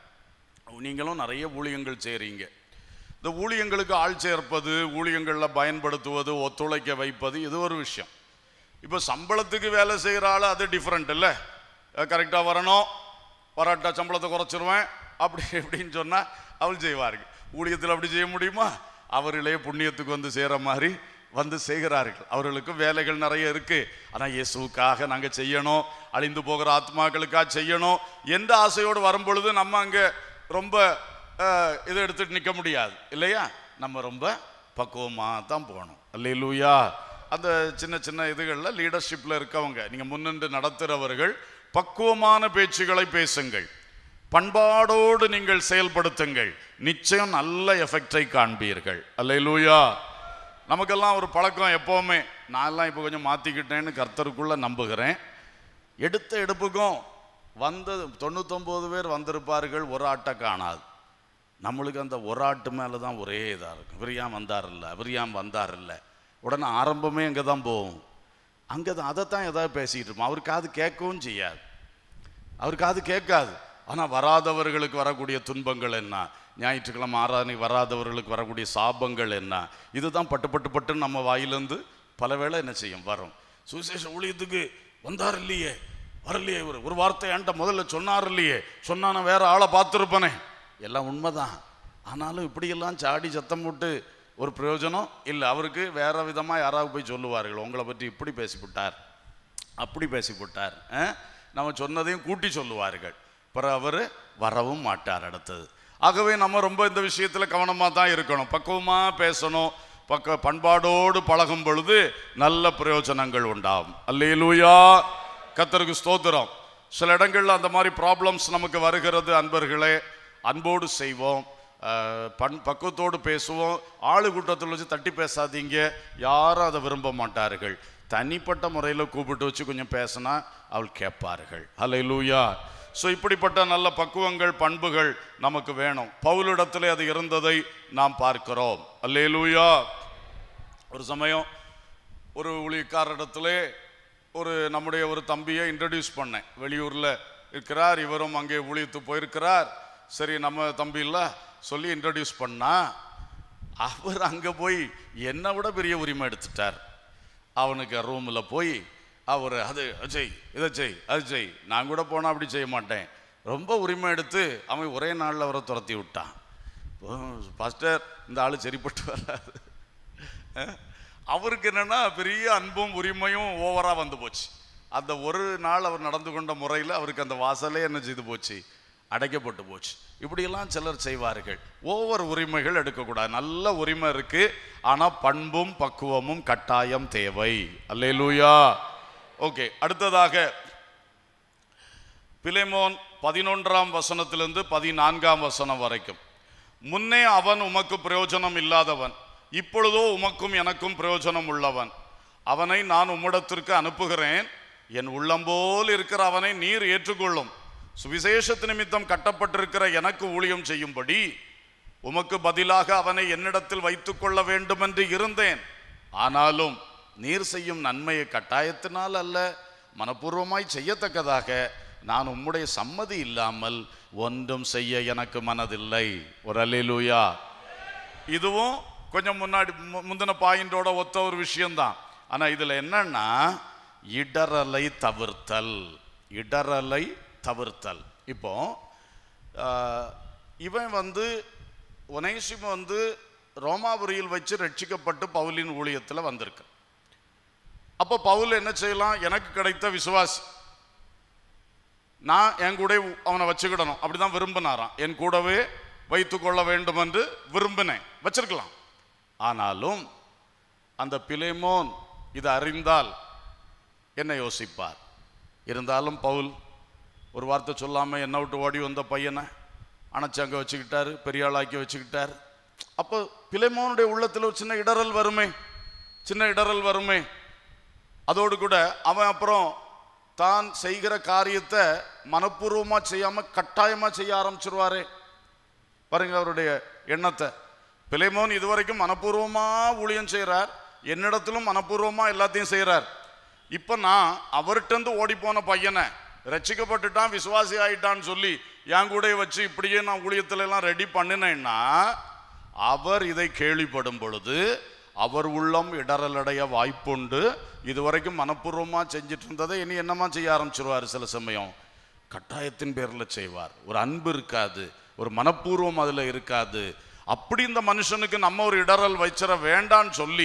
நீங்களும் நிறைய ஊழியங்கள் செய்கிறீங்க இந்த ஊழியங்களுக்கு ஆள் சேர்ப்பது ஊழியங்களில் பயன்படுத்துவது ஒத்துழைக்க வைப்பது இது ஒரு விஷயம் இப்போ சம்பளத்துக்கு வேலை செய்கிற ஆள் அது டிஃப்ரெண்ட் இல்லை கரெக்டாக வரணும் வராட்டா சம்பளத்தை குறைச்சிருவேன் அப்படி இப்படின்னு சொன்னால் அவள் செய்வார்கள் ஊழியத்தில் அப்படி செய்ய முடியுமா அவர்களே புண்ணியத்துக்கு வந்து செய்கிற மாதிரி வந்து செய்கிறார்கள் அவர்களுக்கும் வேலைகள் நிறைய இருக்கு ஆனால் இயேசுவுக்காக நாங்கள் செய்யணும் அழிந்து போகிற ஆத்மாக்களுக்காக செய்யணும் எந்த ஆசையோடு வரும் பொழுது நம்ம அங்கே ரொம்ப அஹ், இதை எடுத்துட்டு நிற்க முடியாது இல்லையா நம்ம ரொம்ப பக்குவமாக தான் போகணும் அல்லேலூயா அந்த சின்ன சின்ன இதுகளில் லீடர்ஷிப்பில் இருக்கவங்க நீங்கள் முன்னின்று நடத்துகிறவர்கள் பக்குவமான பேச்சுகளை பேசுங்கள் பண்பாடோடு நீங்கள் செயல்படுத்துங்கள் நிச்சயம் நல்ல எஃபெக்டை காண்பீர்கள் அல்லேலூயா நமக்கெல்லாம் ஒரு பழக்கம் எப்போவுமே நான்லாம் இப்போ கொஞ்சம் மாற்றிக்கிட்டேன்னு கர்த்தருக்குள்ள நம்புகிறேன் எடுத்த எடுப்புக்கும் வந்தது தொண்ணூத்தொம்பது பேர் வந்திருப்பார்கள் ஒரு ஆட்டை காணாது நம்மளுக்கு அந்த ஒரு ஆட்டு மேலே தான் ஒரே இதாக இருக்கும் விரியாம் வந்தாரில்ல விரியாம் வந்தாரில்ல உடனே ஆரம்பமே அங்கே தான் போகும் அங்கே தான் அதை தான் ஏதாவது பேசிக்கிட்டு இருப்போம் அவர் காது கேட்கவும் செய்யாது அவர் காது கேட்காது ஆனால் வராதவர்களுக்கு வரக்கூடிய துன்பங்கள் என்ன ஞாயிற்றுக்கிழமை ஆராதனை வராதவர்களுக்கு வரக்கூடிய சாபங்கள் என்ன இதுதான் பட்டு பட்டு பட்டுன்னு நம்ம வாயிலிருந்து பல வேளை என்ன செய்யும் வரும் சுவிசேஷ ஊழியத்துக்கு வந்தார் இல்லையே வரலையே இவர் ஒரு வார்த்தை என்கிட்ட முதல்ல சொன்னார் இல்லையே சொன்னா நான் வேற ஆளை பார்த்துருப்பனே எல்லாம் உண்மைதான் ஆனாலும் இப்படியெல்லாம் சாடி சத்தம் போட்டு ஒரு பிரயோஜனம் இல்லை அவருக்கு வேற விதமாக யாராவது போய் சொல்லுவார்கள் உங்களை பற்றி இப்படி பேசிவிட்டார் அப்படி பேசிவிட்டார் அஹ்? நம்ம சொன்னதையும் கூட்டி சொல்லுவார்கள் பிறகு அவர் வரவும் மாட்டார் அடுத்தது ஆகவே நம்ம ரொம்ப இந்த விஷயத்தில் கவனமாக தான் இருக்கணும் பக்குவமாக பேசணும் பக்க பண்பாடோடு பழகும் பொழுது நல்ல பிரயோஜனங்கள் உண்டாகும் அல்லேலூயா கத்தருக்கு ஸ்தோத்திரம் சில இடங்கள்ல அந்த மாதிரி ப்ராப்ளம்ஸ் நமக்கு வருகிறது அன்பர்களே அன்போடு செய்வோம் அஹ், பண் பக்குவத்தோடு பேசுவோம் ஆளு கூட்டத்தில் வச்சு தட்டி பேசாதீங்க யாரும் அதை விரும்ப மாட்டார்கள் தனிப்பட்ட முறையில் கூப்பிட்டு வச்சு கொஞ்சம் பேசினா அவள் கேட்பார்கள் ஹalleluya ஸோ இப்படிப்பட்ட நல்ல பக்குவங்கள் பண்புகள் நமக்கு வேணும் பவுலிடத்திலே அது இருந்ததை நாம் பார்க்கிறோம் அல்லேலூயா ஒரு சமயம் ஒரு ஊழியக்காரரிடத்திலே ஒரு நம்முடைய ஒரு தம்பியை இன்ட்ரடியூஸ் பண்ணேன் வெளியூரில் இருக்கிறார் இவரும் அங்கே ஊழியத்து போயிருக்கிறார் சரி நம்ம தம்பி இல்ல சொல்லி இன்ட்ரடியூஸ் பண்ணா அவர் அங்கே போய் என்னை விட பெரிய உரிமை எடுத்துட்டார் அவனுக்கு ரூமில் போய் அவர் அது அஜய் இதை செய் அது செய் நான் கூட போனால் அப்படி செய்ய மாட்டேன் ரொம்ப உரிமை எடுத்து அவன் ஒரே நாளில் அவரை துரத்தி விட்டான் பாஸ்டர் இந்த ஆள் சரிப்பட்டு வராது அஹ், அவருக்கு என்னன்னா பெரிய அன்பும் உரிமையும் ஓவரா வந்து போச்சு அந்த ஒரு நாள் அவர் நடந்து கொண்ட முறையில் அவருக்கு அந்த வாசலே என்ன செய்து போச்சு அடைக்கப்பட்டு போச்சு இப்படியெல்லாம் சிலர் செய்வார்கள் ஓவர் உரிமைகள் எடுக்கக்கூடாது நல்ல உரிமை இருக்கு ஆனா பண்பும் பக்குவமும் கட்டாயம் தேவை அல்லேலூயா ஓகே அடுத்ததாக பிலேமோன் பதினொன்றாம் வசனத்திலிருந்து பதினான்காம் வசனம் வரைக்கும் முன்னே அவன் உமக்கு பிரயோஜனம் இல்லாதவன் இப்பொழுதோ உமக்கும் எனக்கும் பிரயோஜனம் உள்ளவன் அவனை நான் உம்மிடத்திற்கு அனுப்புகிறேன் என் உள்ளம்போல் இருக்கிற அவனை நீர் ஏற்றுக்கொள்ளும் சுவிசேஷத்து நிமித்தம் கட்டப்பட்டிருக்கிற எனக்கு ஊழியம் செய்யும்படி உமக்கு பதிலாக அவனை என்னிடத்தில் வைத்துக்கொள்ள வேண்டும் என்று இருந்தேன் ஆனாலும் நீர் செய்யும் நன்மையை கட்டாயத்தினால் அல்ல மனப்பூர்வமாய் செய்யத்தக்கதாக நான் உம்முடைய சம்மதி இல்லாமல் ஒன்றும் செய்ய எனக்கு மனதில்லை ஒரு அல்லேலூயா இதுவும் கொஞ்சம் முன்னாடி மு- முந்தின பாயிண்டோட ஒத்த ஒரு விஷயம்தான் ஆனா இதுல என்னன்னா இடரலை தவிர்த்தல் இடரலை தவிர்த்தல் இப்போ ஆஹ், இவன் வந்து ஒனைசிம் வந்து ரோமாபுரியில் வச்சு ரட்சிக்கப்பட்டு பவுலின் ஊழியத்தில் வந்திருக்கு அப்போ பவுல் என்ன செய்யலாம் எனக்கு கிடைத்த விசுவாசி நான் என் கூட அவனை வச்சுக்கிடணும் அப்படிதான் விரும்பினாராம் என் கூடவே வைத்துக்கொள்ள வேண்டும் என்று விரும்பினேன் வச்சிருக்கலாம் ஆனாலும் அந்த பிலேமோன் இது அறிந்தால் என்ன யோசிப்பார் இருந்தாலும் பவுல் ஒரு வார்த்தை சொல்லாம என்ன விட்டு ஓடி வந்த பையனை அணைச்சு அங்கே வச்சுக்கிட்டாரு பெரிய ஆளாக்கி வச்சுக்கிட்டாரு அப்போ பிலேமோனுடைய உள்ளத்தில் ஒரு சின்ன இடறல் வருமே சின்ன இடறல் வருமே அதோடு கூட அவன் அப்புறம் தான் செய்கிற காரியத்தை மனப்பூர்வமா செய்யாம கட்டாயமா செய்ய ஆரம்பிச்சிருவாரே பாருங்க அவருடைய எண்ணத்தை பிலைமோன் இதுவரைக்கும் மனப்பூர்வமா ஊழியம் செய்கிறார் என்னிடத்திலும் மனப்பூர்வமா எல்லாத்தையும் செய்கிறார் இப்போ நான் அவர்கிட்ட ஓடி போன பையனை ரட்சிக்கப்பட்டுட்டான் விசுவாசி ஆயிட்டான்னு சொல்லி என் கூட வச்சு இப்படியே நான் ஊழியத்துல எல்லாம் ரெடி பண்ணினேன்னா அவர் இதை கேள்விப்படும் பொழுது அவர் உள்ளம் இடரலடைய வாய்ப்புண்டு இதுவரைக்கும் மனப்பூர்வமா செஞ்சுட்டு இருந்ததை இனி என்னமா செய்ய ஆரம்பிச்சிருவார் சில சமயம் கட்டாயத்தின் பேரில் செய்வார் ஒரு அன்பு இருக்காது ஒரு மனப்பூர்வம் அதில் இருக்காது அப்படி இந்த மனுஷனுக்கு நம்ம ஒரு இடரல் வச்சிட வேண்டான்னு சொல்லி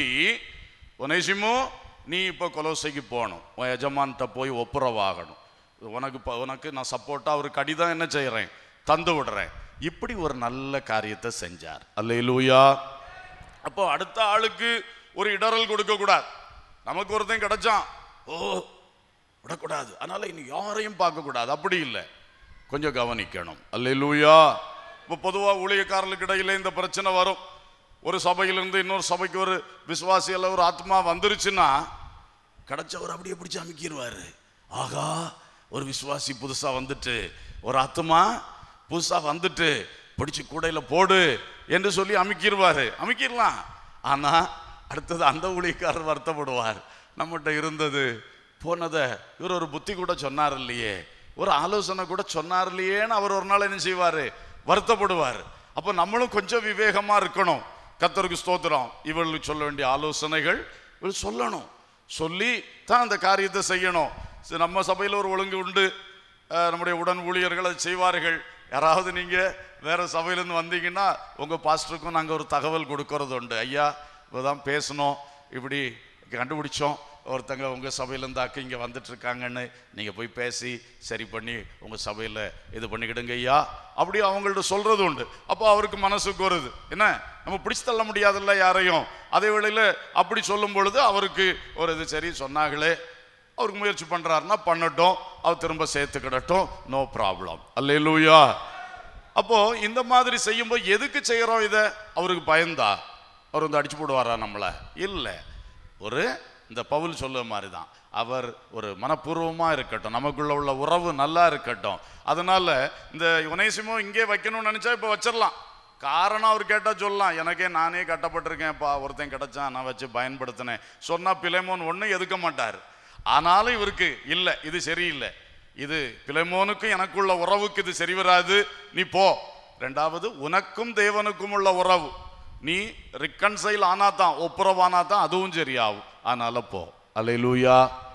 ஒனேசிமோ நீ இப்போ கொலோசைக்கு போகணும் உன் எஜமான்கிட்ட போய் ஒப்புரவாகணும் உனக்கு இப்போ உனக்கு நான் சப்போர்ட்டாக ஒரு கடிதம் என்ன செய்கிறேன் தந்து விடுறேன் இப்படி ஒரு நல்ல காரியத்தை செஞ்சார் அல்லேலூயா அப்போ அடுத்த ஆளுக்கு ஒரு இடரல் கொடுக்க கூடாது நமக்கு ஒருத்தன் கிடைச்சான் ஓ விடக்கூடாது அதனால இனி யாரையும் பார்க்க கூடாது அப்படி இல்லை கொஞ்சம் கவனிக்கணும் அல்லேலூயா இப்போ பொதுவாக ஊழியக்காரர்களுக்கு இடையில இந்த பிரச்சனை வரும் ஒரு சபையிலிருந்து இன்னொரு சபைக்கு ஒரு விசுவாசியில் ஒரு ஆத்மா வந்துருச்சுன்னா கிடைச்சவர் அப்படியே பிடிச்சி அமுக்கிடுவாரு ஆகா ஒரு விசுவாசி புதுசா வந்துட்டு ஒரு ஆத்மா புதுசா வந்துட்டு பிடிச்சு கூடையில போடு என்று சொல்லி அமுக்கிடுவாரு அமுக்கிடலாம் ஆனா அடுத்தது அந்த ஊழியக்காரர் வருத்தப்படுவார் நம்மகிட்ட இருந்தது போனதை இவர் ஒரு புத்தி கூட சொன்னார் இல்லையே ஒரு ஆலோசனை கூட சொன்னார் இல்லையேன்னு அவர் ஒரு நாள் என்ன செய்வாரு வருத்தப்படுவார் அப்போ நம்மளும் கொஞ்சம் விவேகமா இருக்கணும் கத்தருக்கு ஸ்தோத்திரம் இவர்களுக்கு சொல்ல வேண்டிய ஆலோசனைகள் இவள் சொல்லணும் சொல்லி தான் அந்த காரியத்தை செய்யணும் சரி, நம்ம சபையில் ஒரு ஒழுங்கு உண்டு அஹ், நம்முடைய உடன் ஊழியர்கள் அதை செய்வார்கள் யாராவது நீங்க வேற சபையிலேருந்து வந்தீங்கன்னா உங்க பாஸ்டருக்கும் நாங்கள் ஒரு தகவல் கொடுக்கறது உண்டு ஐயா இப்போதான் பேசணும் இப்படி கண்டுபிடிச்சோம் ஒருத்தங்க உங்க சபையிலேருந்து அக்கா இங்கே வந்துட்டு இருக்காங்கன்னு நீங்க போய் பேசி சரி பண்ணி உங்க சபையில் இது பண்ணிக்கிடுங்க ஐயா அப்படி அவங்கள்ட்ட சொல்றது உண்டு அப்போ அவருக்கு மனசுக்கு வருது என்ன நம்ம பிடிச்சு தள்ள முடியாதுல்ல யாரையும் அதே வேளையில் அப்படி சொல்லும் பொழுது அவருக்கு ஒரு இது சரி சொன்னாங்களே அவருக்கு முயற்சி பண்றாருன்னா பண்ணட்டும் அவர் திரும்ப சேர்த்துக்கிடட்டும் நோ ப்ராப்ளம் அல்லேலூயா அப்போ இந்த மாதிரி செய்யும்போது எதுக்கு செய்யறோம் இதை அவருக்கு பயந்தா அவர் வந்து அடிச்சு போடுவாரா நம்மளை இல்லை ஒரு இந்த பவுல் சொல்ல மாதிரி தான் அவர் ஒரு மனப்பூர்வமா இருக்கட்டும் நமக்குள்ள உள்ள உறவு நல்லா இருக்கட்டும் அதனால இந்த யுனேசிமோ இங்கே வைக்கணும்னு நினைச்சா இப்போ வச்சிடலாம் காரணம் அவர் கேட்டா சொல்லலாம் எனக்கே நானே கட்டப்பட்டிருக்கேன்ப்பா ஒருத்தன் கிடைச்சான் நான் வச்சு பயன்படுத்தினேன் சொன்னா பிலைமோன் ஒன்றும் எதுக்க மாட்டார் ஆனாலும் இவருக்கு இல்லை இது சரியில்லை இது பிலைமோனுக்கும் எனக்குள்ள உறவுக்கு இது சரி வராது நீ போ ரெண்டாவது உனக்கும் தேவனுக்கும் உள்ள உறவு நீ ரிக்கன்சைல் ஆனா தான் ஒப்புரவானா தான் அதுவும் சரியாகும் அதனால போ அல்லேலூயா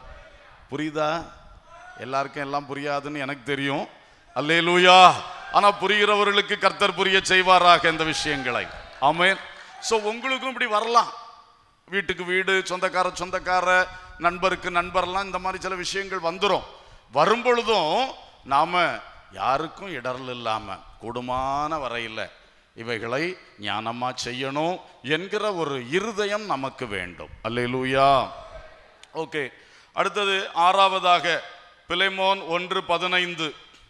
புரியுதா எல்லாருக்கும் எல்லாம் புரியாதுன்னு எனக்கு தெரியும் அல்லேலூயா ஆனா புரிகிறவர்களுக்கு கர்த்தர் புரிய செய்வாராக இந்த விஷயங்களை ஆமென் சோ உங்களுக்கும் இப்படி வரலாம் வீட்டுக்கு வீடு சொந்தக்கார சொந்தக்கார நண்பருக்கு நண்பர்லாம் இந்த மாதிரி சில விஷயங்கள் வந்துடும் வரும் பொழுதும் நாம யாருக்கும் இடரல் இல்லாம கூடுமான வரையில் இவைகளை ஞானமா செய்யணும் என்கிற ஒரு இருதயம் நமக்கு வேண்டும் அல்லேலூயா ஓகே அடுத்தது ஆறாவதாக பிலைமோன் ஒன்று பதினைந்து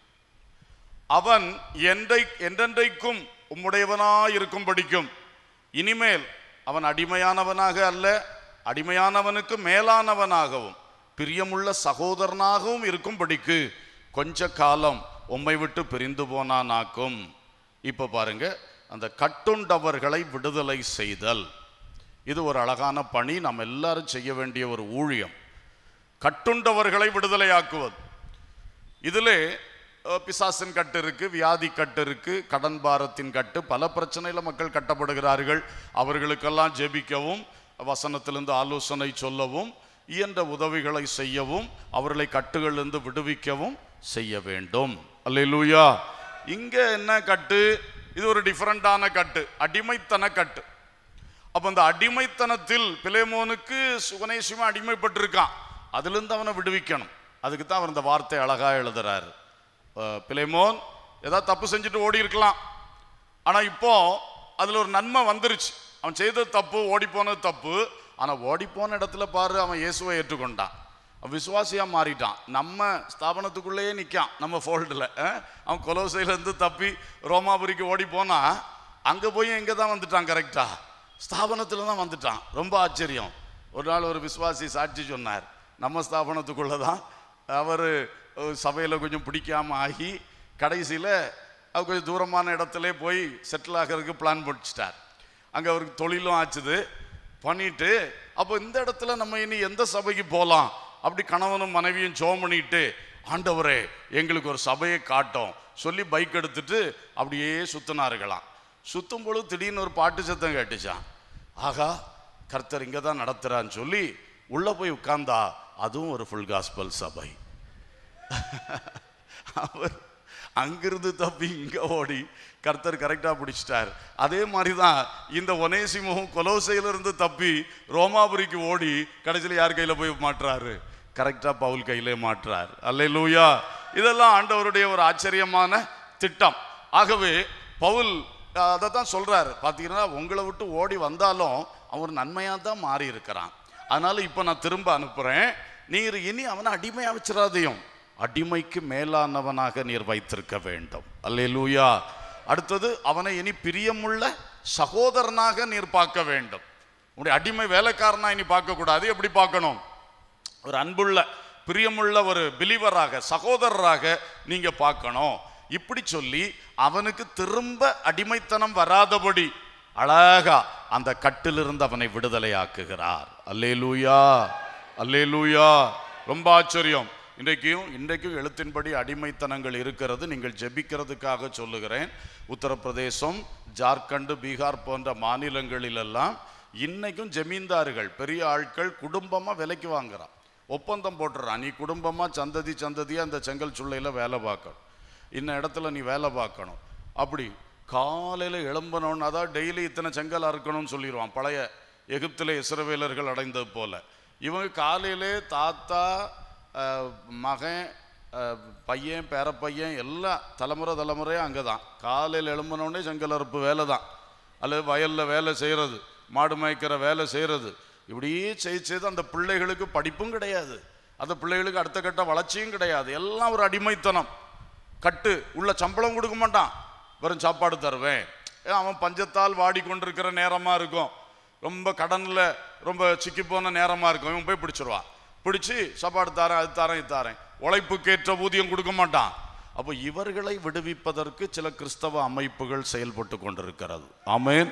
அவன் என்றை என்றென்றைக்கும் உம்முடையவனாயிருக்கும் படிக்கும் இனிமேல் அவன் அடிமையானவனாக அல்ல அடிமையானவனுக்கு மேலானவனாகவும் பிரியமுள்ள சகோதரனாகவும் இருக்கும்படிக்கு கொஞ்ச காலம் உம்மை விட்டு பிரிந்து போனானாக்கும் இப்போ பாருங்க அந்த கட்டுண்டவர்களை விடுதலை செய்தல் இது ஒரு அழகான பணி நாம் எல்லாரும் செய்ய வேண்டிய ஒரு ஊழியம் கட்டுண்டவர்களை விடுதலையாக்குவது இதிலே அஹ், பிசாசின் கட்டு இருக்கு வியாதி கட்டு இருக்கு கடன் பாரத்தின் கட்டு பல பிரச்சனையில மக்கள் கட்டப்படுகிறார்கள் அவர்களுக்கெல்லாம் ஜெபிக்கவும் வசனத்திலிருந்து ஆலோசனை சொல்லவும் இயன்ற உதவிகளை செய்யவும் அவர்களை கட்டுகளிலிருந்து விடுவிக்கவும் செய்ய வேண்டும் அல்லேலூயா இங்க என்ன கட்டு இது ஒரு டிஃபரண்டான கட்டு அடிமைத்தன கட்டு அப்ப அந்த அடிமைத்தனத்தில் பிலேமோனுக்கு சுகனேசியமா அடிமைப்பட்டிருக்கான் அதுல இருந்து அவனை விடுவிக்கணும் அதுக்கு தான் அவர் இந்த வார்த்தை அழகா எழுதுறாரு அஹ், பிலேமோன் ஏதாவது தப்பு செஞ்சுட்டு ஓடி இருக்கலாம் ஆனா இப்போ அதுல ஒரு நன்மை வந்துருச்சு அவன் செய்தது தப்பு ஓடி போனது தப்பு ஆனா ஓடி போன இடத்துல பாரு அவன் இயேசுவை ஏற்றுக்கொண்டான் அவன் விசுவாசியா மாறிட்டான் நம்ம ஸ்தாபனத்துக்குள்ளேயே நிக்கான் நம்ம ஃபோல்டில் அவன் கொலோசையில இருந்து தப்பி ரோமாபுரிக்கு ஓடி போனா அங்க போய் எங்க தான் வந்துட்டான் கரெக்டா ஸ்தாபனத்துல தான் வந்துட்டான் ரொம்ப ஆச்சரியம் ஒரு நாள் ஒரு விசுவாசி சாட்சி சொன்னார் நம்ம ஸ்தாபனத்துக்குள்ள தான் அவர் சபையில் கொஞ்சம் பிடிக்காம ஆகி கடைசியில் அவர் கொஞ்சம் தூரமான இடத்துல போய் செட்டில் ஆகிறதுக்கு பிளான் போட்டுச்சிட்டார் அங்கே அவருக்கு தொழிலும் ஆச்சுது பண்ணிட்டு அப்போ இந்த இடத்துல நம்ம இனி எந்த சபைக்கு போகலாம் அப்படி கணவனும் மனைவியும் ஜோம் பண்ணிட்டு ஆண்டவரே எங்களுக்கு ஒரு சபையை காட்டும் சொல்லி பைக் எடுத்துட்டு அப்படியே சுத்தினார்களாம் சுத்தும் பொழுது திடீர்னு ஒரு பாட்டு சத்தம் கேட்டுச்சான் ஆகா கர்த்தர் இங்கே தான் நடத்துறான்னு சொல்லி உள்ள போய் உட்கார்ந்தா அதுவும் ஒரு ஃபுல் காஸ்பல் சபை அவர் அங்கிருந்து தப்பி இங்க ஓடி கர்த்தர் கரெக்டா பிடிச்சிட்டார் அதே மாதிரி தான் இந்த ஒனேசிமும் கொலோசையிலிருந்து தப்பி ரோமாபுரிக்கு ஓடி கடைசியில் யார் கையில போய் மாட்டுறாரு கரெக்டா பவுல் கையிலே மாட்டுறார் அல்லேலூயா இதெல்லாம் ஆண்டவருடைய ஒரு ஆச்சரியமான திட்டம் ஆகவே பவுல் அதை தான் சொல்றாரு பார்த்தீங்கன்னா உங்களை விட்டு ஓடி வந்தாலும் அவன் ஒரு நன்மையாக தான் மாறி இருக்கிறான் அதனால இப்போ நான் திரும்ப அனுப்புறேன் நீர் இனி அவனை அடிமையா வச்சிடாதையும் அடிமைக்கு மேலானவனாக நீர் வைத்திருக்க வேண்டும் அல்லேலூயா அடுத்தது அவனை இனி பிரியமுள்ள சகோதரனாக நீர் பார்க்க வேண்டும் உங்களுடைய அடிமை வேலைக்காரனா இனி பார்க்க கூடாது எப்படி பார்க்கணும் ஒரு அன்புள்ள பிரியமுள்ள ஒரு பிலிவராக சகோதரராக நீங்க பார்க்கணும் இப்படி சொல்லி அவனுக்கு திரும்ப அடிமைத்தனம் வராதபடி அழகா அந்த கட்டிலிருந்து அவனை விடுதலையாக்குகிறார் அல்லேலூயா அல்லேலூயா ரொம்ப ஆச்சரியம் இன்றைக்கும் இன்றைக்கும் எழுத்தின்படி அடிமைத்தனங்கள் இருக்கிறது நீங்கள் ஜெபிக்கிறதுக்காக சொல்லுகிறேன் உத்தரப்பிரதேசம் ஜார்க்கண்ட் பீகார் போன்ற மாநிலங்களிலெல்லாம் இன்னைக்கும் ஜமீன்தார்கள் பெரிய ஆட்கள் குடும்பமா விலைக்கு வாங்குறான் ஒப்பந்தம் போட்டுறான் நீ குடும்பமா சந்ததி சந்ததியா அந்த செங்கல் சுள்ளையில வேலை பார்க்கணும் இன்ன இடத்துல நீ வேலை பார்க்கணும் அப்படி காலையில எழும்பணும்னா தான் டெய்லி இத்தனை செங்கல் அறுக்கணும்னு சொல்லிடுவான் பழைய எகிப்திலே இஸ்ரவேலர்கள் அடைந்தது போல இவங்க காலையிலே தாத்தா அஹ், மகன் அஹ், பையன் பேரப்பையன் எல்லாம் தலைமுறை தலைமுறையாக அங்கே தான் காலையில் எழும்பினோடனே செங்கல் அறுப்பு வேலை தான் அல்லது வயலில் வேலை செய்கிறது மாடு மேய்க்கிற வேலை செய்கிறது இப்படியே செய்து செய்து அந்த பிள்ளைகளுக்கு படிப்பும் கிடையாது அந்த பிள்ளைகளுக்கு அடுத்த கட்ட வளர்ச்சியும் கிடையாது எல்லாம் ஒரு அடிமைத்தனம் கட்டு உள்ள சம்பளம் கொடுக்க மாட்டான் வெறும் சாப்பாடு தருவேன் ஏன் அவன் பஞ்சத்தால் வாடிக்கொண்டிருக்கிற நேரமா இருக்கும் ரொம்ப கடன்ல ரொம்ப சிக்கி போன நேரமா இருக்கும் இவன் போய் பிடிச்சிருவான் பிடிச்சு சாப்பாடு தாரேன் அது தாரேன் இது தாரேன் உழைப்புக்கேற்ற ஊதியம் கொடுக்க மாட்டான் அப்போ இவர்களை விடுவிப்பதற்கு சில கிறிஸ்தவ அமைப்புகள் செயல்பட்டு கொண்டிருக்கிறது ஆமென்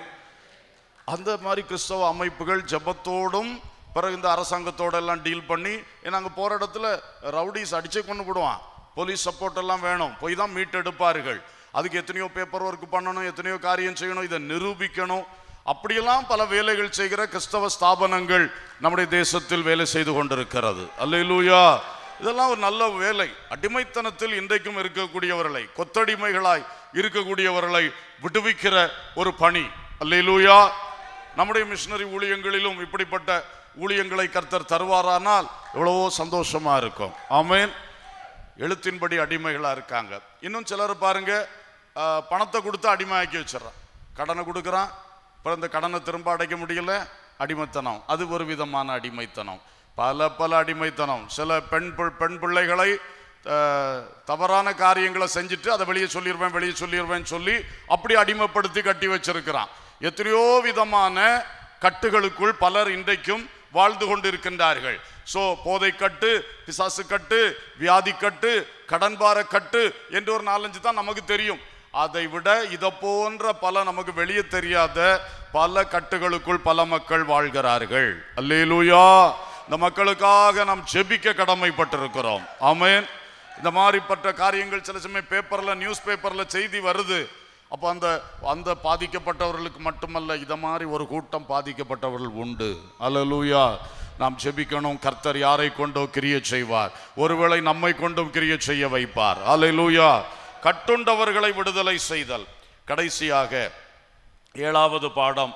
அந்த மாதிரி கிறிஸ்தவ அமைப்புகள் ஜெபத்தோடும் பிறகு இந்த அரசாங்கத்தோட எல்லாம் டீல் பண்ணி ஏன்னா அங்கே போகிற இடத்துல ரவுடிஸ் அடிச்சே கொண்டு விடுவான் போலீஸ் சப்போர்ட் எல்லாம் வேணும் போய் தான் மீட்டெடுப்பார்கள் அதுக்கு எத்தனையோ பேப்பர் ஒர்க் பண்ணணும் எத்தனையோ காரியம் செய்யணும் இதை நிரூபிக்கணும் அப்படியெல்லாம் பல வேலைகள் செய்கிற கிறிஸ்தவ ஸ்தாபனங்கள் நம்முடைய தேசத்தில் வேலை செய்து கொண்டிருக்கிறது அல்லேலூயா இதெல்லாம் ஒரு நல்ல வேலை அடிமைத்தனத்தில் இன்றைக்கும் இருக்கக்கூடியவர்களை கொத்தடிமைகளாய் இருக்கக்கூடியவர்களை விடுவிக்கிற ஒரு பணி அல்லேலூயா நம்முடைய மிஷினரி ஊழியங்களிலும் இப்படிப்பட்ட ஊழியங்களை கர்த்தர் தருவாரானால் எவ்வளவோ சந்தோஷமா இருக்கும் ஆமென் எழுத்தின்படி அடிமைகளா இருக்காங்க இன்னும் சிலர் பாருங்க ஆஹ், பணத்தை கொடுத்து அடிமையாக்கி வச்சிடறான் கடனை கொடுக்குறான் அப்புறம் இந்த கடனை திரும்ப அடைக்க முடியல அடிமைத்தனம் அது ஒரு விதமான அடிமைத்தனம் பல பல அடிமைத்தனம் சில பெண் பிள்- பெண் பிள்ளைகளை ஆஹ், தவறான காரியங்களை செஞ்சுட்டு அதை வெளியே சொல்லிடுவேன் வெளியே சொல்லிடுவேன் சொல்லி அப்படி அடிமைப்படுத்தி கட்டி வச்சிருக்கிறான் எத்தனையோ விதமான கட்டுகளுக்குள் பலர் இன்றைக்கும் வாழ்ந்து கொண்டிருக்கின்றார்கள் சோ போதை கட்டு பிசாசு கட்டு வியாதி கட்டு கடன்பார கட்டு என்று ஒரு நாலஞ்சு தான் நமக்கு தெரியும் அதை விட இதை போன்ற பல நமக்கு வெளியே தெரியாத பல கட்டுகளுக்குள் பல மக்கள் வாழ்கிறார்கள் அல்லேலூயா இந்த மக்களுக்காக நாம் ஜெபிக்க கடமைப்பட்டிருக்கிறோம் ஆமென் இந்த மாதிரிப்பட்ட காரியங்கள் சில சமயம் பேப்பர்ல நியூஸ் பேப்பர்ல செய்தி வருது அப்போ அந்த அந்த பாதிக்கப்பட்டவர்களுக்கு மட்டுமல்ல இத மாதிரி ஒரு கூட்டம் பாதிக்கப்பட்டவர்கள் உண்டு அல்லேலூயா நாம் ஜெபிக்கணும் கர்த்தர் யாரை கொண்டோ கிரிய செய்வார் ஒருவேளை நம்மை கொண்டும் கிரிய செய்ய வைப்பார் அல்லேலூயா கட்டுண்டவர்களை விடுதலை செய்தல் கடைசியாக ஏழாவது பாடம்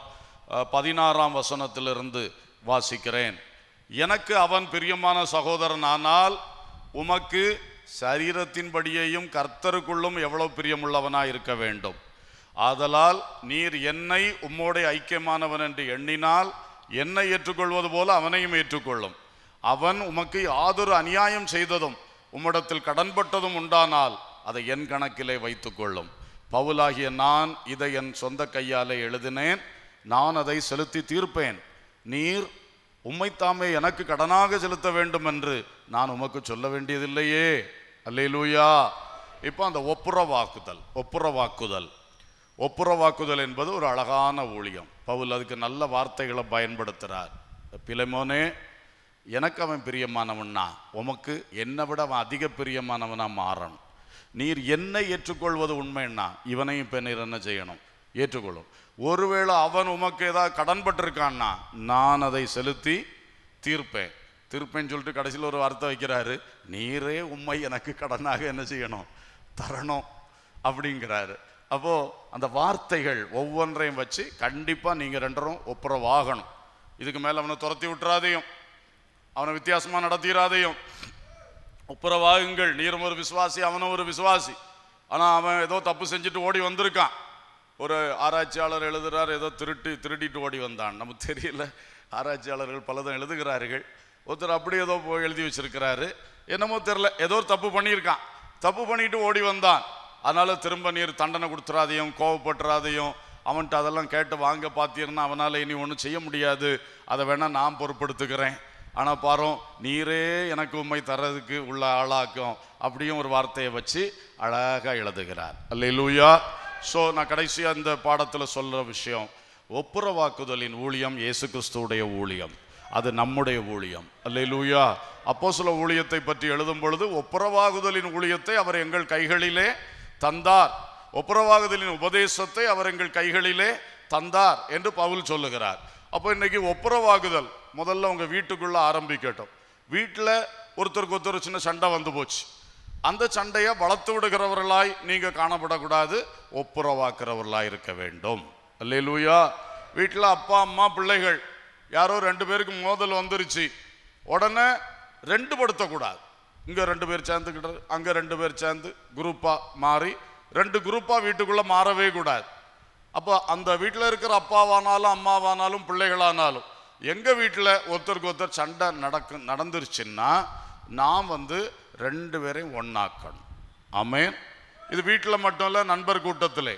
அஹ், பதினாறாம் வசனத்திலிருந்து வாசிக்கிறேன் எனக்கு அவன் பிரியமான சகோதரன் ஆனால் உமக்கு சரீரத்தின்படியேயும் கர்த்தருக்குள்ளும் எவ்வளவு பிரியமுள்ளவனாய் இருக்க வேண்டும் ஆதலால் நீர் என்னை உம்மோடே ஐக்கியமானவன் என்று எண்ணினால் என்னை ஏற்றுக்கொள்வது போல அவனையும் ஏற்றுக்கொள்ளும் அவன் உமக்கு யாதொரு அநியாயம் செய்ததும் உம்மிடத்தில் கடன்பட்டதும் உண்டானால் அதை என் கணக்கிலே வைத்துக்கொள்ளும் பவுலாகிய நான் இதை என் சொந்த கையாலே எழுதினேன் நான் அதை செலுத்தி தீர்ப்பேன் நீர் உம்மைத்தாமே எனக்கு கடனாக செலுத்த வேண்டும் என்று நான் உமக்கு சொல்ல வேண்டியதில்லையே அல்லேலூயா இப்போ அந்த ஒப்புரவாக்குதல் ஒப்புரவாக்குதல் ஒப்புரவாக்குதல் என்பது ஒரு அழகான ஊழியம் பவுல் அதுக்கு நல்ல வார்த்தைகளை பயன்படுத்துகிறார் பிலமோனே எனக்கு அவன் பிரியமானவன்னா உமக்கு என்னை விட அவன் அதிக பிரியமானவனா மாறணும் நீர் என்னை ஏற்றுக்கொள்வது உண்மைன்னா இவனையும் இப்போ நீர் என்ன செய்யணும் ஏற்றுக்கொள்ளும் ஒருவேளை அவன் உமக்கு ஏதாவது கடன்பட்டிருக்கான்னா நான் அதை செலுத்தி தீர்ப்பேன் தீர்ப்பேன்னு சொல்லிட்டு கடைசியில் ஒரு வார்த்தை வைக்கிறாரு நீரே உண்மை எனக்கு கடனாக என்ன செய்யணும் தரணும் அப்படிங்கிறாரு அப்போ அந்த வார்த்தைகள் ஒவ்வொன்றையும் வச்சு கண்டிப்பா நீங்க ரெண்டரும் ஒப்புரவாகணும் இதுக்கு மேல அவனை துரத்தி விட்டுறாதையும் அவனை வித்தியாசமா நடத்திடாதையும் ஒப்புரவாகுங்கள் நீரும் ஒரு விசுவாசி அவனும் ஒரு விசுவாசி ஆனா அவன் ஏதோ தப்பு செஞ்சுட்டு ஓடி வந்திருக்கான் ஒரு ஆராய்ச்சியாளர் எழுதுறார் ஏதோ திருட்டு திருடிட்டு ஓடி வந்தான் நமக்கு தெரியல ஆராய்ச்சியாளர்கள் பலதும் எழுதுகிறார்கள் ஒருத்தர் அப்படி ஏதோ போய் எழுதி வச்சிருக்கிறாரு என்னமோ தெரியல ஏதோ ஒரு தப்பு பண்ணியிருக்கான் தப்பு பண்ணிட்டு ஓடி வந்தான் அதனால திரும்ப நீர் தண்டனை கொடுத்துறாதையும் கோவப்பட்டுறாதையும் அவன்கிட்ட அதெல்லாம் கேட்டு வாங்க பார்த்தீங்கன்னா அவனால இனி ஒன்றும் செய்ய முடியாது அதை வேணா நான் பொறுப்படுத்துக்கிறேன் ஆனால் பாரோம் நீரே எனக்கு உண்மை தர்றதுக்கு உள்ள ஆளாக்கும் அப்படியும் ஒரு வார்த்தையை வச்சு அழகாக எழுதுகிறார் அல்லேலூயா ஸோ நான் கடைசியாக இந்த பாடத்தில் சொல்கிற விஷயம் ஒப்புரவாக்குதலின் ஊழியம் இயேசு கிறிஸ்துவுடைய ஊழியம் அது நம்முடைய ஊழியம் அல்லேலூயா அப்போ சில ஊழியத்தை பற்றி எழுதும் பொழுது ஒப்புரவாகுதலின் ஊழியத்தை அவர் எங்கள் கைகளிலே தந்தார் ஒப்புரவாகுதலின் உபதேசத்தை அவர் எங்கள் கைகளிலே தந்தார் என்று பவுல் சொல்லுகிறார் அப்போ இன்னைக்கு ஒப்புரவாகுதல் முதல்ல உங்க வீட்டுக்குள்ள ஆரம்பிக்கட்டும் வீட்டில் ஒருத்தருக்கு ஒருத்தர் சின்ன சண்டை வந்து போச்சு அந்த சண்டையை வளர்த்து விடுகிறவர்களாய் நீங்க காணப்படக்கூடாது ஒப்புரவாக்குறவர்களாய் இருக்க வேண்டும் அல்லேலூயா வீட்டில் அப்பா அம்மா பிள்ளைகள் யாரோ ரெண்டு பேருக்கு மோதல் வந்துருச்சு உடனே ரெண்டு படுத்தக்கூடாது இங்க ரெண்டு பேர் சேர்ந்துக்கிட்டு அங்க ரெண்டு பேர் சேர்ந்து குரூப்பா மாறி ரெண்டு குரூப்பா வீட்டுக்குள்ள மாறவே கூடாது அப்போ அந்த வீட்டில் இருக்கிற அப்பாவானாலும் அம்மாவானாலும் பிள்ளைகளானாலும் எங்க வீட்டில் ஒருத்தருக்கு ஒருத்தர் சண்டை நடக்கு நடந்துருச்சுன்னா நான் வந்து ரெண்டு பேரையும் ஒண்ணாக்கணும் ஆமென் இது வீட்டில் மட்டும் இல்லை நண்பர் கூட்டத்திலே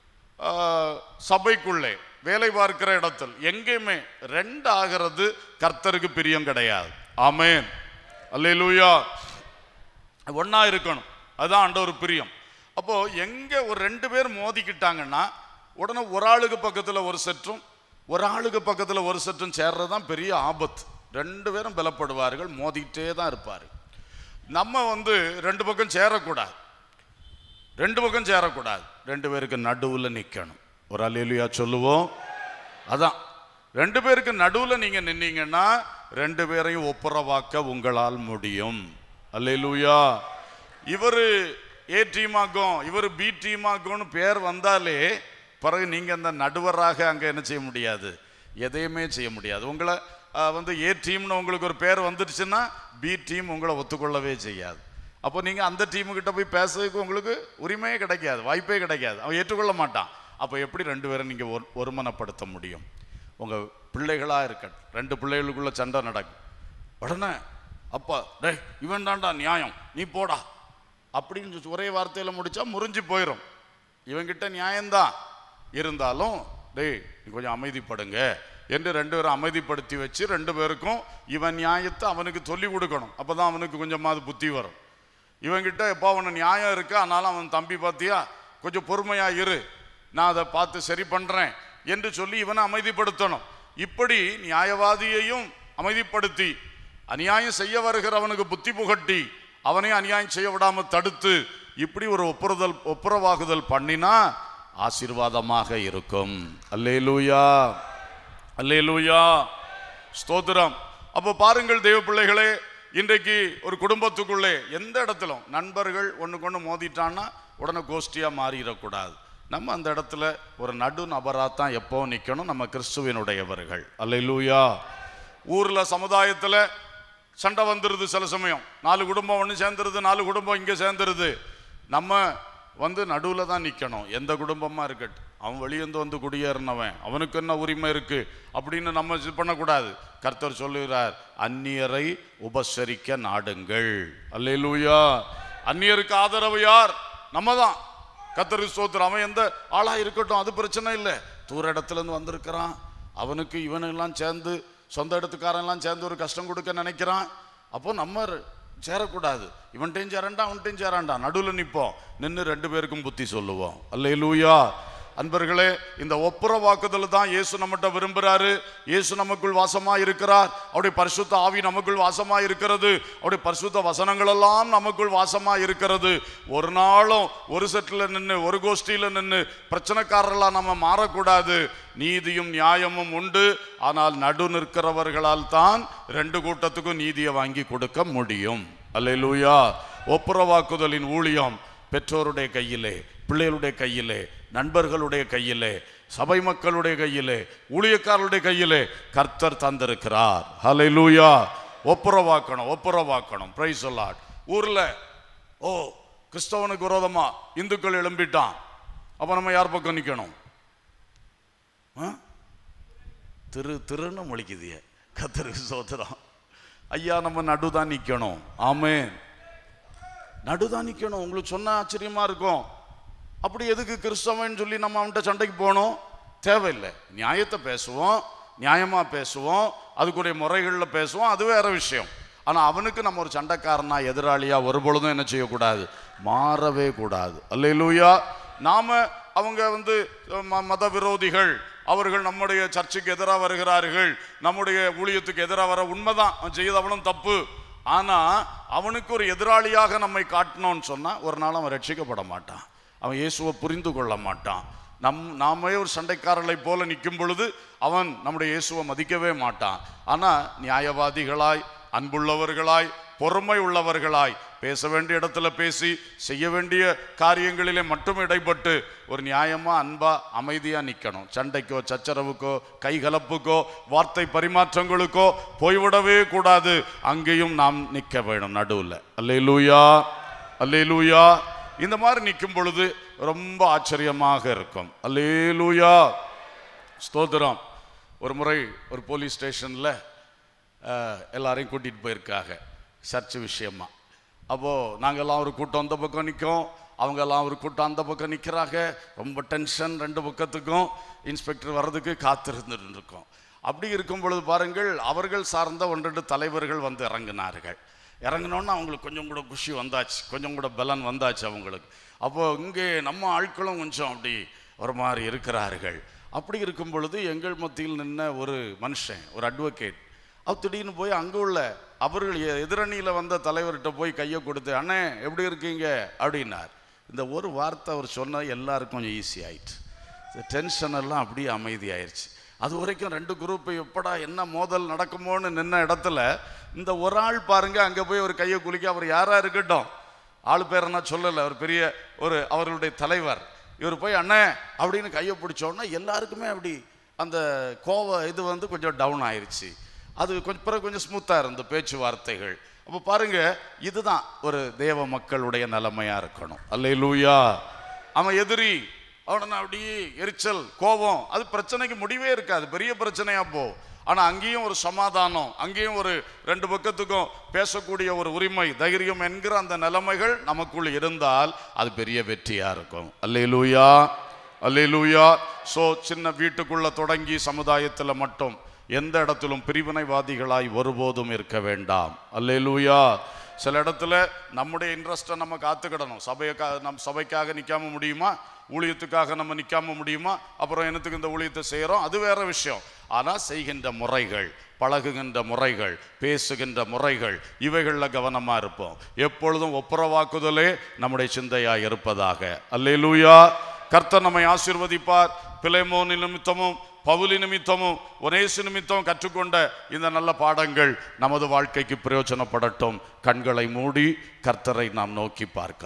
ஆஹ், சபைக்குள்ளே வேலை பார்க்கிற இடத்தில் எங்கேயுமே ரெண்டு ஆகிறது கர்த்தருக்கு பிரியம் கிடையாது ஆமென் அல்லேலூயா ஒண்ணா இருக்கணும் அதுதான் ஆண்டவர் பிரியம் அப்போ எங்க ஒரு ரெண்டு பேர் மோதிக்கிட்டாங்கன்னா உடனே ஒரு ஆளுக்கு பக்கத்துல ஒரு செற்றும் ஒரு ஆளுக்கு பக்கத்துல ஒரு செற்றும் சேர்றது தான் பெரிய ஆபத்து ரெண்டு பேரும் பலப்படுவார்கள் மோதிக்கிட்டே தான் இருப்பாரு நம்ம வந்து ரெண்டு பக்கம் சேரக்கூடாது ரெண்டு பக்கம் சேரக்கூடாது ரெண்டு பேருக்கு நடுவுல நிக்கணும் ஒரு அலையிலையா சொல்லுவோம் அதான் ரெண்டு பேருக்கு நடுவுல நீங்க நின்னீங்கன்னா ரெண்டு பேரையும் ஒப்புரவாக்க உங்களால் முடியும் அல்லேலூயா இவரு ஏ டீமாக்கும் இவர் பி டீமாக்கும்னு பேர் வந்தாலே பிறகு நீங்க அந்த நடுவராக அங்க என்ன செய்ய முடியாது எதையுமே செய்ய முடியாது உங்களை ஆஹ், வந்து ஏ டீம்னு உங்களுக்கு ஒரு பேர் வந்துடுச்சுன்னா பி டீம் உங்களை ஒத்துக்கொள்ளவே செய்யாது அப்போ நீங்க அந்த டீமுக்கிட்ட போய் பேசுறதுக்கு உங்களுக்கு உரிமையே கிடைக்காது வாய்ப்பே கிடைக்காது அவன் ஏற்றுக்கொள்ள மாட்டான் அப்போ எப்படி ரெண்டு பேரும் நீங்க ஒரு ஒருமனப்படுத்த முடியும் உங்க பிள்ளைகளா இருக்கட்டும் ரெண்டு பிள்ளைகளுக்குள்ள சண்டை நடக்கும் உடனே அப்பா டேய் இவன் தான்டா நியாயம் நீ போடா அப்படின்னு சொல்லி ஒரே வார்த்தையில முடிச்சா முறிஞ்சு போயிடும் இவன்கிட்ட நியாயம்தான் இருந்தாலும் டேய் நீ கொஞ்சம் அமைதிப்படுங்க என்று ரெண்டு பேரும் அமைதிப்படுத்தி வச்சு ரெண்டு பேருக்கும் இவன் நியாயத்தை அவனுக்கு சொல்லி கொடுக்கணும் அப்பதான் அவனுக்கு கொஞ்சமாவது புத்தி வரும் இவன்கிட்ட எப்போ அவனு நியாயம் இருக்கு ஆனாலும் அவன் தம்பி பார்த்தியா கொஞ்சம் பொறுமையா இரு நான் அதை பார்த்து சரி பண்றேன் என்று சொல்லி இவனை அமைதிப்படுத்தணும் இப்படி நியாயவாதியையும் அமைதிப்படுத்தி அநியாயம் செய்ய வருகிறவனுக்கு புத்தி புகட்டி அவனை அநியாயம் செய்ய விடாம தடுத்து இப்படி ஒரு ஒப்புறுதல் ஒப்புரவாகுதல் பண்ணினா ஆசீர்வாதமாக இருக்கும் அல்லேலூயா அல்லேலூயா ஸ்தோத்திரம் அப்போ பாருங்கள் தெய்வ பிள்ளைகளே இன்றைக்கு ஒரு குடும்பத்துக்குள்ளே எந்த இடத்திலும் நண்பர்கள் ஒண்ணுக்கு ஒன்று மோதிட்டான்னா உடனே கோஷ்டியா மாறிடக்கூடாது நம்ம அந்த இடத்துல ஒரு நடு நபராக தான் எப்போ நிற்கணும் நம்ம கிறிஸ்துவினுடையவர்கள் அல்லேலூயா ஊரில் சமுதாயத்தில் சண்டை வந்துடுது சில சமயம் நாலு குடும்பம் ஒன்று சேர்ந்துருது நாலு குடும்பம் இங்கே சேர்ந்துருது நம்ம வந்து நடுவில் தான் நிற்கணும் எந்த குடும்பமாக இருக்கட்டும் அவன் வெளியேந்து வந்து குடியேறினவன் அவனுக்கு என்ன உரிமை இருக்கு அப்படின்னு நம்ம இது பண்ணக்கூடாது கர்த்தர் சொல்லுகிறார் அந்நியரை உபசரிக்க நாடுங்கள் அல்லேலூயா அந்நியருக்கு ஆதரவு யார் நம்ம தான் கத்தருக்கு ஸ்தோத்திரம் அவன் எந்த ஆளா இருக்கட்டும் அது பிரச்சனை இல்லை தூர இடத்துல இருந்து வந்திருக்கிறான் அவனுக்கு இவனெல்லாம் சேர்ந்து சொந்த இடத்துக்காரன் எல்லாம் சேர்ந்து ஒரு கஷ்டம் கொடுக்க நினைக்கிறான் அப்போ நம்ம ர- சேரக்கூடாது இவன்ட்டையும் சேரண்டா அவன்ட்டையும் சேராண்டா நடுவில் நிற்போம் நின்று ரெண்டு பேருக்கும் புத்தி சொல்லுவோம் அல்லேலூயா அன்பர்களே இந்த ஒப்புர வாக்குதல் தான் இயேசு நம்மகிட்ட விரும்புறாரு இயேசு நமக்குள் வாசமா இருக்கிறார் அவருடைய பரிசுத்த ஆவி நமக்குள் வாசமா இருக்கிறது அவருடைய பரிசுத்த வசனங்கள் எல்லாம் நமக்குள் வாசமா இருக்கிறது ஒரு நாளும் ஒரு செட்டில் நின்று ஒரு கோஷ்டியில் நின்று பிரச்சனைக்காரர்களா நம்ம மாறக்கூடாது நீதியும் நியாயமும் உண்டு ஆனால் நடு நிற்கிறவர்களால் தான் ரெண்டு கூட்டத்துக்கும் நீதியை வாங்கி கொடுக்க முடியும் அல்லேலூயா ஒப்புர வாக்குதலின் ஊழியம் பெற்றோருடைய கையிலே பிள்ளைகளுடைய கையிலே நண்பர்களுடைய கையிலே சபை மக்களுடைய கையிலே ஊழியக்காரருடைய கையிலே கர்த்தர் தந்திருக்கிறார் ஹalleluya ஒப்புரவாக்கணும் ஒப்புரவாக்கணும் பிரைஸ் லார்ட் ஊர்ல ஓ கிறிஸ்தவனுக்கு விரோதமா இந்துக்கள் எழும்பிட்டான் அப்ப நம்ம யார் பக்கம் நிக்கணும் ஆ? திரு திருன்னு முழிக்குதிய கத்தருக்கு சோத்திரம் ஐயா நம்ம நடுதான் நிக்கணும் ஆமென் நடுதான் நிக்கணும் உங்களுக்கு சொன்னா ஆச்சரியமா இருக்கும் அப்படி எதுக்கு கிறிஸ்தவன் சொல்லி நம்ம அவன்கிட்ட சண்டைக்கு போகணும் தேவையில்லை நியாயத்தை பேசுவோம் நியாயமா பேசுவோம் அதுக்குரிய முறைகளில் பேசுவோம் அது வேற விஷயம் ஆனா அவனுக்கு நம்ம ஒரு சண்டைக்காரனா எதிராளியா ஒரு பொழுதும் என்ன செய்யக்கூடாது மாறவே கூடாது அல்லேலூயா நாம அவங்க வந்து ம- மத விரோதிகள் அவர்கள் நம்முடைய சர்ச்சுக்கு எதிராக வருகிறார்கள் நம்முடைய ஊழியத்துக்கு எதிராக வர உண்மைதான் அவன் செய்யறது அவனும் தப்பு ஆனா அவனுக்கு ஒரு எதிராளியாக நம்மை காட்டணும்னு சொன்னா ஒரு நாள் அவன் ரட்சிக்கப்பட மாட்டான் அவன் இயேசுவை புரிந்து கொள்ள மாட்டான் நம் நாமே ஒரு சண்டைக்காரர்களை போல நிற்கும் பொழுது அவன் நம்முடைய இயேசுவை மதிக்கவே மாட்டான் ஆனா நியாயவாதிகளாய் அன்புள்ளவர்களாய் பொறுமை உள்ளவர்களாய் பேச வேண்டிய இடத்துல பேசி செய்ய வேண்டிய காரியங்களிலே மட்டும் இடைப்பட்டு ஒரு நியாயமா அன்பா அமைதியா நிக்கணும் சண்டைக்கோ சச்சரவுக்கோ கைகலப்புக்கோ வார்த்தை பரிமாற்றங்களுக்கோ போய்விடவே கூடாது அங்கேயும் நாம் நிற்க வேணும் நடுவில் அல்லேலூயா அல்லேலூயா இந்த மாதிரி நிற்கும் பொழுது ரொம்ப ஆச்சரியமாக இருக்கும் அல்லேலூயா ஸ்தோத்திரம் ஒரு முறை ஒரு போலீஸ் ஸ்டேஷனில் எல்லாரையும் கூட்டிகிட்டு போயிருக்காங்க சர்ச் விஷயமா அப்போது நாங்கள்லாம் ஒரு கூட்டம் அந்த பக்கம் நிற்கும் அவங்கெல்லாம் ஒரு கூட்டம் அந்த பக்கம் நிற்கிறாங்க ரொம்ப டென்ஷன் ரெண்டு பக்கத்துக்கும் இன்ஸ்பெக்டர் வர்றதுக்கு காத்திருந்துட்டு இருக்கோம் அப்படி இருக்கும் பொழுது பாருங்கள் அவர்கள் சார்ந்த ஒன்றெண்டு தலைவர்கள் வந்து இறங்கினார்கள் இறங்கினோன்னு அவங்களுக்கு கொஞ்சம் கூட குஷி வந்தாச்சு கொஞ்சம் கூட பலன் வந்தாச்சு அவங்களுக்கு அப்போ இங்கே நம்ம ஆட்களும் கொஞ்சம் அப்படி ஒரு மாதிரி இருக்கிறார்கள் அப்படி இருக்கும் பொழுது எங்கள் மத்தியில் நின்ன ஒரு மனுஷன் ஒரு அட்வொகேட் அவர் திடீர்னு போய் அங்கே உள்ள அவர்கள் எ- எதிரணியில வந்த தலைவர்கிட்ட போய் கையை கொடுத்து அண்ணே எப்படி இருக்கீங்க அப்படின்னார் இந்த ஒரு வார்த்தை அவர் சொன்ன எல்லாருக்கும் கொஞ்சம் ஈஸி ஆயிடுச்சு இந்த டென்ஷன் எல்லாம் அப்படியே அமைதியாயிருச்சு அது வரைக்கும் ரெண்டு குரூப் எப்படா என்ன மோதல் நடக்குமோன்னு நின்ன இடத்துல இந்த ஒரு ஆள் பாருங்க அங்கே போய் ஒரு கையை குலுக்கி அவர் யாரா இருக்கட்டும் ஆள் பேர் என்ன சொல்லலை அவர் பெரிய ஒரு அவர்களுடைய தலைவர் இவர் போய் அண்ணே அப்படின்னு கையை பிடிச்ச உடனே எல்லாருக்குமே அப்படி அந்த கோவ இது வந்து கொஞ்சம் டவுன் ஆயிருச்சு அது கொஞ்சம் பிறகு கொஞ்சம் ஸ்மூத்தாக இருந்த பேச்சுவார்த்தைகள் அப்போ பாருங்க இதுதான் ஒரு தேவ மக்களுடைய நிலைமையா இருக்கணும் அல்லேலூயா அவன் எதிரி அவனை அப்படியே எரிச்சல் கோபம் அது பிரச்சனைக்கு முடிவே இருக்காது பெரிய பிரச்சனையா போ ஆனா அங்கேயும் ஒரு சமாதானம் அங்கேயும் ஒரு ரெண்டு பக்கத்துக்கும் பேசக்கூடிய ஒரு உரிமை தைரியம் என்கிற அந்த நிலைமைகள் நமக்குள் இருந்தால் அது பெரிய வெற்றியா இருக்கும் அல்லேலூயா அல்லேலூயா சோ சின்ன வீட்டுக்குள்ள தொடங்கி சமுதாயத்துல மட்டும் எந்த இடத்திலும் பிரிவினைவாதிகளாய் ஒருபோதும் இருக்க வேண்டாம் அல்லேலூயா சில இடத்துல நம்முடைய இன்ட்ரெஸ்ட்டை நம்ம காத்துக்கிடணும் சபையை கா- நம் சபைக்காக நிற்காம முடியுமா ஊழியத்துக்காக நம்ம நிற்காம முடியுமா அப்புறம் என்னத்துக்கு இந்த ஊழியத்தை செய்கிறோம் அது வேற விஷயம் ஆனால் செய்கின்ற முறைகள் பழகுகின்ற முறைகள் பேசுகின்ற முறைகள் இவைகளில் கவனமாக இருப்போம் எப்பொழுதும் ஒப்புரவாக்குதலே நம்முடைய சிந்தையாக இருப்பதாக அல்லேலூயா கர்த்தர் நம்மை ஆசீர்வதிப்பார் பிலைமோன் நிமித்தமும் பவுலி நிமித்தமும் ஒரேசு நிமித்தம் கற்றுக்கொண்ட இந்த நல்ல பாடங்கள் நமது வாழ்க்கைக்கு பிரயோஜனப்படட்டும் கண்களை மூடி கர்த்தரை நாம் நோக்கி பார்க்கலாம்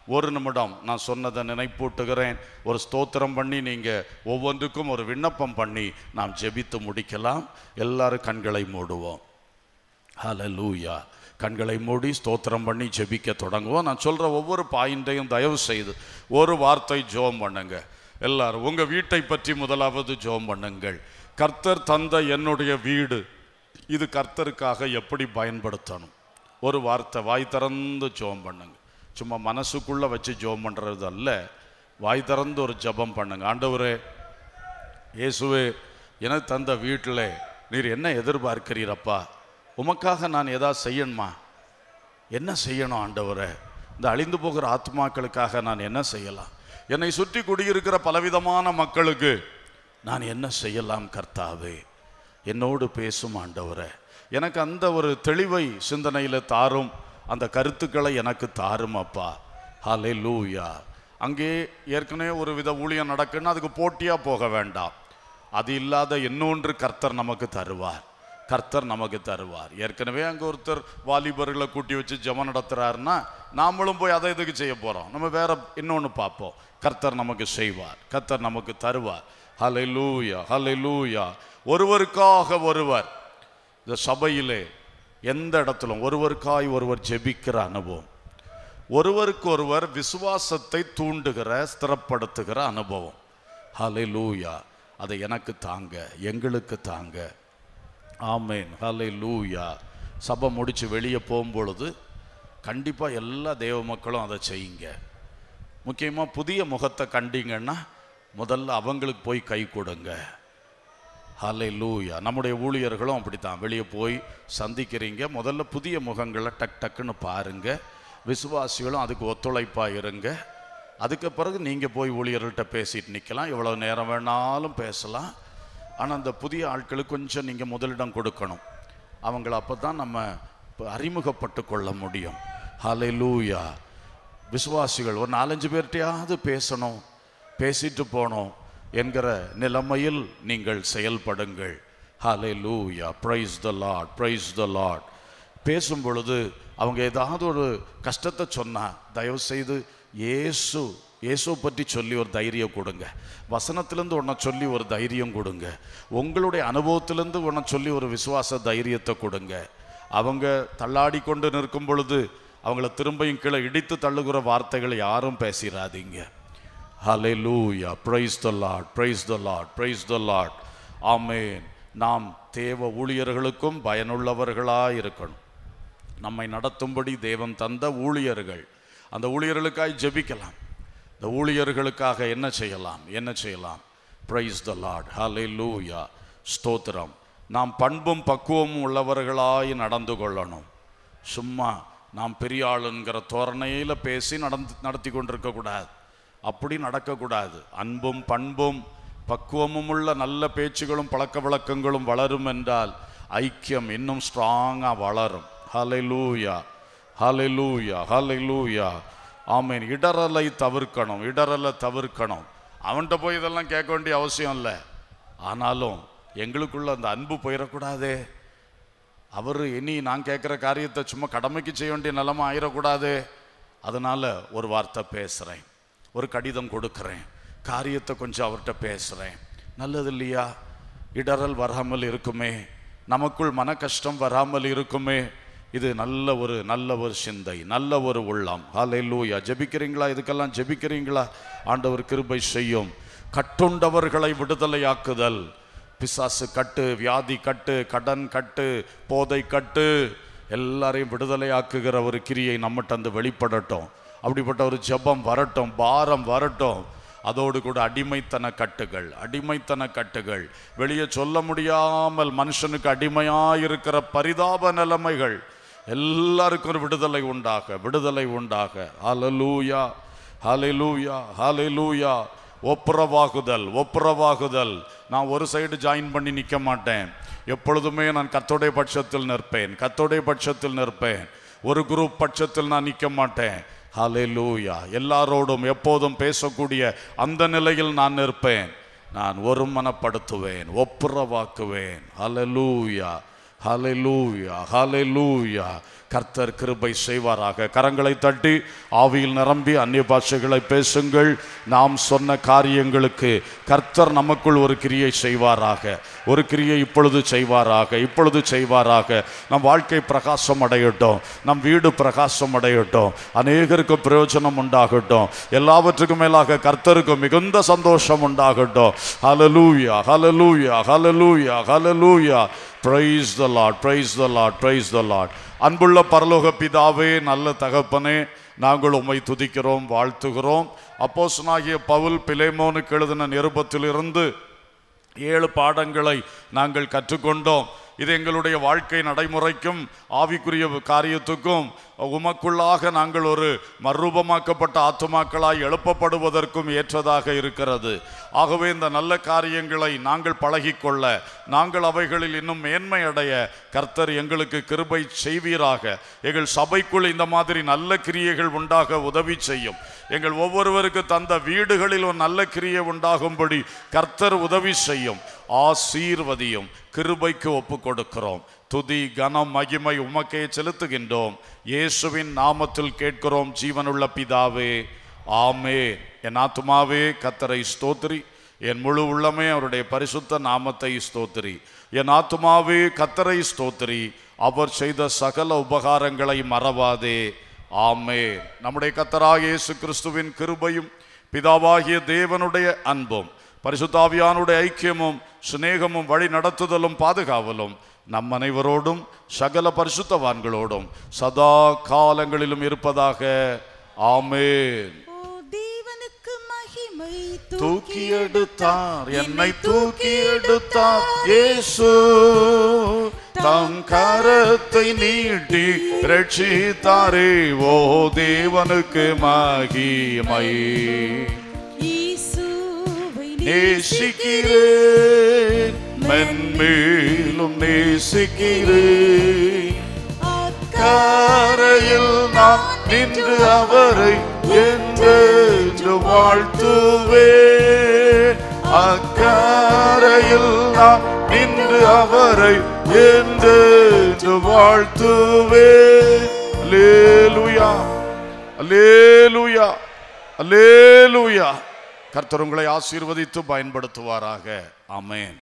ஒரு நிமிடம் நான் சொன்னதை நினைப்பூட்டுகிறேன் ஒரு ஸ்தோத்திரம் பண்ணி நீங்கள் ஒவ்வொன்றுக்கும் ஒரு விண்ணப்பம் பண்ணி நாம் ஜெபித்து முடிக்கலாம் எல்லாரும் கண்களை மூடுவோம் ஹalleluya கண்களை மூடி ஸ்தோத்திரம் பண்ணி ஜெபிக்க தொடங்குவோம் நான் சொல்ற ஒவ்வொரு பாயிண்டையும் தயவு செய்து ஒரு வார்த்தை ஜோம் பண்ணுங்க எல்லாரும் உங்க வீட்டை பற்றி முதலாவது ஜோம் பண்ணுங்கள் கர்த்தர் தந்த என்னுடைய வீடு இது கர்த்தருக்காக எப்படி பயன்படுத்தணும் ஒரு வார்த்தை வாய் திறந்து ஜோம் பண்ணுங்க சும்மா மனசுக்குள்ள வச்சு ஜோம் பண்றது அல்ல வாய் திறந்து ஒரு ஜெபம் பண்ணுங்க ஆண்டவரே இயேசுவே எனக்கு தந்த வீட்டில் நீர் என்ன எதிர்பார்க்கிறீரப்பா உமக்காக நான் ஏதாவது செய்யணுமா என்ன செய்யணும் ஆண்டவரே இந்த அழிந்து போகிற ஆத்மாக்களுக்காக நான் என்ன செய்யலாம் என்னை சுற்றி குடியிருக்கிற பலவிதமான மக்களுக்கு நான் என்ன செய்யலாம் கர்த்தாவே என்னோடு பேசும் ஆண்டவரே எனக்கு அந்த ஒரு தெளிவை சிந்தனையில் தாரும் அந்த கருத்துக்களை எனக்கு தாரும் அப்பா ஹலே லூயா அங்கே ஏற்கனவே ஒரு வித ஊழியம் நடக்குன்னா அதுக்கு போட்டியாக போக வேண்டாம் அது இல்லாத இன்னொன்று கர்த்தர் நமக்கு தருவார் கர்த்தர் நமக்கு தருவார் ஏற்கனவே அங்கே ஒருத்தர் வாலிபர்களை கூட்டி வச்சு ஜெபம் நடத்துறாருன்னா நாமளும் போய் அதை இதுக்கு செய்ய போகிறோம் நம்ம வேற இன்னொன்று பார்ப்போம் கர்த்தர் நமக்கு செய்வார் கர்த்தர் நமக்கு தருவார் ஹலை லூயா ஹலை லூயா ஒருவருக்காக ஒருவர் இந்த சபையிலே எந்த இடத்திலும் ஒருவருக்காய் ஒருவர் ஜெபிக்கிற அனுபவம் ஒருவருக்கு ஒருவர் விசுவாசத்தை தூண்டுகிற ஸ்திரப்படுத்துகிற அனுபவம் ஹலே லூயா அதை எனக்கு தாங்க எங்களுக்கு தாங்க ஆமேன் ஹலே லூயா சபை முடித்து வெளியே போகும்பொழுது கண்டிப்பாக எல்லா தேவ மக்களும் அதை செய்யுங்க முக்கியமாக புதிய முகத்தை கண்டீங்கன்னா முதல்ல அவங்களுக்கு போய் கை கொடுங்க ஹலை லூயா நம்முடைய ஊழியர்களும் அப்படித்தான் வெளியே போய் சந்திக்கிறீங்க முதல்ல புதிய முகங்களை டக் டக்குன்னு பாருங்க விசுவாசிகளும் அதுக்கு ஒத்துழைப்பாக இருங்க அதுக்கு பிறகு நீங்கள் போய் ஊழியர்கள்ட்ட பேசிட்டு நிற்கலாம் எவ்வளோ நேரம் வேணாலும் பேசலாம் ஆனால் அந்த புதிய ஆட்களுக்கு கொஞ்சம் நீங்கள் முதலிடம் கொடுக்கணும் அவங்கள அப்போ தான் நம்ம இப்ப அறிமுகப்பட்டு கொள்ள முடியும் ஹலை லூயா விசுவாசிகள் ஒரு நாலஞ்சு பேர்கிட்டயாவது பேசணும் பேசிட்டு போனோம் என்கிற நிலைமையில் நீங்கள் செயல்படுங்கள் ஹலே லூயா praise the Lord praise the Lord பேசும் பொழுது அவங்க ஏதாவது ஒரு கஷ்டத்தை சொன்னா தயவு செய்து இயேசு இயேசுவை பற்றி சொல்லி ஒரு தைரியம் கொடுங்க வசனத்திலேருந்து ஒன்றை சொல்லி ஒரு தைரியம் கொடுங்க உங்களுடைய அனுபவத்திலேருந்து ஒன்றை சொல்லி ஒரு விசுவாச தைரியத்தை கொடுங்க அவங்க தள்ளாடி கொண்டு நிற்கும் பொழுது அவங்கள திரும்பியும் கீழே இடித்து தள்ளுகிற வார்த்தைகளை யாரும் பேசிடாதீங்க ஹலே லூயா praise the Lord praise the Lord praise the Lord ஆமேன் நாம் தேவ ஊழியர்களுக்கும் பயனுள்ளவர்களாக இருக்கணும் நம்மை நடத்தும்படி தேவன் தந்த ஊழியர்கள் அந்த ஊழியர்களுக்காய் ஜெபிக்கலாம் இந்த ஊழியர்களுக்காக என்ன செய்யலாம் என்ன செய்யலாம் ப்ரைஸ் த லார்ட் ஹலே லூயா ஸ்தோத்திரம் நாம் பண்பும் பக்குவமும் உள்ளவர்களாய் நடந்து கொள்ளணும் சும்மா நாம் பெரிய ஆளுங்கிற தோரணையில் பேசி நடந்து நடத்தி கொண்டிருக்கக்கூடாது அப்படி நடக்கக்கூடாது அன்பும் பண்பும் பக்குவமும் உள்ள நல்ல பேச்சுகளும் பழக்க வழக்கங்களும் வளரும் என்றால் ஐக்கியம் இன்னும் ஸ்ட்ராங்காக வளரும் ஹalleluya ஹalleluya ஹalleluya ஆமென் இடரலை தவிர்க்கணும் இடரலை தவிர்க்கணும் அவன்கிட்ட போய் இதெல்லாம் கேட்க வேண்டிய அவசியம் இல்லை ஆனாலும் எங்களுக்குள்ள அந்த அன்பு போயிடக்கூடாதே அவர் இனி நான் கேட்குற காரியத்தை சும்மா கடமைக்கு செய்ய வேண்டிய நிலைமை ஆயிடக்கூடாது அதனால ஒரு வார்த்தை பேசுகிறேன் ஒரு கடிதம் கொடுக்குறேன் காரியத்தை கொஞ்சம் அவர்கிட்ட பேசுகிறேன் நல்லது இல்லையா இடரல் வராமல் இருக்குமே நமக்குள் மன கஷ்டம் வராமல் இருக்குமே இது நல்ல ஒரு நல்ல ஒரு சிந்தை நல்ல ஒரு உள்ளம் ஹalleluya ஜெபிக்கிறீங்களா இதுக்கெல்லாம் ஜெபிக்கிறீங்களா ஆண்டவர் கிருபை செய்யும் கட்டுண்டவர்களை விடுதலையாக்குதல் பிசாசு கட்டு வியாதி கட்டு கடன் கட்டு போதை கட்டு எல்லாரையும் விடுதலையாக்குகிற ஒரு கிரியை நம்மகிட்ட வந்து வெளிப்படட்டும் அப்படிப்பட்ட ஒரு ஜெபம் வரட்டும் பாரம் வரட்டும் அதோடு கூட அடிமைத்தன கட்டுகள் அடிமைத்தன கட்டுகள் வெளியே சொல்ல முடியாமல் மனுஷனுக்கு அடிமையாயிருக்கிற பரிதாப நிலைமைகள் எல்லாருக்கும் ஒரு விடுதலை உண்டாக விடுதலை உண்டாக ஹalleluya ஹalleluya ஹalleluya ஒப்புரவாகுதல் ஒப்புரவாகுதல் நான் ஒரு சைடு ஜாயின் பண்ணி நிற்க மாட்டேன் எப்பொழுதுமே நான் கத்தோடைய பட்சத்தில் நிற்பேன் கத்தோடைய பட்சத்தில் நிற்பேன் ஒரு குரூப் பட்சத்தில் நான் நிற்க மாட்டேன் ஹalleluya எல்லாரோடும் எப்போதும் பேசக்கூடிய அந்த நிலையில் நான் நிற்பேன் நான் ஒருமனப்படுத்துவேன் ஒப்புரவாக்குவேன் ஹalleluya ஹalleluya ஹalleluya கர்த்தர் கிருபை செய்வாராக கரங்களை தட்டி ஆவியில் நிரம்பி அந்நிய பாஷைகளை பேசுங்கள் நாம் சொன்ன காரியங்களுக்கு கர்த்தர் நமக்குள் ஒரு கிரியை செய்வாராக ஒரு கிரியை இப்பொழுது செய்வாராக இப்பொழுது செய்வாராக நம் வாழ்க்கை பிரகாசம் அடையட்டும் நம் வீடு பிரகாசம் அடையட்டும் அநேகருக்கு பிரயோஜனம் உண்டாகட்டும் எல்லாவற்றுக்கும் மேலாக கர்த்தருக்கு மிகுந்த சந்தோஷம் உண்டாகட்டும் ஹalleluya ஹalleluya ஹalleluya ஹalleluya praise the lord praise the lord praise the lord அன்புள்ள பரலோக பிதாவே நல்ல தகப்பனே நாங்கள் உம்மை துதிக்கிறோம் வாழ்த்துகிறோம் அப்போஸ்தலனாகிய பவுல் பிலேமோனுக்கு எழுதின நிருபத்திலிருந்து ஏழு பாடங்களை நாங்கள் கற்றுக்கொண்டோம் இது எங்களுடைய வாழ்க்கை நடைமுறைக்கும் ஆவிக்குரிய காரியத்துக்கும் உமக்குள்ளாக நாங்கள் ஒரு மறுரூபமாக்கப்பட்ட ஆத்துமாக்களாய் எழுப்பப்படுவதற்கும் ஏற்றதாக இருக்கிறது ஆகவே இந்த நல்ல காரியங்களை நாங்கள் பழகிக்கொள்ள நாங்கள் அவைகளில் இன்னும் மேன்மை அடைய கர்த்தர் எங்களுக்கு கிருபை செய்வீராக எங்கள் சபைக்குள் இந்த மாதிரி நல்ல கிரியைகள் உண்டாக உதவி செய்யும் எங்கள் ஒவ்வொருவருக்கு தந்த வீடுகளில் ஒரு நல்ல கிரியை உண்டாகும்படி கர்த்தர் உதவி செய்யும் ஆசீர்வதியும் கிருபைக்கு ஒப்பு கொடுக்கிறோம் துதி கனம் மகிமை உமக்கே செலுத்துகின்றோம் இயேசுவின் நாமத்தில் கேட்கிறோம் ஜீவனுள்ள பிதாவே ஆமே என் ஆத்துமாவே கத்தரை ஸ்தோத்திரி என் முழு உள்ளமே அவருடைய பரிசுத்த நாமத்தை ஸ்தோத்திரி என் ஆத்துமாவே கத்தரை ஸ்தோத்திரி அவர் செய்த சகல உபகாரங்களை மறவாதே ஆமே நம்முடைய கத்தராக இயேசு கிறிஸ்துவின் கிருபையும் பிதாவாகிய தேவனுடைய அன்பும் பரிசுத்தாவியானுடைய ஐக்கியமும் சிநேகமும் வழி நடத்துதலும் பாதுகாவலும் நம் அனைவரோடும் சகல பரிசுத்தவான்களோடும் சதா காலங்களிலும் இருப்பதாக ஆமென் ஓ தேவனுக்கு மகிமை தூக்கி எடுத்தார் என்னை தூக்கி எடுத்தார் இயேசு தம் கரத்தை நீட்டி ரட்சித்தாரே ஓ தேவனுக்கு மகிமை இயேசுவை நேசிக்கிறேன் மென்மேலும் நேசிக்கிறேன் கரையில் நான் நின்று அவரை என்று வாழ்த்துவேன் அக்கரையில் நான் நின்று அவரை என்று வாழ்த்துவேன் அல்லேலூயா அல்லேலூயா அல்லேலூயா கர்த்தர் உங்களை ஆசீர்வதித்து பயன்படுத்துவாராக ஆமென்